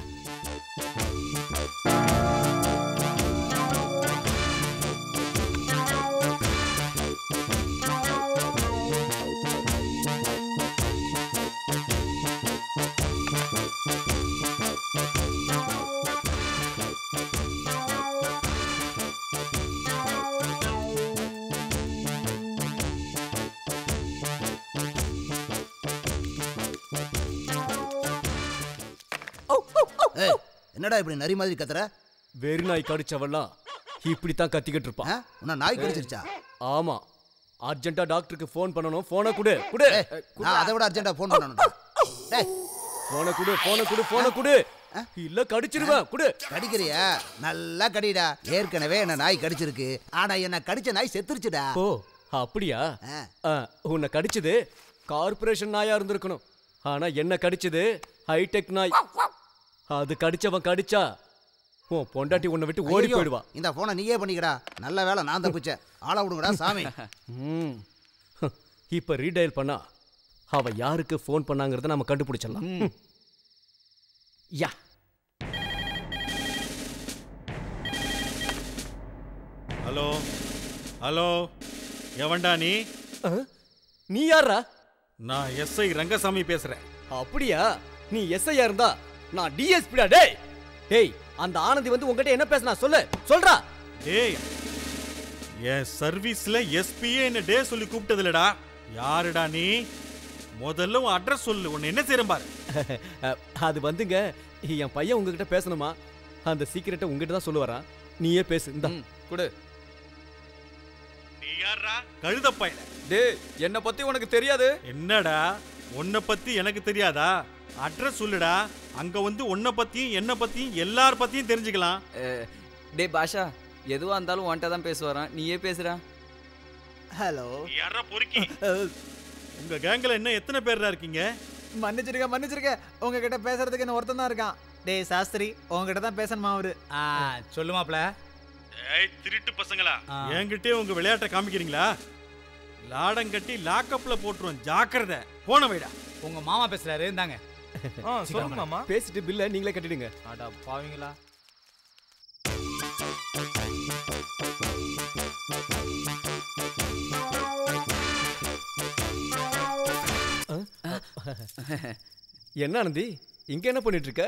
ஏய், என்னடா இப்படி நரி மாதிரி கத்துற வெறி நாய் கடிச்சவெல்லாம் இப்படித்தான் கத்திக்கிட்டு இருப்பான் உன்னை நாய் கடிச்சிருச்சா ஆமா அர்ஜென்ட்டா டாக்டருக்கு ஃபோன் பண்ணணும் போனை குடு குடு நான் அதை விட அர்ஜென்ட்டா ஃபோன் பண்ணணும்டா டேய் போனை குடு போனை குடு போனை குடு இல்ல கடிச்சிருவேன் குடு கடிக்கிறியா நல்லா கடிடா ஏற்கனவே என்ன நாய் கடிச்சிருக்கு ஆனா என்ன கடிச்ச நாய் செத்துருச்சுடா ஓ அப்படியா ஆ, உன்னை கடிச்சது கார்ப்பரேஷன் நாயா இருந்திருக்கணும் ஆனா என்ன கடிச்சது ஹைடெக் நாய் அது கடிச்சவன் கடிச்சா உன் பொண்டாட்டி உன்னை விட்டு ஓடி ஐயோ, போயிடுவா இந்த போனை நீயே பண்ணிக்கடா நல்ல வேலை நான் தப்பிச்சேன் ஆள விடுங்கடா சாமி ம். இப்ப ரீடைல் பண்ணா அவ யாருக்கு ஃபோன் பண்ணாங்கறத நம்ம கண்டுபிடிச்சிடலாம் ம். யா ஹலோ ஹலோ எவன்டா நீ நீ யாரா நான் எஸ்ஐ ரங்கசாமி பேசுறேன் அப்படியா நீ எஸ்ஐயா இருந்தா நான் டிஎஸ்பிடா டேய் டேய் அந்த ஆனந்தி வந்து உங்ககிட்ட என்ன பேசினா சொல்லு சொல்றா டேய் என் சர்வீஸ்ல எஸ்பியே என்ன டே சொல்லி கூப்பிட்டதுலடா யாருடா நீ முதல்ல உன் அட்ரஸ் சொல்லு உன்னை என்ன செய்யறேன் பாரு அது வந்துங்க என் பையன் உங்ககிட்ட பேசணுமா அந்த சீக்கிரட்டை உங்ககிட்ட தான் சொல்லுவாரான் நீயே பேசு இந்த குடு நீ யாரா கழுத பயல டேய் என்ன பத்தி உனக்கு தெரியாது என்னடா உன்னை பத்தி எனக்கு தெரியாதா அட்ரஸ் சொல்லுடா அங்க வந்து உன்னை பத்தியும் என்ன பத்தியும் எல்லார் பத்தியும் தெரிஞ்சுக்கலாம் டே பாஷா எதுவா இருந்தாலும் உன்கிட்ட தான் பேசுவாரான் நீயே பேசுறா ஹலோ யாரா பொறுக்கி உங்க கேங்ல என்ன எத்தனை பேர்டா இருக்கீங்க மன்னிச்சிருக்க மன்னிச்சிருக்க உங்ககிட்ட பேசுறதுக்கு என்ன ஒருத்தன் தான் இருக்கான் டேய் சாஸ்திரி உங்ககிட்ட தான் பேசணுமா அவரு ஆ சொல்லுமாப்ல ஏய் திருட்டு பசங்களா என்கிட்டே உங்க விளையாட்டை காமிக்கிறீங்களா லாடம் கட்டி லாக்கப்ல போட்டுருவோம் ஜாக்கிரதை போன வைடா உங்க மாமா பேசுறாரு இந்தாங்க ஆ, சொல்லுங்க மாமா பேசிட்டு பில்ல நீங்களே கட்டிடுங்க அடா பாவீங்களா என்ன ஆனந்தி இங்க என்ன பண்ணிட்டு இருக்க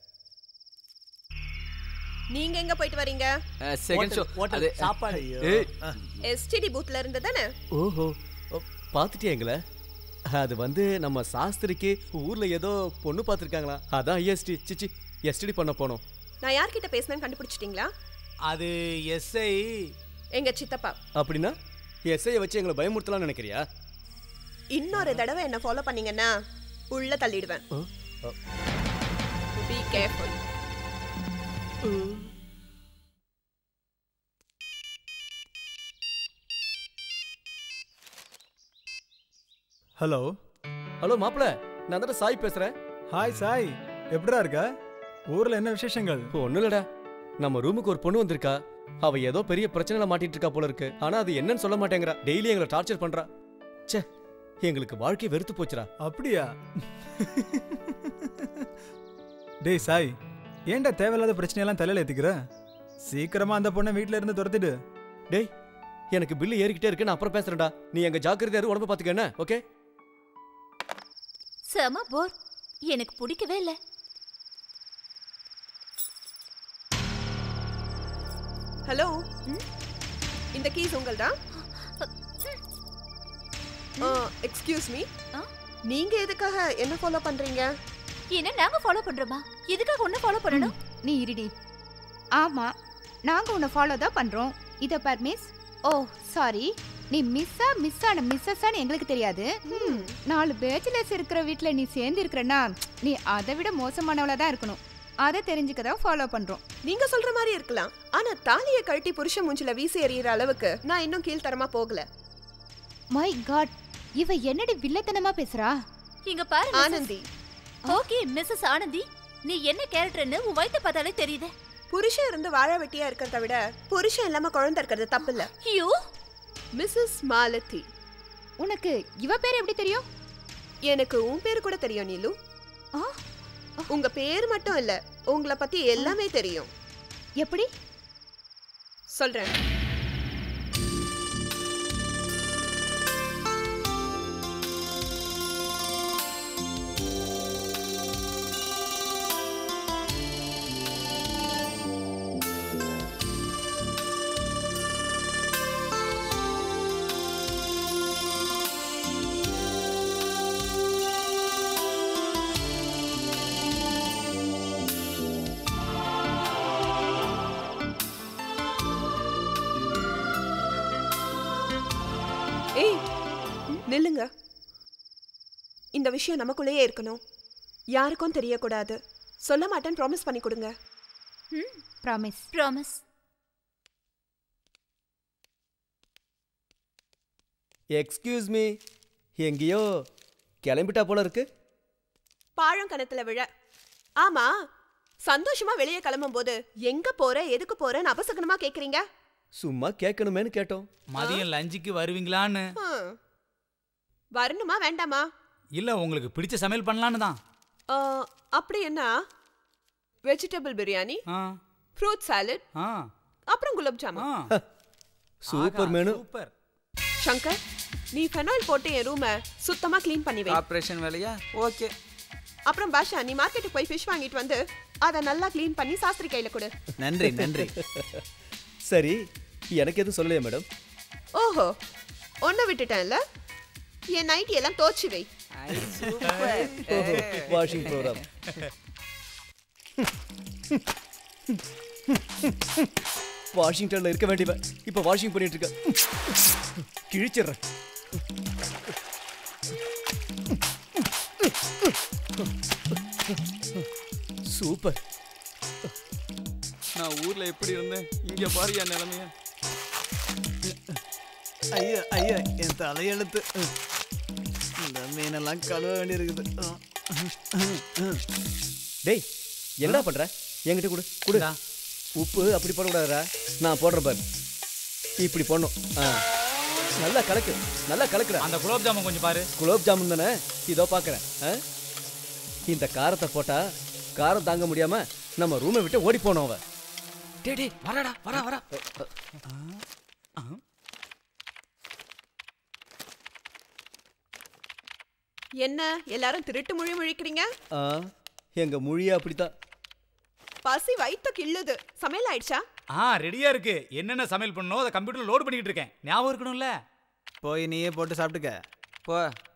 நீங்க எங்க போயிட்டு வரீங்க செகண்ட் ஷோ ஹோட்டல் சாப்பாடு ஏய் எஸ்டிடி பூத்ல இருந்து தானே ஓஹோ ஓ, பாத்துட்டியா எங்கள அது வந்து நம்ம சாஸ்திரிக்கு ஊர்ல ஏதோ பொண்ணு பார்த்துருக்காங்களாம் அதான் ஐஎஸ்டி சிச்சி எஸ்டிடி பண்ண போனோம் நான் யார்கிட்ட பேசினேன்னு கண்டுபிடிச்சிட்டீங்களா அது எஸ்ஐ எங்க சித்தப்பா அப்படின்னா எஸ்ஐயை வச்சு எங்களை பயமுறுத்தலாம்னு நினைக்கிறியா இன்னொரு தடவை என்ன ஃபாலோ பண்ணீங்கன்னா உள்ள தள்ளிடுவேன் பி கேர்ஃபுல் ஹலோ ஹலோ மாப்பிள நான் தானே சாய் பேசுறேன் ஹாய் சாய் எப்படிடா இருக்க ஊர்ல என்ன விசேஷங்கள் ஒன்றும் இல்லடா நம்ம ரூமுக்கு ஒரு பொண்ணு வந்திருக்கா அவ ஏதோ பெரிய பிரச்சனைல மாட்டிட்டு இருக்கா போல இருக்கு ஆனா அது என்னன்னு சொல்ல மாட்டேங்கிறா டெய்லி எங்களை டார்ச்சர் பண்றா ச்சே எங்களுக்கு வாழ்க்கை வெறுத்து போச்சுடா அப்படியா டேய் சாய் ஏன்டா தேவையில்லாத பிரச்சனையெல்லாம் தலையில ஏத்திக்கிற சீக்கிரமா அந்த பொண்ணை வீட்ல இருந்து துரத்திடு டேய் எனக்கு பில்லு ஏறிக்கிட்டே இருக்கு நான் அப்புறம் பேசுறேன்டா நீ எங்க ஜாக்கிரதையா இரு, உடம்ப பாத்துக்க என்ன ஓகே செம போர் எனக்கு பிடிக்கவே இல்லை ஹலோ இந்த கீஸ் உங்கள்தா எக்ஸ்கியூஸ் மீ நீங்க எதுக்காக என்ன ஃபாலோ பண்றீங்க என்ன நாங்க ஃபாலோ பண்றோமா எதுக்காக ஒண்ணு ஃபாலோ பண்ணணும் நீ இருடி ஆமா நாங்க உன்னை ஃபாலோ தான் பண்றோம் இத பார் மிஸ் ஓ சாரி நீ மிஸ்ஸா மிஸ் ஆன மிஸ்ஸஸான்னு எங்களுக்கு தெரியாது ம், நாலு பேச்சுலர்ஸ் இருக்கிற வீட்ல நீ சேர்ந்து இருக்கிறனா நீ அதை விட மோசமானவளா தான் இருக்கணும் அதை தெரிஞ்சுக்க தான் ஃபாலோ பண்றோம் நீங்க சொல்ற மாதிரி இருக்கலாம் ஆனா தாலியை கழட்டி புருஷன் மூஞ்சில வீசி எறிகிற அளவுக்கு நான் இன்னும் கீழ்த்தரமா போகல மை காட் இவ என்னடி வில்லத்தனமா பேசுறா இங்க பாரு ஆனந்தி ஓகே மிஸ்ஸஸ் ஆனந்தி நீ என்ன கேரக்டர்னு உன் வயித்தை பார்த்தாலே தெரியுது புருஷன் இருந்து வாழ வெட்டியா இருக்கிறத விட புருஷன் இல்லாம குழந்தை இருக்கிறது தப்பு இல்ல ஐயோ மிஸ்ஸஸ் மாலதி உனக்கு இவ பேர் எப்படி தெரியும் எனக்கு உன் பேர் கூட தெரியும் நீலு உங்க பேர் மட்டும் இல்ல உங்களை பத்தி எல்லாமே தெரியும் எப்படி சொல்றேன் ஏய் நில்லுங்க இந்த விஷயம் நமக்குள்ளேயே இருக்கணும் யாருக்கும் தெரியக்கூடாது சொல்ல மாட்டேன்னு ப்ராமிஸ் பண்ணி கொடுங்க ம் ப்ராமிஸ் ப்ராமிஸ் எக்ஸ்கியூஸ் மீ எங்கேயோ கிளம்பிட்டா போல இருக்கு பாழம் கணத்துல விழ ஆமா சந்தோஷமா வெளியே கிளம்பும் போது எங்க போற எதுக்கு போறன்னு அபசகனமா கேக்குறீங்க சும்மா கேட்கணுமேனு கேட்டோம் மதியம் லஞ்சுக்கு வருவீங்களான்னு ஹம். வரணுமா வேண்டாமா இல்ல உங்களுக்கு பிடிச்ச சமையல் பண்ணலான்னு தான் ஆ, அப்படி என்ன வெஜிடபிள் பிரியாணி ஃப்ரூட் சாலட் அப்புறம் gulab jamun super menu super Shankar நீ ஃபெனாயில் போட்டு என் ரூமை சுத்தமா க்ளீன் பண்ணி வை ஆப்ரேஷன் வேலையா ஓகே அப்புறம் பாஷா நீ மார்க்கெட்டுக்கு போய் ஃபிஷ் வாங்கிட்டு வந்து அதை நல்லா க்ளீன் பண்ணி சாஸ்திரி கையில கொடு நன்றி நன்றி சரி எனக்கு எதுவும் சொல்லலையா மேடம் ஓஹோ ஒன்ன விட்டுட்டேன்ல என் நைட்டி எல்லாம் தோச்சு வை வாஷிங் ப்ரோக்ராம் வாஷிங்டன்ல இருக்க வேண்டியவன் இப்ப வாஷிங் பண்ணிட்டு இருக்க கிழிச்சிடுறேன் சூப்பர் நான் ஊர்ல எப்படி இருந்தேன் இங்க பாரு என் நிலைமைய ஐயா ஐயா என் தலையெழுத்து இந்த மீனெல்லாம் கழுவ வேண்டியிருக்குது டேய் என்னடா பண்ற என்கிட்ட கொடு கொடு உப்பு அப்படி போடக்கூடாதுடா நான் போடுறேன் பாரு இப்படி போடணும் ஆ. நல்லா கலக்கு நல்லா கலக்குடா அந்த குலோப் ஜாமுன் கொஞ்சம் பாரு குலோப் ஜாமுன் தானே இதோ பார்க்கறேன் ஆ? இந்த காரத்தை போட்டா காரம் தாங்க முடியாம நம்ம ரூமை விட்டு ஓடி போனோம் அவ டேய் டேய் வரடா வரா வரா என்ன எல்லாரும் திருட்டு மொழி முழிக்கிறீங்க ஆ எங்க மொழியே அப்படித்தான் பசி வயித்த கிள்ளுது சமையல் ஆயிடுச்சா ஆ ரெடியா இருக்கு என்னென்ன சமையல் பண்ணணும் அதை கம்ப்யூட்டர்ல லோட் பண்ணிட்டு இருக்கேன் ஞாபகம் இருக்கணும்ல போய் நீயே போட்டு சாப்பிட்டுக்க போ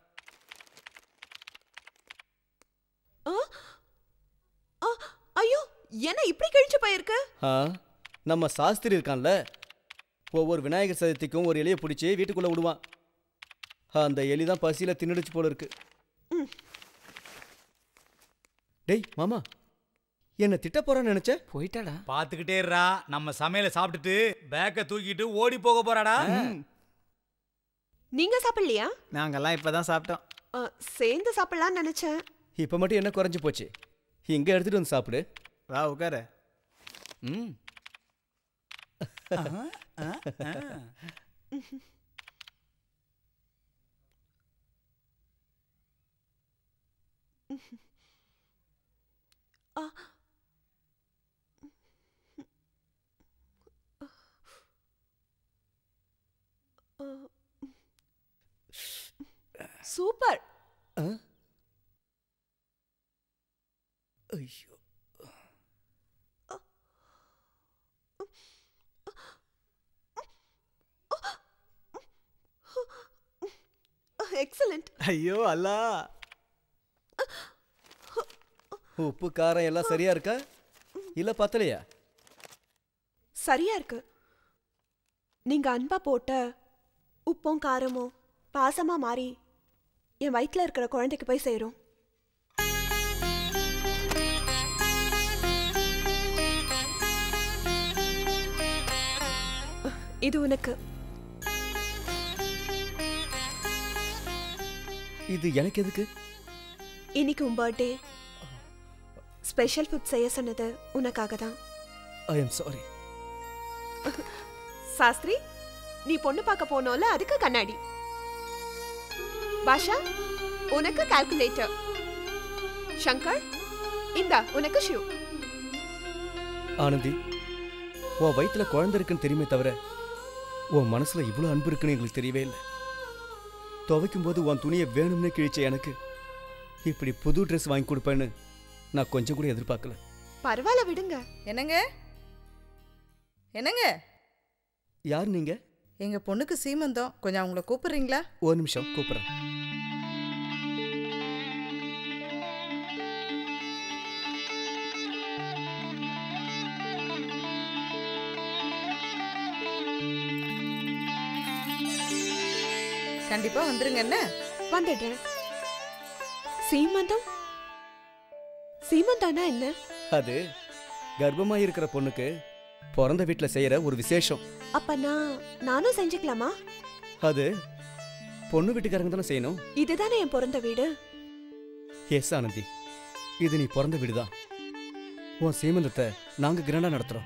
ஆ? ஆ, ஐயோ என்ன இப்படி கிழிச்சு போயிருக்கு ஆ நம்ம சாஸ்திரி இருக்கான்ல ஒவ்வொரு விநாயகர் சதுர்த்திக்கும் ஒரு எலியை பிடிச்சி வீட்டுக்குள்ள விடுவான் அந்த எலி தான் பசியில தின்னுடுச்சு போல இருக்கு டேய் மாமா என்ன திட்ட போறான்னு நினைச்ச போயிட்டாடா பாத்துக்கிட்டே இருடா நம்ம சமையலை சாப்பிட்டுட்டு பேக்க தூக்கிட்டு ஓடி போக போறாடா நீங்க சாப்பிடலையா நாங்கெல்லாம் இப்பதான் சாப்பிட்டோம் ஆ, சேர்ந்து சாப்பிடலாம்னு நினைச்சேன் இப்ப மட்டும் என்ன குறைஞ்சு போச்சு இங்க எடுத்துட்டு வந்து சாப்பிடு வா உட்காரு ம் ஆ. ஆ. சூப்பர் ஐயோ எக்ஸலண்ட் ஐயோ அல்லா உப்பு காரம் எல்லாம் சரியா இருக்கா இல்ல பத்தலையா சரியா இருக்கு நீங்க அன்பா போட்ட உப்பும் காரமும் பாசமா மாறி என் வயித்துல இருக்கிற குழந்தைக்கு போய் சேரும் இது உனக்கு இது எனக்கு எதுக்கு இன்னைக்கு உன் பர்த்டே ஸ்பெஷல் ஃபுட் செய்ய சொன்னது உனக்காக தான் ஐ எம் சாரி சாஸ்திரி நீ பொண்ணு பார்க்க போனோல அதுக்கு கண்ணாடி பாஷா உனக்கு கால்குலேட்டர் சங்கர் இந்தா உனக்கு ஷூ ஆனந்தி உன் வயித்துல குழந்தை இருக்குன்னு தெரியுமே தவிர உன் மனசுல இவ்வளவு அன்பு இருக்குன்னு எங்களுக்கு தெரியவே இல்லை துவைக்கும் போது உன் துணியை வேணும்னே கிழிச்ச எனக்கு இப்படி புது ட்ரெஸ் வாங்கி கொடுப்பேன்னு நான் கொஞ்சம் கூட எதிர்பார்க்கல பரவாயில்ல விடுங்க என்னங்க என்னங்க யார் நீங்க எங்க பொண்ணுக்கு சீமந்தம் கொஞ்சம் அவங்கள கூப்பிடுறீங்களா ஒரு நிமிஷம் கூப்பிடுறேன் கண்டிப்பா வந்துருங்க என்ன வந்துடுறேன் சீமந்தம் சீமந்தானா என்ன அது கர்ப்பமா இருக்கிற பொண்ணுக்கு பிறந்த வீட்டுல செய்யற ஒரு விசேஷம் அப்ப நான் நானும் செஞ்சுக்கலாமா அது பொண்ணு வீட்டுக்காரங்க தானே செய்யணும் இதுதானே என் பிறந்த வீடு எஸ் ஆனந்தி இது நீ பிறந்த வீடுதான் உன் சீமந்தத்தை நாங்க கிராண்டா நடத்துறோம்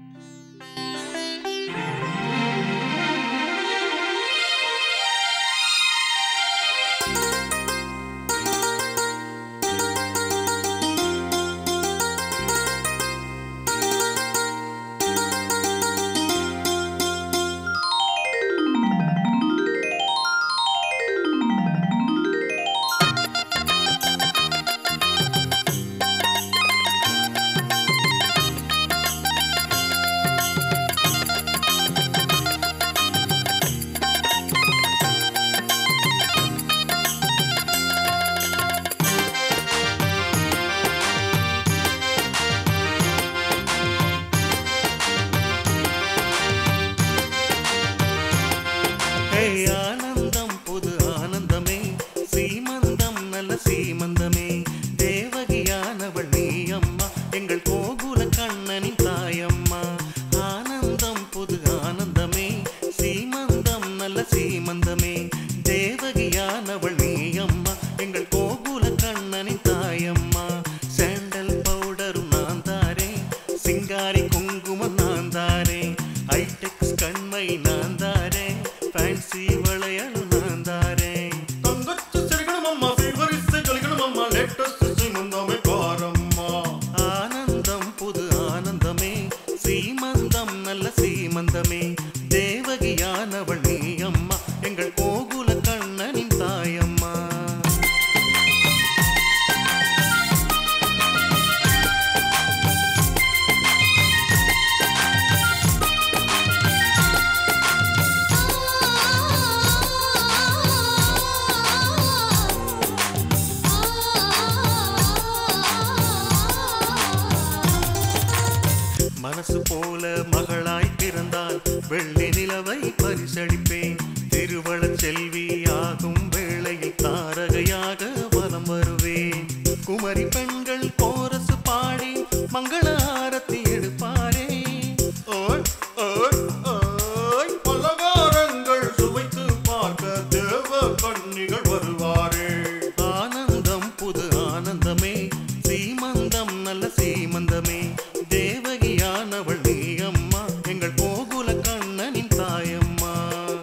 ஹே ஆனந்தம் புது ஆனந்தமே சீமந்தம் நல்ல சீமந்தமே தேவகியானவள் நீ அம்மா எங்கள் கோகுல கண்ணனின் தாயம்மா ஆனந்தம் புது ஆனந்தமே சீமந்தம் நல்ல சீமந்தமே தேவகியானவள் நீ அம்மா எங்கள் கோகுல கண்ணனின் தாயம்மா சாண்டல் பவுடரும் நான் தாரே சிங்காரி குங்குமம் நான் தாரே ஹைடெக்ஸ் கண்மை நான் தாரே ஃபேன்சி வளையலும் நான் தாரே தங்கச்சு சிரிக்கணும் அம்மா சீவரிசை கலிக்கணும் அம்மா லேட்டஸ்ட் சீமந்தமே பாரம்மா ஆனந்தம் புது ஆனந்தமே சீமந்தம் நல்ல சீமந்தமே தேவகியானவள் நீ அம்மா எங்கள் கோகுல கண்ணனின் தாயம்மா மனசு போல மகளாய் பிறந்தால் வெள்ளி நிலவை பரிசளிப்பேன் திருவள செல்வி ஆகும் வேளையில் தாரகையாக வலம் வருவேன் குமரி பெண்கள் கோரசு பாடி மங்கள ஆரத்தி எடுப்பாரே ஓய் ஓய் ஓய் பலகாரங்கள் சுவைத்து பார்க்க தேவ கண்ணிகள் வருவாரே ஆனந்தம் புது ஆனந்தமே சீமந்தம் நல்ல சீமந்தமே தேவகியானவள் நீ அம்மா எங்கள் கோகுல கண்ணனின் தாயம்மா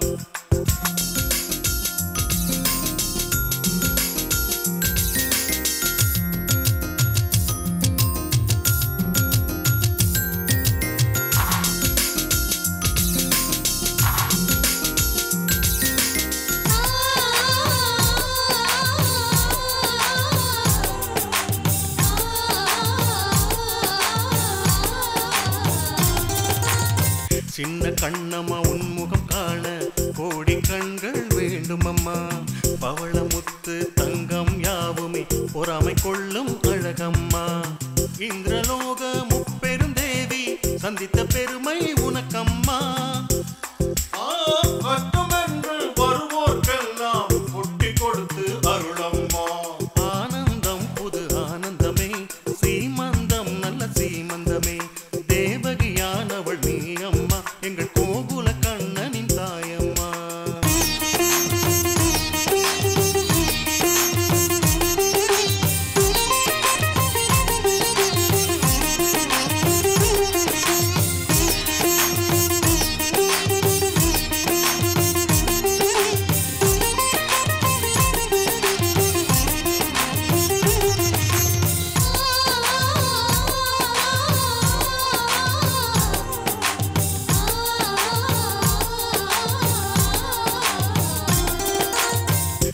சின்ன கண்ணம்மா உன்முகம் காண கோடி கண்கள் வேண்டும் அம்மா பவளமுத்து தங்கம் யாவுமே பொறாமை கொள்ளும் அழகம்மா இந்திரலோக முப்பெரும் தேவி சந்தித்த பெருமை உனக்கம்மா ஆ, கஷ்டமென்று வருவோர்க்கெல்லாம் கொட்டி கொடுத்து அருளம்மா ஆனந்தம் புது ஆனந்தமே சீமந்தம் நல்ல சீமந்தமே தேவகியானவள் நீ அம்மா எங்கள் கோகுல கண்ணனின் தாயம்மா ஆ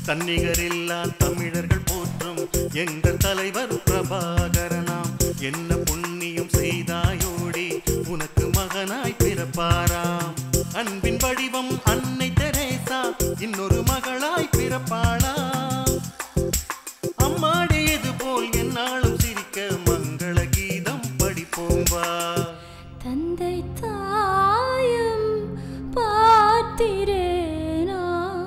தன்னிகரில்லா தமிழர்கள் போற்றும் எங்கள் தலைவர் பிரபாகரனாம் என்ன புண்ணியம் செய்தாயோடி உனக்கு மகனாய் பிறப்பாராம் அன்பின் வடிவம் அன்னை தெரேசா இன்னொரு மகளாய் பிறப்பாளாம் அம்மாடி இது போல் என்னாலும் சிரிக்க மங்கள கீதம் படிப்போம் வா தந்தை தாயும் பார்த்திரேனா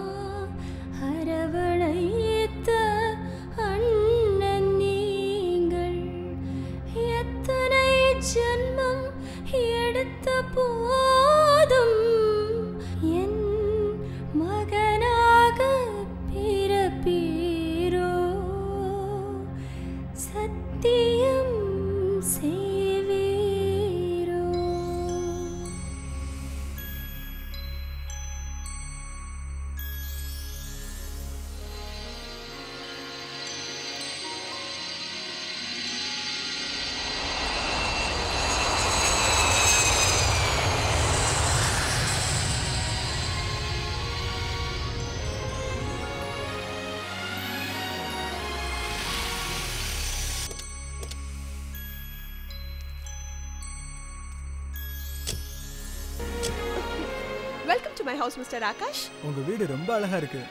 அரவணைத்த அண்ணன் நீங்கள் எத்தனை ஜென்மம் எடுத்த போதும் என் மகனாக பிறப்பீரோ சத்தியம் செய்வீரோ welcome to my house mister Akash உங்க வீடு ரொம்ப அழகா இருக்கு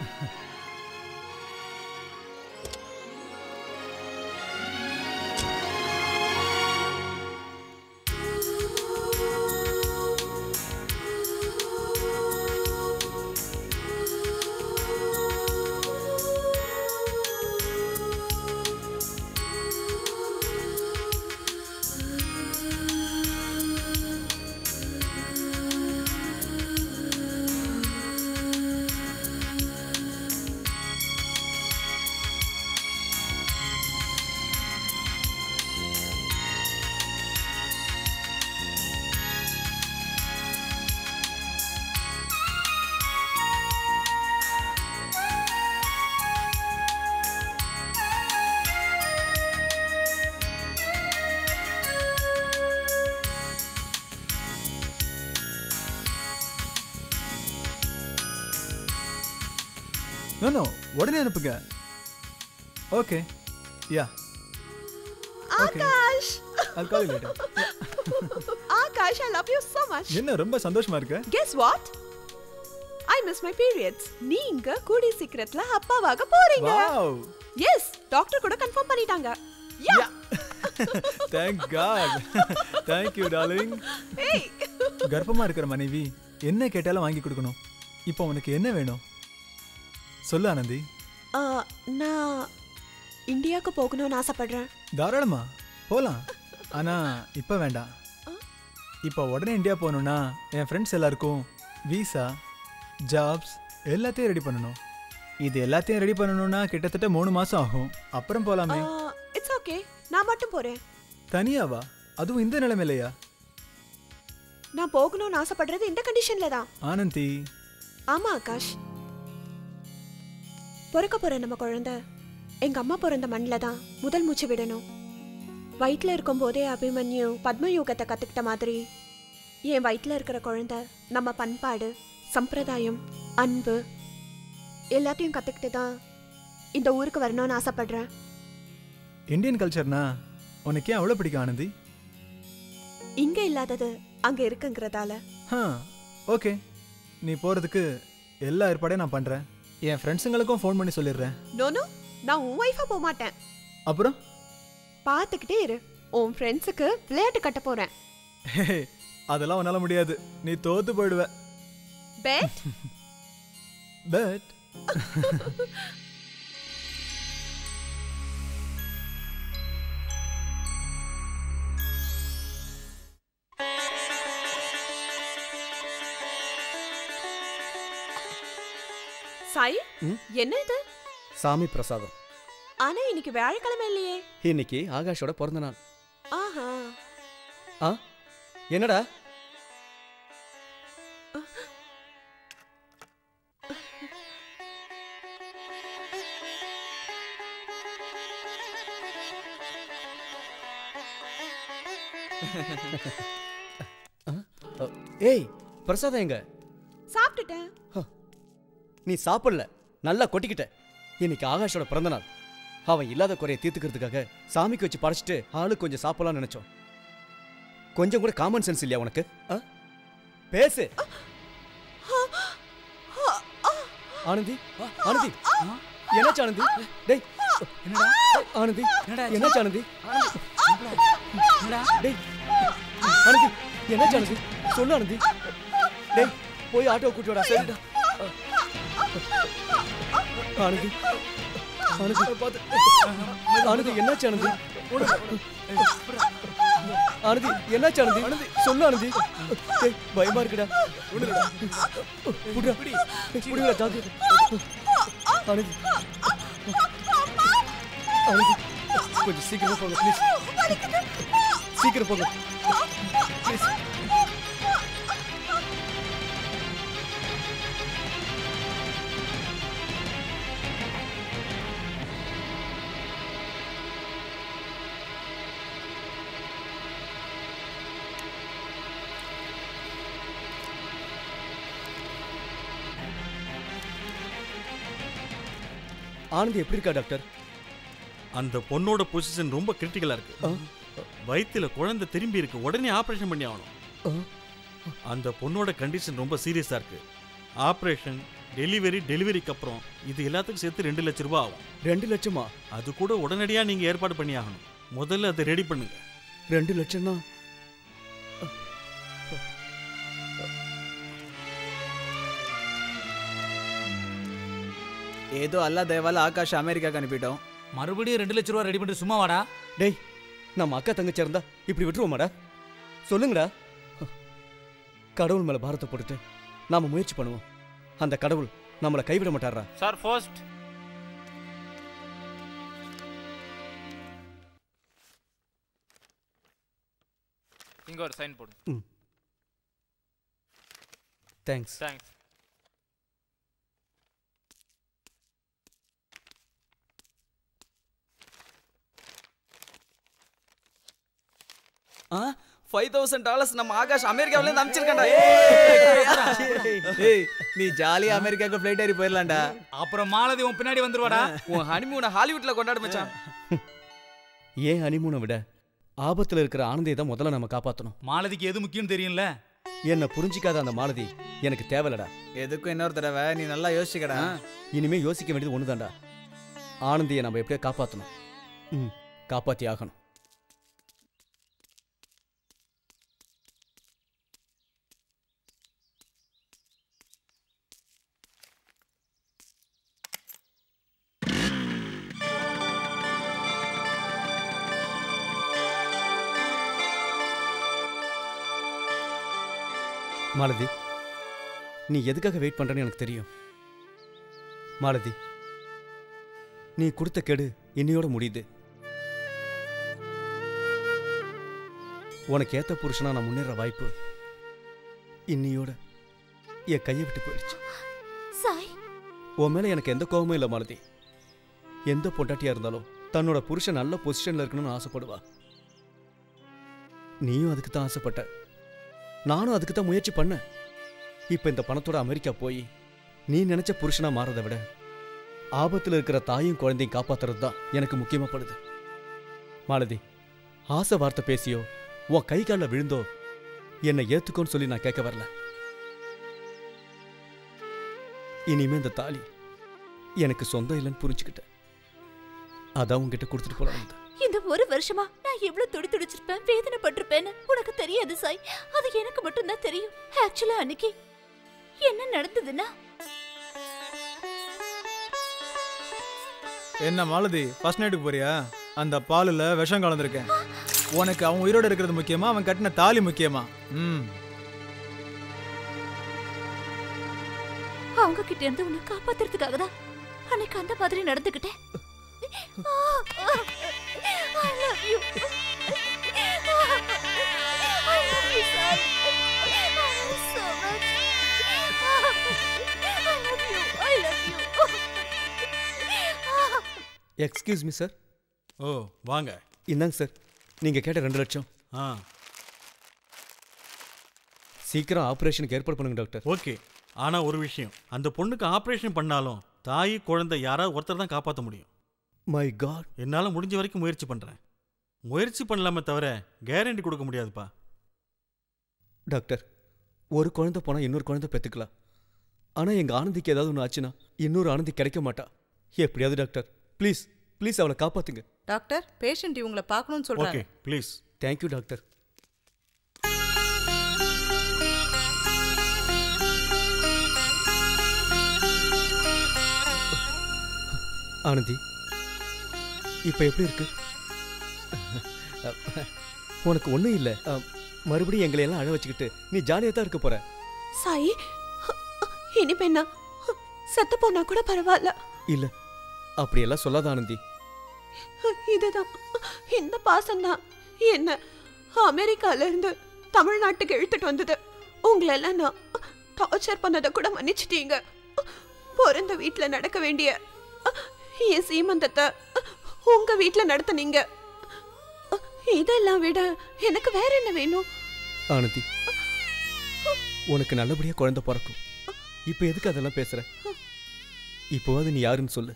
நோ நோ உடனே அனுப்புங்க okay yeah Akash I'll call you later. Akash I love you so much என்ன ரொம்ப சந்தோஷமா இருக்கு guess what I miss my periods நீங்க கூடி சீக்கிரத்துல அப்பாவாக போறீங்க வாவ் எஸ் டாக்டர் கூட கன்ஃபார்ம் பண்ணிட்டாங்க yeah thank God thank you darling ஏய் கர்ப்பமா இருக்கிற மனைவி என்ன கேட்டாலும் வாங்கி கொடுக்கணும் இப்போ உனக்கு என்ன வேணும் சொல்லு ஆனந்தி ஆ, நான் இந்தியாவுக்கு போகணும்னு ஆசைப்படுறேன் தாராளமா போலாம் ஆனா இப்ப வேண்டாம் இப்போ உடனே இந்தியா போகணும்னா என் ஃப்ரெண்ட்ஸ் எல்லாருக்கும் விசா ஜாப்ஸ் எல்லாத்தையும் ரெடி பண்ணணும் இது எல்லாத்தையும் ரெடி பண்ணணும்னா கிட்டத்தட்ட மூணு மாசம் ஆகும் அப்புறம் போலாமே இட்ஸ் ஓகே நான் மட்டும் போறேன் தனியாவா அதுவும் இந்த நிலைமையிலையா நான் போகணும்னு ஆசைப்படுறது இந்த கண்டிஷன்ல தான் ஆனந்தி ஆமா ஆகாஷ் பிறக்க போற நம்ம குழந்தை எங்க அம்மா பிறந்த மண்ணில் தான் முதல் மூச்சு விடணும் வயிற்றுல இருக்கும்போதே அபிமன்யு பத்மயோகத்தை கத்துக்கிட்ட மாதிரி என் வயிற்றுல இருக்கிற குழந்தை நம்ம பண்பாடு சம்பிரதாயம் அன்பு எல்லாத்தையும் கத்துக்கிட்டு தான் இந்த ஊருக்கு வரணும்னு ஆசைப்படுறேன் இந்தியன் கல்ச்சர்னா உனக்கு ஏன் அவ்வளோ பிடிக்கும் ஆனந்தி இங்க இல்லாதது அங்க இருக்குங்கிறதால ஹா ஓகே நீ போகிறதுக்கு எல்லா ஏற்பாடையும் நான் பண்ணுறேன் என் ஃப்ரெண்ட்ஸுங்களுக்கும் ஃபோன் பண்ணி சொல்லிடுறேன் நோனோ நான் உன் ஒய்ஃபா போக மாட்டேன் அப்புறம் பார்த்துக்கிட்டே இரு உன் ஃப்ரெண்ட்ஸுக்கு விளையாட்டு கட்ட போறேன் ஹே, அதெல்லாம் உன்னால முடியாது நீ தோத்து போயிடுவ பெட் பட் சாய் ம்? என்ன இது சாமி பிரசாதம் ஆனா இன்னைக்கு வியாழக்கிழமை இல்லையே இன்னைக்கு ஆகாஷோட பிறந்த நாள் ஆஹா ஆ என்னடா ஆ, அ, ஏய் பிரசாதம் எங்க சாப்பிட்டுட்டேன் நீ சாப்பிடல நல்லா கொட்டிக்கிட்ட இன்னைக்கு ஆகாஷோட பிறந்த நாள் அவன் இல்லாத குறைய தீர்த்துக்கிறதுக்காக சாமிக்கு வச்சு படைச்சிட்டு ஆளு கொஞ்சம் சாப்பிடலாம்னு நினைச்சோம் கொஞ்சம் கூட காமன் சென்ஸ் இல்லையா உனக்கு ஆ? பேசு ஆனந்தி ஆனந்தி என்னாச்சு ஆனந்தி டேய் என்னடா ஆனந்தி என்னாச்சு ஆனந்தி டேய் ஆனந்தி என்னாச்சு ஆனந்தி சொல்லு ஆனந்தி டேய் போய் ஆட்டோ கூட்டி வாடா சரிடா ஆனந்தி ஆனந்தி பாத்து ஆனந்தி என்னாச்சு ஆனந்தி ஆனந்தி என்னாச்சு ஆனந்தி சொல்லு ஆனந்தி டேய் பயமா இருக்குடா புடுடா புடுடா தாக்கு ஆனந்தி ஆனந்தி கொஞ்சம் சீக்கிரமா போங்க ப்ளீஸ் சீக்கிரம் போங்க ப்ளீஸ் ஆனந்தி எப்படி இருக்கா டாக்டர் அந்த பொண்ணோட பொசிஷன் ரொம்ப கிரிட்டிக்கலா இருக்கு வயித்துல குழந்தை திரும்பி இருக்கு உடனே ஆபரேஷன் பண்ணி ஆகணும் அந்த பொண்ணோட கண்டிஷன் ரொம்ப சீரியஸா இருக்கு ஆபரேஷன் டெலிவரி டெலிவரிக்கு அப்புறம் இது எல்லாத்துக்கும் சேர்த்து ரெண்டு லட்சம் ரூபாய் ஆகும் ரெண்டு லட்சமா அது கூட உடனடியா நீங்க ஏற்பாடு பண்ணி ஆகணும் முதல்ல அதை ரெடி பண்ணுங்க ரெண்டு லட்சம்னா ஏதோ அல்லா தயவால ஆகாஷ் அமெரிக்காக்கு அனுப்பிட்டோம் மறுபடியும் ரெண்டு லட்ச ரூபா ரெடி பண்ணிட்டு சும்மா வாடா டேய் நம்ம அக்கா தங்கச்சி இருந்தா இப்படி விட்டுருவோமாடா சொல்லுங்கடா கடவுள் மேல பாரத்தை போட்டுட்டு நாம முயற்சி பண்ணுவோம் அந்த கடவுள் நம்மளை கைவிட மாட்டாரா சார் ஃபர்ஸ்ட் இங்க ஒரு சைன் போடு ம் தேங்க்ஸ் தேங்க்ஸ் ஆ ஃபைவ் தௌசண்ட் டாலர்ஸ் நம்ம ஆகாஷ் அமெரிக்காவில இருந்து அனுப்பிச்சிருக்கா ஏய் நீ ஜாலியா அமெரிக்காக்கு ஃப்ளைட் ஏறி போயிடலாம்டா அப்புறம் மாலதி உன் பின்னாடி வந்துருவாடா உன் ஹனிமூனை ஹாலிவுட்ல கொண்டாடு மச்சான் ஏன் ஹனிமூனை விட ஆபத்துல இருக்கிற ஆனந்தியை தான் முதல்ல நம்ம காப்பாத்தணும் மாலதிக்கு எது முக்கியம் தெரியும்ல என்ன புரிஞ்சிக்காத அந்த மாலதி எனக்கு தேவையில்லடா எதுக்கும் இன்னொரு தடவை நீ நல்லா யோசிக்கடா இனிமே யோசிக்க வேண்டியது ஒண்ணுதான்டா ஆனந்தியை நம்ம எப்படியோ காப்பாத்தணும் ம் காப்பாத்தி ஆகணும் மாலதி நீ எதுக்காக வெயிட் பண்றேன்னு எனக்கு தெரியும் மாலதி நீ கொடுத்த கெடு இன்னையோட முடியுது உனக்கு ஏத்த புருஷனா நான் முன்னேற வாய்ப்பு இன்னையோட என் கையை விட்டு போயிடுச்சு சாய் உன் மேல எனக்கு எந்த கோபமும் இல்லை மாலதி எந்த பொண்டாட்டியா இருந்தாலும் தன்னோட புருஷன் நல்ல பொசிஷன்ல இருக்கணும்னு ஆசைப்படுவா நீயும் அதுக்கு தான் ஆசைப்பட்ட நானும் அதுக்கு தான் முயற்சி பண்ணேன் இப்ப இந்த பணத்தோட அமெரிக்கா போய் நீ நினைச்ச புருஷனா மாறதை விட ஆபத்துல இருக்கிற தாயும் குழந்தையும் காப்பாத்துறது தான் எனக்கு முக்கியமா படுது மாலதி ஆசை வார்த்தை பேசியோ உன் கை காலில் விழுந்தோ என்னை ஏத்துக்கோன்னு சொல்லி நான் கேட்க வரல இனிமே இந்த தாலி எனக்கு சொந்தம் இல்லைன்னு புரிஞ்சுக்கிட்டேன் அதான் உன்கிட்ட கொடுத்துட்டு போலாம் இந்த ஒரு வருஷமா நான் எவ்வளவு துடி துடிச்சிருப்பேன் வேதனைப்பட்டிருப்பேன்னு உனக்கு தெரியாது சாய் அது எனக்கு மட்டும்தான் தெரியும் ஆக்சுவலா அன்னைக்கு என்ன நடந்ததுன்னா என்ன மாலதி ஃபர்ஸ்ட் நைட்டுக்கு போறியா அந்த பாலுல விஷம் கலந்துருக்கேன் உனக்கு அவன் உயிரோட இருக்கிறது முக்கியமா அவன் கட்டின தாலி முக்கியமா ம் அவங்க கிட்ட இருந்து உன்னை காப்பாத்துறதுக்காக தான் அன்னைக்கு அந்த மாதிரி நடந்துக்கிட்டேன் I love you. I love you, Sai. I love you so much. I love you. I love you. Excuse me sir ஓ வாங்க இந்தாங்க சார் நீங்க கேட்ட ரெண்டு லட்சம் ஆ சீக்கிரம் ஆபரேஷனுக்கு ஏற்பாடு பண்ணுங்க டாக்டர் ஓகே ஆனா ஒரு விஷயம் அந்த பொண்ணுக்கு ஆபரேஷன் பண்ணாலும் தாய் குழந்தை யாராவது ஒருத்தர் தான் காப்பாற்ற முடியும் மை காட் என்னால் முடிஞ்ச வரைக்கும் முயற்சி பண்ணுறேன் முயற்சி பண்ணலாமே தவிர கேரண்டி கொடுக்க முடியாதுப்பா டாக்டர் ஒரு குழந்தை போனால் இன்னொரு குழந்தை பெற்றுக்கலாம் ஆனால் எங்கள் ஆனந்திக்கு ஏதாவது ஒன்று ஆச்சுன்னா இன்னொரு ஆனந்தி கிடைக்க மாட்டா எப்படியாவது டாக்டர் ப்ளீஸ் ப்ளீஸ் அவளை காப்பாத்துங்க டாக்டர் பேஷண்ட் இவங்கள பார்க்கணும்னு சொல்றாங்க ப்ளீஸ் தேங்க்யூ டாக்டர் ஆனந்தி இப்போ எப்படி இருக்கு உனக்கு ஒன்றும் இல்லை மறுபடியும் எங்களை எல்லாம் அழ வச்சுக்கிட்டு நீ ஜாலியாக தான் இருக்க போற சாய் இனிமே நான் செத்து போனா கூட பரவாயில்ல இல்ல அப்படியெல்லாம் சொல்லாத ஆனந்தி இதுதான் இந்த பாசம்தான் என்ன அமெரிக்கால இருந்து தமிழ்நாட்டுக்கு இழுத்துட்டு வந்தது உங்களை எல்லாம் நான் டார்ச்சர் பண்ணதை கூட மன்னிச்சிட்டீங்க பிறந்த வீட்ல நடக்க வேண்டிய என் சீமந்தத்தை உங்க வீட்ல நடத்துனீங்க இதெல்லாம் விட எனக்கு வேற என்ன வேணும் ஆனந்தி உனக்கு நல்லபடியா குழந்தை பிறக்கும் இப்போ எதுக்கு அதெல்லாம் பேசுற இப்போவாது நீ யாருன்னு சொல்லு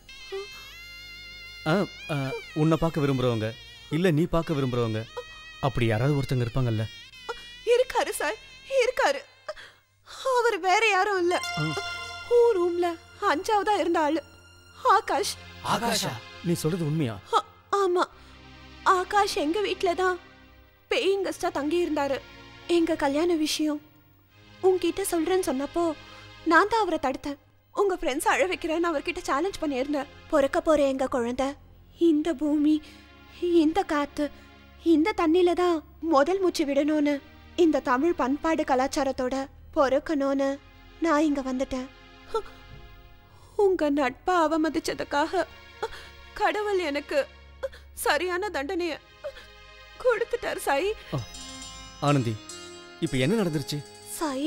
ஆ ஆ, உன்னை பார்க்க விரும்புறவங்க இல்ல நீ பார்க்க விரும்புறவங்க அப்படி யாராவது ஒருத்தங்க இருப்பாங்கல்ல இருக்காரு சார் இருக்காரு அவர் வேற யாரும் இல்ல ஊ ரூம்ல அஞ்சாவதா இருந்த ஆளு ஆகாஷ் ஆகாஷா நீ சொல்றது உண்மையா ஆ- ஆமா ஆகாஷ் எங்க வீட்ல தான் பேயிங் கெஸ்டா தங்கி இருந்தாரு எங்க கல்யாண விஷயம் உன்கிட்ட சொல்றேன்னு சொன்னப்போ நான் தான் அவரை தடுத்தேன் உங்க ஃப்ரெண்ட்ஸ் அழ வைக்கிறேன்னு அவர்கிட்ட சேலஞ்ச் பண்ணியிருந்தேன் பிறக்க போற எங்க குழந்தை இந்த பூமி இந்த காத்து இந்த தண்ணில தான் முதல் மூச்சு விடணும்னு இந்த தமிழ் பண்பாடு கலாச்சாரத்தோட பொறுக்கணும்னு நான் இங்க வந்துட்டேன் உங்க நட்பை அவமதிச்சதுக்காக கடவுள் எனக்கு சரியான தண்டனைய கொடுத்துட்டார் சாய் ஆனந்தி இப்போ என்ன நடந்துருச்சு சாய்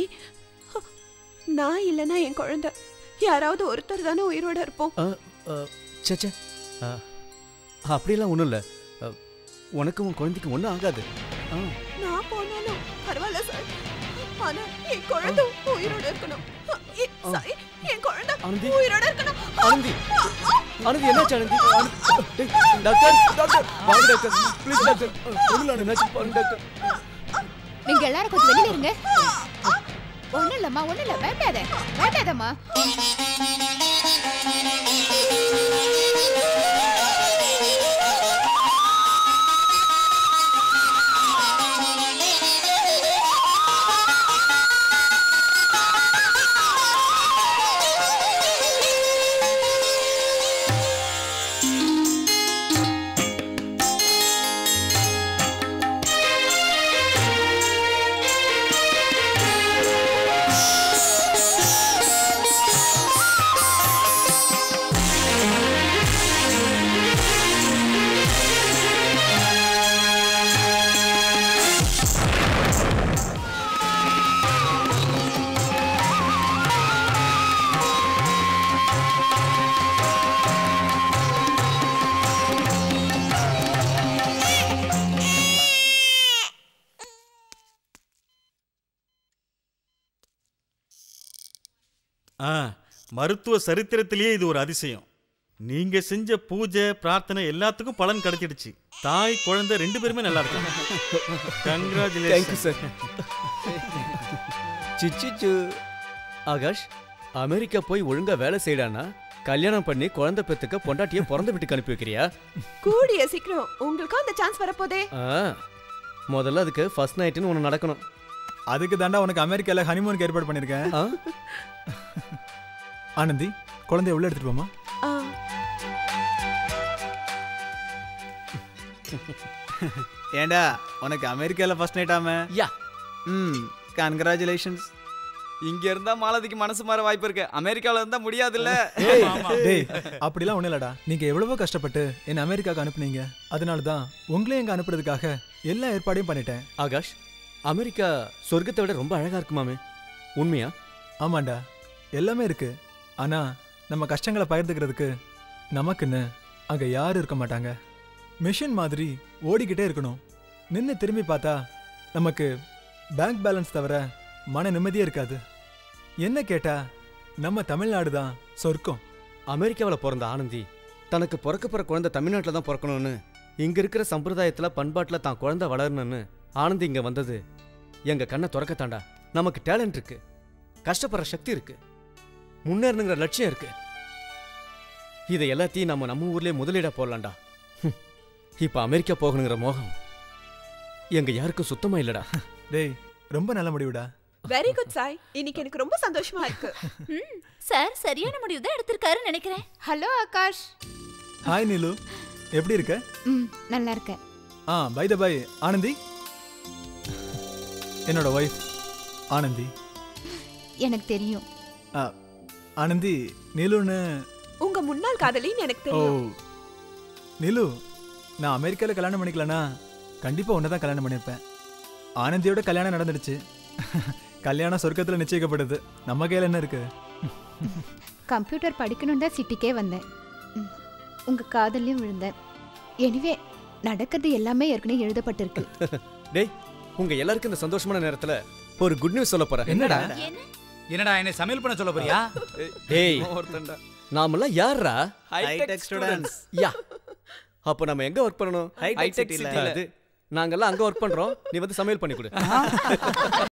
நான் இல்லைன்னா என் குழந்தை யாராவது ஒருத்தர் தானே உயிரோட இருப்போம் ஆ, ஆ, ச்சே ச்சே. ஆ, அப்படியெல்லாம் ஒன்றும் இல்லை உனக்கும் உன் குழந்தைக்கும் ஒன்றும் ஆகாது ஆ நான் போனாலும் பரவாயில்ல சார் ஆனா என் குழந்தை உயிரோட இருக்கணும் எ- சாய் என் குழந்தை ஆனந்தி. உயிரோட இருக்கணும் ஆனந்தி ஆனந்தி என்னாச்சு ஆனந்தி ஆனந்தி, டேய், டாக்டர் டாக்டர் வாங்க டாக்டர் ப்ளீஸ் டாக்டர் ஒன்றும் என்னாச்சு பாருங்க டாக்டர் நீங்க எல்லாரும் கொஞ்சம் வெளியில இருங்க ஒண்ணும் இல்லம்மா ஒண்ணும் இல்ல வேண்டாத வேண்டாதம்மா ஆ மருத்துவ சரித்திரத்திலேயே இது ஒரு அதிசயம் நீங்க செஞ்ச பூஜை பிரார்த்தனை எல்லாத்துக்கும் பலன் கிடைச்சிடுச்சு தாய் குழந்தை ரெண்டு பேருமே நல்லா இருக்காங்க கங்க்ராச்சுலேஷன் தேங்க்யூ சார் சிச்சிச்சு ஆகாஷ் அமெரிக்கா போய் ஒழுங்கா வேலை செய்யடானா கல்யாணம் பண்ணி குழந்தை பெத்துக்க பொண்டாட்டிய பிறந்த வீட்டுக்கு அனுப்பி வைக்கிறியா கூடிய சீக்கிரம் உங்களுக்கும் அந்த சான்ஸ் வரப்போதே ஆ, முதல்ல அதுக்கு ஃபர்ஸ்ட் நைட்டுன்னு ஒன்று நடக்கணும் அதுக்கு தாண்டா உனக்கு அமெரிக்கால ஹனிமூனுக்கு ஏற்பாடு பண்ணிருக்கேன் ஆனந்தி குழந்தைய உள்ள எடுத்துட்டு போமா ஆ, ஏண்டா உனக்கு அமெரிக்கால ஃபர்ஸ்ட் நைட் ஆமே யா ம் கங்க்ராச்சுலேஷன்ஸ் இங்க இருந்தா மாலதிக்கு மனசு மாற வாய்ப்பு இருக்கு அமெரிக்கால இருந்தா முடியாதுல்ல டேய், டேய், அப்படிலாம் ஒண்ணும் இல்லடா நீங்க எவ்வளவோ கஷ்டப்பட்டு என்ன அமெரிக்காக்கு அனுப்புனீங்க அதனால தான் உங்களையும் இங்க அனுப்புறதுக்காக எல்லா ஏற்பாடையும் பண்ணிட்டேன் ஆகாஷ் அமெரிக்கா சொர்க்கத்தை விட ரொம்ப அழகா இருக்குமாமே உண்மையா ஆமாண்டா எல்லாமே இருக்கு ஆனா நம்ம கஷ்டங்களை பகிர்ந்துக்கிறதுக்கு நமக்குன்னு அங்க யாரும் இருக்க மாட்டாங்க மிஷின் மாதிரி ஓடிக்கிட்டே இருக்கணும் நின்று திரும்பி பார்த்தா நமக்கு பேங்க் பேலன்ஸ் தவிர மன நிம்மதியே இருக்காது என்ன கேட்டா நம்ம தமிழ்நாடு தான் சொர்க்கம் அமெரிக்காவில் பிறந்த ஆனந்தி தனக்கு பிறக்க போற குழந்தை தமிழ்நாட்டில் தான் பிறக்கணும்னு இங்க இருக்கிற சம்பிரதாயத்துல பண்பாட்டில் தான் குழந்தை வளரணும்னு ஆனந்தி இங்க வந்தது எங்க கண்ணை திறக்கத்தாண்டா நமக்கு டேலண்ட் இருக்கு கஷ்டப்படுற சக்தி இருக்கு முன்னேறணுங்கிற லட்சியம் இருக்கு இதை எல்லாத்தையும் நம்ம நம்ம ஊர்லயே முதலீடா போடலாம்டா ஹம். இப்ப அமெரிக்கா போகணுங்கிற மோகம் எங்க யாருக்கும் சுத்தமா இல்லடா டேய் ரொம்ப நல்ல முடிவுடா வெரி குட் சாய் இன்னைக்கு எனக்கு ரொம்ப சந்தோஷமா இருக்கு ம் சார் சரியான முடிவு தான் எடுத்திருக்காருன்னு நினைக்கிறேன் ஹலோ ஆகாஷ் ஹாய் நீலு எப்படி இருக்க ம் நல்லா இருக்கேன் ஆ பை த பை ஆனந்தி என்னோட ஒய்ஃப் ஆனந்தி எனக்கு தெரியும் ஆ, ஆனந்தி நீலுன்னு உங்க முன்னாள் காதலின்னு எனக்கு ஓ தெரியும் நீலு நான் அமெரிக்காவில் கல்யாணம் பண்ணிக்கலனா கண்டிப்பாக உன்னை தான் கல்யாணம் பண்ணியிருப்பேன் ஆனந்தியோட கல்யாணம் நடந்துடுச்சு கல்யாணம் சொர்க்கத்தில் நிச்சயிக்கப்படுது நம்ம கையில் என்ன இருக்கு கம்ப்யூட்டர் படிக்கணும் தான் சிட்டிக்கே வந்தேன் ம், உங்க காதல்லையும் விழுந்தேன் எனிவே நடக்கிறது எல்லாமே ஏற்கனவே எழுதப்பட்டிருக்கு டேய் உங்க எல்லாருக்கும் இந்த சந்தோஷமான நேரத்துல ஒரு குட் நியூஸ் சொல்ல போறேன் என்னடா என்னடா என்ன சமையல் பண்ண சொல்ல போறியா டேய் நாமெல்லாம் யாரா High-tech students. யா அப்போ நம்ம எங்க ஒர்க் பண்ணணும் High-tech High-tech city-ல. city-ல. அது நாங்கெல்லாம் அங்க ஒர்க் பண்றோம் நீ வந்து சமையல் பண்ணி கொடு